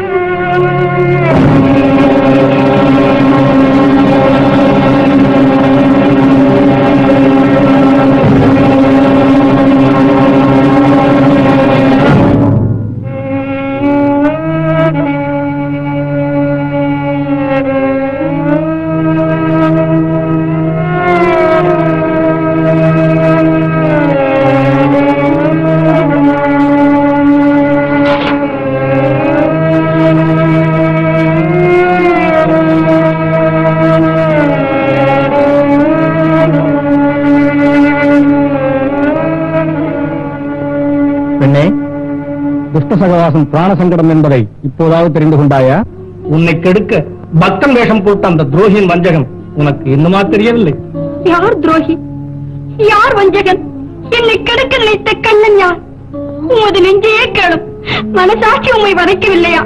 பெண்ணே துஷ்ட சகவாசம் பிராண சங்கடம் என்பதை இப்போதாவது தெரிந்து கொண்டாயா உன்னை கெடுக்க பக்தன் வேஷம் போட்ட அந்த துரோகியின் வஞ்சகம் உனக்கு இன்னுமா தெரியவில்லை யார் துரோகி யார் வஞ்சகன் என்னை கெடுக்க நினைத்த கண்ணன் யார் உமது நெஞ்சையே கேளும் மனசாட்சி உம்மை வதைக்கவில்லையா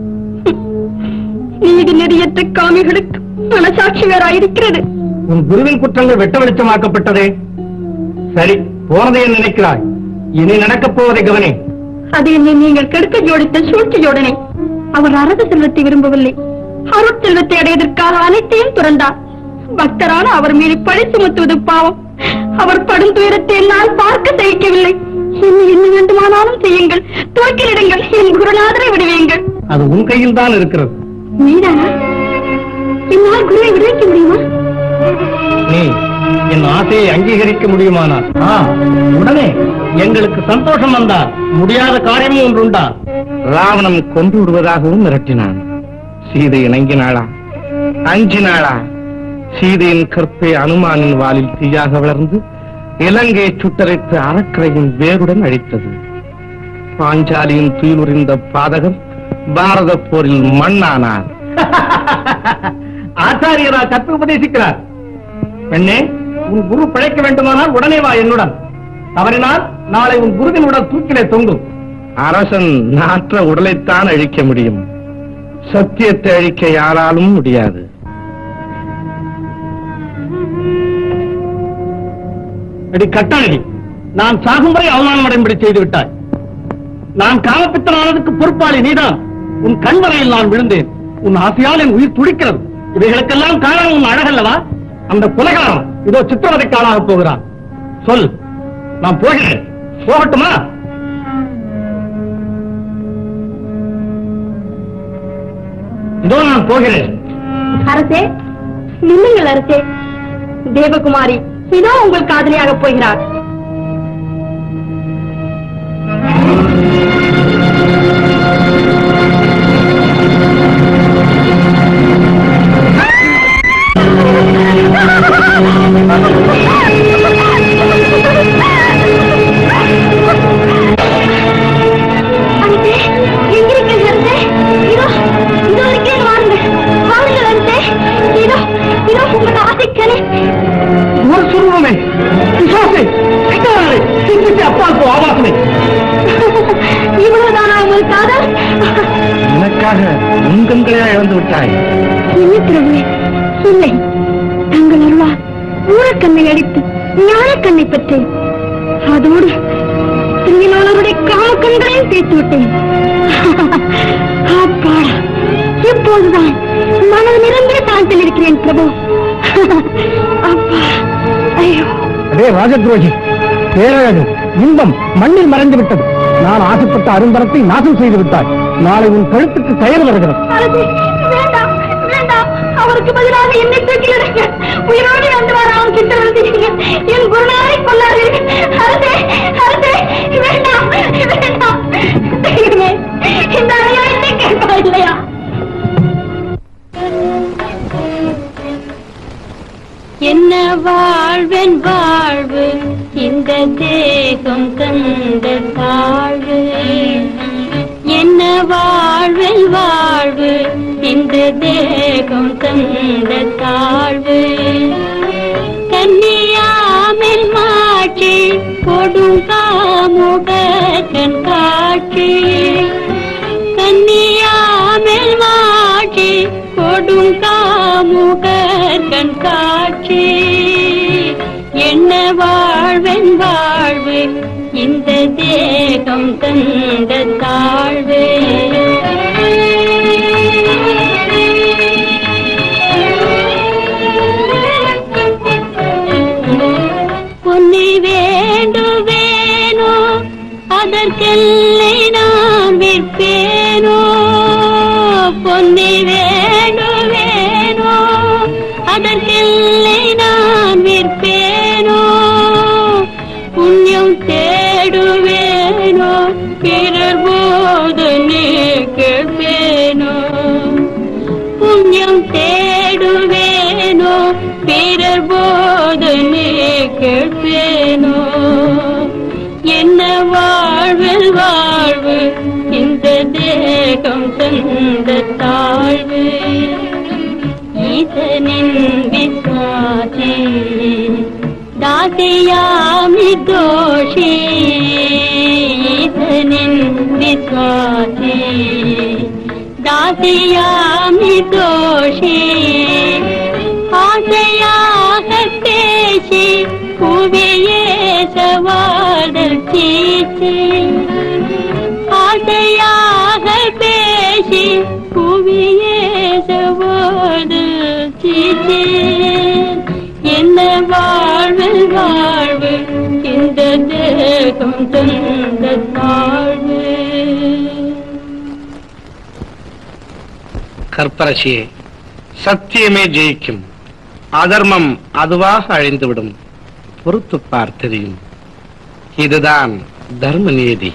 நீதி நெறியற்ற காமிகளுக்கு மனசாட்சி வேறாயிருக்கிறது உன் குருவின் குற்றங்கள் வெட்ட வெளிச்சமாக்கப்பட்டதே சரி போனதை என்ன நினைக்கிறாய் இனி நடக்கப் போவதை கவனி அது என்னை நீங்கள் கெடுக்க ஜோடித்த சூழ்ச்சி ஜோடனை அவர் அரச செல்வத்தை விரும்பவில்லை அருட்செல்வத்தை அடைவதற்காக அனைத்தையும் துறந்தார் பக்தரான அவர் மீது பழி சுமத்துவது பாவம் அவர் படும் துயரத்தை என்னால் பார்க்க சகிக்கவில்லை என்னை என்ன வேண்டுமானாலும் செய்யுங்கள் தூக்கிலிடுங்கள் என் குருநாதரை விடுவீங்கள் அது உன் கையில் தான் இருக்கிறது நீதானா என்னால் குருவை விடுவிக்க முடியுமா நீ என் ஆசையை அங்கீகரிக்க முடியுமானால் ஆ, உடனே எங்களுக்கு சந்தோஷம் வந்தால் முடியாத காரியமும் ஒன்றுண்டா ராவணன் கொன்று விடுவதாகவும் மிரட்டினான் சீதை இணங்கினாளா அஞ்சினாளா சீதையின் கற்பை அனுமானின் வாலில் தீயாக வளர்ந்து இலங்கையை சுட்டரைத்து அறக்கரையின் வேருடன் அழித்தது பாஞ்சாலியின் துயிலுறிந்த பாதகம் பாரத போரில் மண்ணானார் ஆச்சாரியரா கற்று உபதேசிக்கிறார் பெண்ணே உன் குரு பிழைக்க வேண்டுமானால் உடனே வா என்னுடன் தவறினால் நாளை உன் குருவின் உடல் தூக்கிலே தொங்கும் அரசன் நாற்ற உடலைத்தான் அழிக்க முடியும் சத்தியத்தை அழிக்க யாராலும் முடியாது அடி கட்டாளி நான் சாகும் வரை அவமானம் அடைம்படி செய்து விட்டாய் நான் காமப்பித்தனானதுக்கு பொறுப்பாளி நீதான் உன் கண்வரையில் நான் விழுந்தேன் உன் ஆசையால் என் உயிர் துடிக்கிறது இவைகளுக்கெல்லாம் காரணம் உன் அழகல்லவா அந்த குலகாரம் இதோ சித்திரவதைக்கு ஆளாக போகிறான் சொல் நான் போகிறேன் போகட்டுமா இதோ நான் போகிறேன் அரசே நில்லுங்கள் அரசே தேவகுமாரி இதோ உங்கள் காதலியாக போகிறார் அரசே எங்கிருக்கீர்கள் அரசே இதோ இதோ இருக்கேன் வாருங்கள் வாருங்கள் அரசே உருவமே பிசாசே பிசாசே சிந்தித்து அப்பால் போ ஆபாசமே இவ்வளவுதானா உங்கள் காதல் எனக்காக உங்களையா இழந்து விட்டாய் இல்லை பிரபுவே இல்லை தங்கள் அருளால் ஊரக்கண்ணை அடித்து ஞானக்கண்ணை பெற்றேன் அதோடு திருநாளருடைய காமக்கண்களையும் தேய்த்து விட்டேன் அப்பாடா இப்போதுதான் மனது நிரம்பிய தாழ்த்தில் இருக்கிறேன் பிரபு அப்பா ஐயோ அதே ராஜத்ரோகி பேரழகு இன்பம் மண்ணில் மறைந்து விட்டது நான் ஆசைப்பட்ட அரும்பரத்தை நாசம் செய்து விட்டாய் நாளை உன் கழுத்துக்கு கயிறு வருகிறது அரசே, வேண்டாம் வேண்டாம் அவருக்கு பதிலாக என்னை தூக்கிலிடுங்க உயிரோடு வந்து வர அவன் கிட்ட வந்து என் குருநாரை கொள்ளாது அரசே அரசே வேண்டாம் வேண்டாம் தெய்வமே, இந்த அநியாயத்தை கேட்பா இல்லையா என்ன வாழ்வென் வாழ்வு இந்த தேகம் கண்ட தாழ்வு என்ன வாழ்வென் வாழ்வு இந்த தேகம் கண்ட தாழ்வு கன்னியாமில் மாட்சி கொடுங்காமுக கண் காட்சி கன்னியாமில் மாட்சி கொடுங்காமுக கண் காட்சி என்ன வாழ்வென் வாழ்வு இந்த தேகம் கண்ட தாழ்வு பொன்னி வேண்டுவேனோ அதற்கெல்லை நான் விற்பேனோ பொன்னி வேண்டுவேனோ அதற்கெல்லை நான் விற்பேனோ புண்ணியம் தேடுவேனோ பிறர் போது நீ கேட்பேனோ புண்ணியம் தேடுவேனோ பிறர் போது நீ கேட்பேனோ என்ன வாழ்வில் வாழ்வு இந்த தேகம் தந்த தாழ்வு ஈசனின் விஸ்வாசி தாசியாமி தோஷி ஈசனின் விஸ்வாசி தாசியாமி தோஷி ஆசையாக பேசி புவியே சவாதல் சீச்சி ஆசையாக பேசி புவியே சவாதல் சீச்சி என்ன வாழ்வு வாழ்வு இந்த தேகம் தந்த தாழ்வு கற்பரசியே சத்தியமே ஜெயிக்கும் அதர்மம் அதுவாக அழிந்துவிடும் பொறுத்து பார் தெரியும் இதுதான் தர்ம நீதி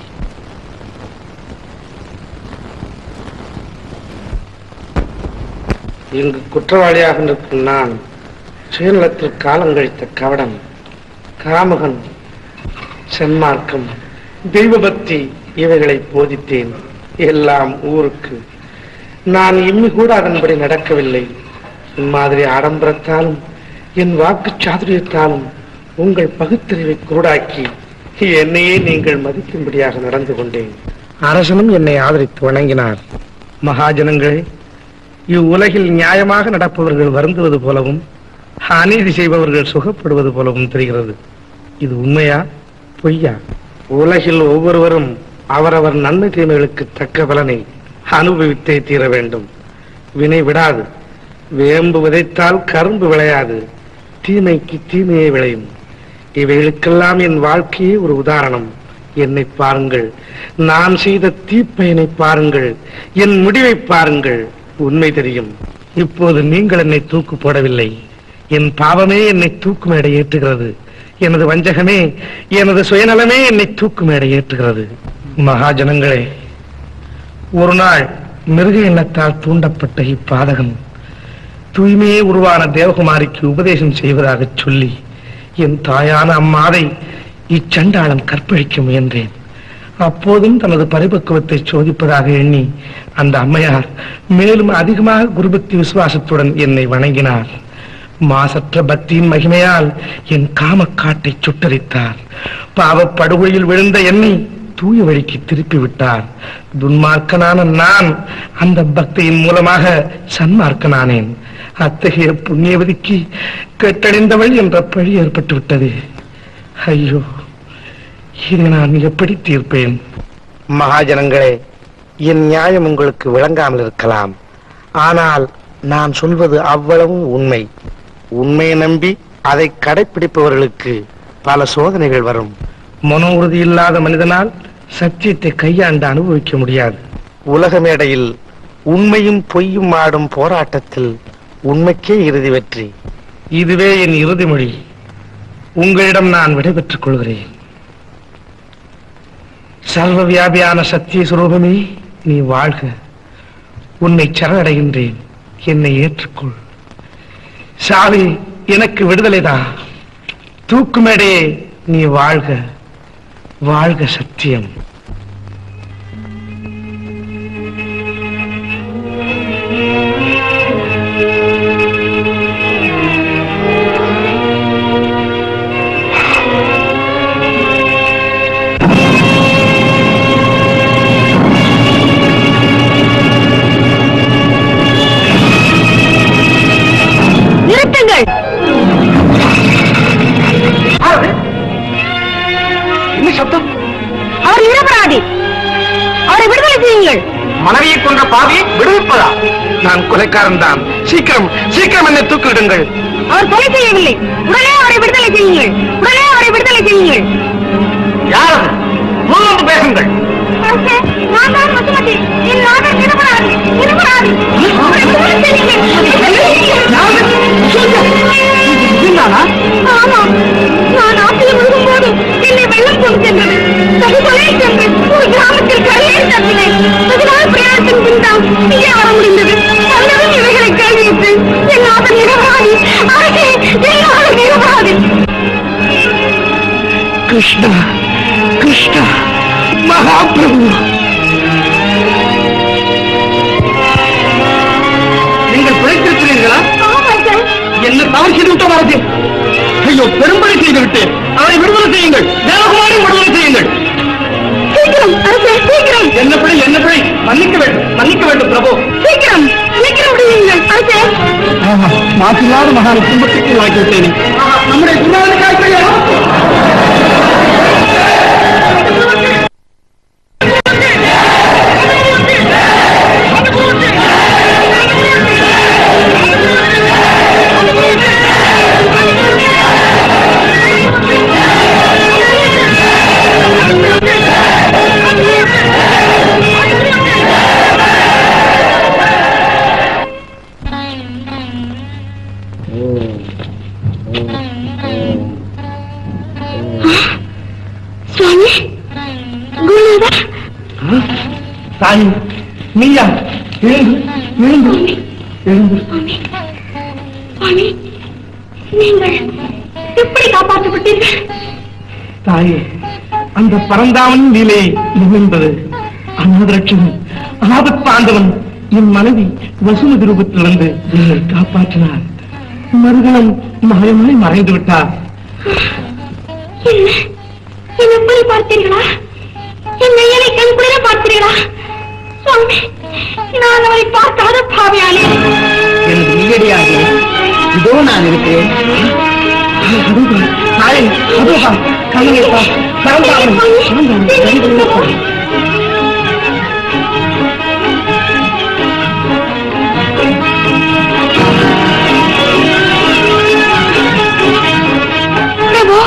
இங்கு குற்றவாளியாக நிற்கும் நான் சுயநலத்தில் காலம் கழித்த கவடம் காமகன் சென்மார்க்கம் தெய்வபக்தி இவைகளை போதித்தேன் எல்லாம் ஊருக்கு நான் இம்மி கூட அதன்படி நடக்கவில்லை இம்மாதிரி ஆடம்பரத்தாலும் என் வாக்கு சாதுரியத்தாலும் உங்கள் பகுத்தறிவை குருடாக்கி என்னையே நீங்கள் மதிக்கும்படியாக நடந்து கொண்டேன் அரசனும் என்னை ஆதரித்து வணங்கினார் மகாஜனங்களே இவ்வுலகில் நியாயமாக நடப்பவர்கள் வருந்துவது போலவும் அநீதி செய்பவர்கள் சுகப்படுவது போலவும் தெரிகிறது இது உண்மையா பொய்யா உலகில் ஒவ்வொருவரும் அவரவர் நன்மை தீமைகளுக்கு தக்க பலனை அனுபவித்தே தீர வேண்டும் வினை விடாது வேம்பு விதைத்தால் கரும்பு விளையாது தீமைக்கு தீமையே விளையும் இவைகளுக்கெல்லாம் என் வாழ்க்கையே ஒரு உதாரணம் என்னை பாருங்கள் நான் செய்த தீப்பயனை பாருங்கள் என் முடிவை பாருங்கள் உண்மை தெரியும் இப்போது நீங்கள் என்னை தூக்கு போடவில்லை என் பாவமே என்னை தூக்கு மேடை ஏற்றுகிறது எனது வஞ்சகமே எனது சுயநலமே என்னை தூக்கு மேடை ஏற்றுகிறது மகாஜனங்களே ஒரு நாள் மிருக எண்ணத்தால் தூண்டப்பட்ட இப்பாதகன் தூய்மையே உருவான தேவகுமாரிக்கு உபதேசம் செய்வதாகச் சொல்லி என் தாயான அம்மாதை இச்சண்டாளன் கற்பழிக்க முயன்றேன் அப்போதும் தனது பரிபக்குவத்தை சோதிப்பதாக எண்ணி அந்த அம்மையார் மேலும் அதிகமாக குருபக்தி விசுவாசத்துடன் என்னை வணங்கினார் மாசற்ற பக்தியின் மகிமையால் என் காமக்காட்டை சுட்டரித்தார் பாவப் படுகொலியில் விழுந்த என்னை தூய வழிக்கு திருப்பி விட்டார் துன்மார்க்கனான நான் அந்த பக்தியின் மூலமாக சன்மார்க்கனானேன் அத்தகைய புண்ணியவதிக்கு கெட்டடைந்தவள் என்ற பழி ஏற்பட்டு விட்டது ஐயோ இதை நான் எப்படி தீர்ப்பேன் மகாஜனங்களே என் நியாயம் உங்களுக்கு விளங்காமல் இருக்கலாம் ஆனால் நான் சொல்வது அவ்வளவும் உண்மை உண்மையை நம்பி அதை கடைபிடிப்பவர்களுக்கு பல சோதனைகள் வரும் மன உறுதி இல்லாத மனிதனால் சத்தியத்தை கையாண்டு அனுபவிக்க முடியாது உலக மேடையில் உண்மையும் பொய்யும் ஆடும் போராட்டத்தில் உண்மைக்கே இறுதி வெற்றி இதுவே என் இறுதி மொழி உங்களிடம் நான் விடைபெற்றுக் கொள்கிறேன் சர்வ வியாபியான சத்திய சுரூபமே நீ வாழ்க உன்னை சரணடைகின்றேன் என்னை ஏற்றுக்கொள் சாவி எனக்கு விடுதலைதான் தூக்குமேடே நீ வாழ்க வாழ்க சத்தியம் நிறுத்துங்கள் என்ன சப்தம் அவர் நிரபராதி அவரை விடுதலை செய்யுங்கள் மனைவியை கொன்ற பாவியை விடுவிப்பதா நான் கொலைக்காரன் தான் சீக்கிரம் சீக்கிரம் என்னை தூக்கிவிடுங்கள் அவர் கொலை செய்யவில்லை உடனே அவரை விடுதலை செய்யுங்கள் உடனே அவரை விடுதலை செய்யுங்கள் யார் அது முன் வந்து பேசுங்கள் அரசே, நான் தான் மதுமதி. என் நாதன் நிரபராதி, நிரபராதி. அவரை விடுதலை செய்யுங்கள். ஆமாம். நான் ஆற்றில் விழுகும்போது என்னை வெள்ளம் கொண்டு சென்றது. தகுதொலையில் சென்று ஒரு கிராமத்தில் கரையில் தப்பினேன். வெகு நாள் பிரயாணத்தின் பின் தான் இங்கே வர முடிந்தது. வந்ததும் இவைகளை கேள்வியிட்டு என் நாதன் நிரபராதி. அரசே, என் நாதன் நிரபராதி. கிருஷ்ணா கிருஷ்ணா மகாபிரபு நீங்கள் பிழைத்திருக்கிறீர்களா ஆமாம் சார். என்ன தவறு செய்து விட்ட மரது ஐயோ பெரும்படி செய்து விட்டேன் அவரை விடுதலை செய்யுங்கள் தேவகுமாரி விடுதலை செய்யுங்கள் சீக்கிரம் அரசே சீக்கிரம் என்ன பிழை என்ன பிழை மன்னிக்க வேண்டும் மன்னிக்க வேண்டும் பிரபு சீக்கிரம் சீக்கிரம் விடுவீங்கள் அரசே மாற்றில்லாத மகான் குடும்பத்துக்கு வாக்கி விட்டேனே நம்முடைய குருநாதன் காய்ச்சலையா சுவாமி குருநாதா தாய் நீயா எழுந்து எழுந்து எழுந்து சுவாமி நீங்கள் எப்படி காப்பாற்றப்பட்டீர்கள் தாயே அந்த பரந்தாமன் லீலை நிகழ்ந்தது அநாதரட்சகன் ஆபத் பாண்டவன் என் மனைவி வசுமதி ரூபத்தில் வந்து என்னை காப்பாற்றினார் மறுகணம் மாயமாய் மறைந்து விட்டார் என்ன என்ன எப்படி பார்த்தீர்களா என் மெய்யலை கண்குளிர பார்த்தீர்களா சுவாமி நான் அவரை பார்க்காத பாவியானே எனது ஈயடியாக இதோ நான் இருக்கிறேன் தாயே அதோகா கண்ணகேப்பா பரந்தாமன் பரந்தாமன் கண்குளிரப்பா. பிரபு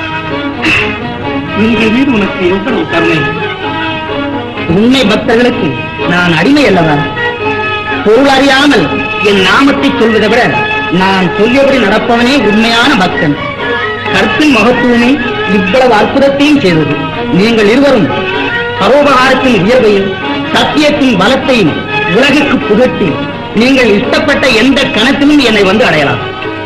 எங்கள் மீது உனக்கு எவ்வளவு கருணை உண்மை பக்தர்களுக்கு நான் அடிமை அல்லவா பொருள் அறியாமல் என் நாமத்தை சொல்வதை விட நான் சொல்லியபடி நடப்பவனே உண்மையான பக்தன் கற்பின் மகத்துவமே இவ்வளவு அற்புதத்தையும் செய்தது நீங்கள் இருவரும் பரோபகாரத்தின் உயர்வையும் சத்தியத்தின் பலத்தையும் உலகுக்கு புகட்டி நீங்கள் இஷ்டப்பட்ட எந்த கணத்திலும் என்னை வந்து அடையலாம்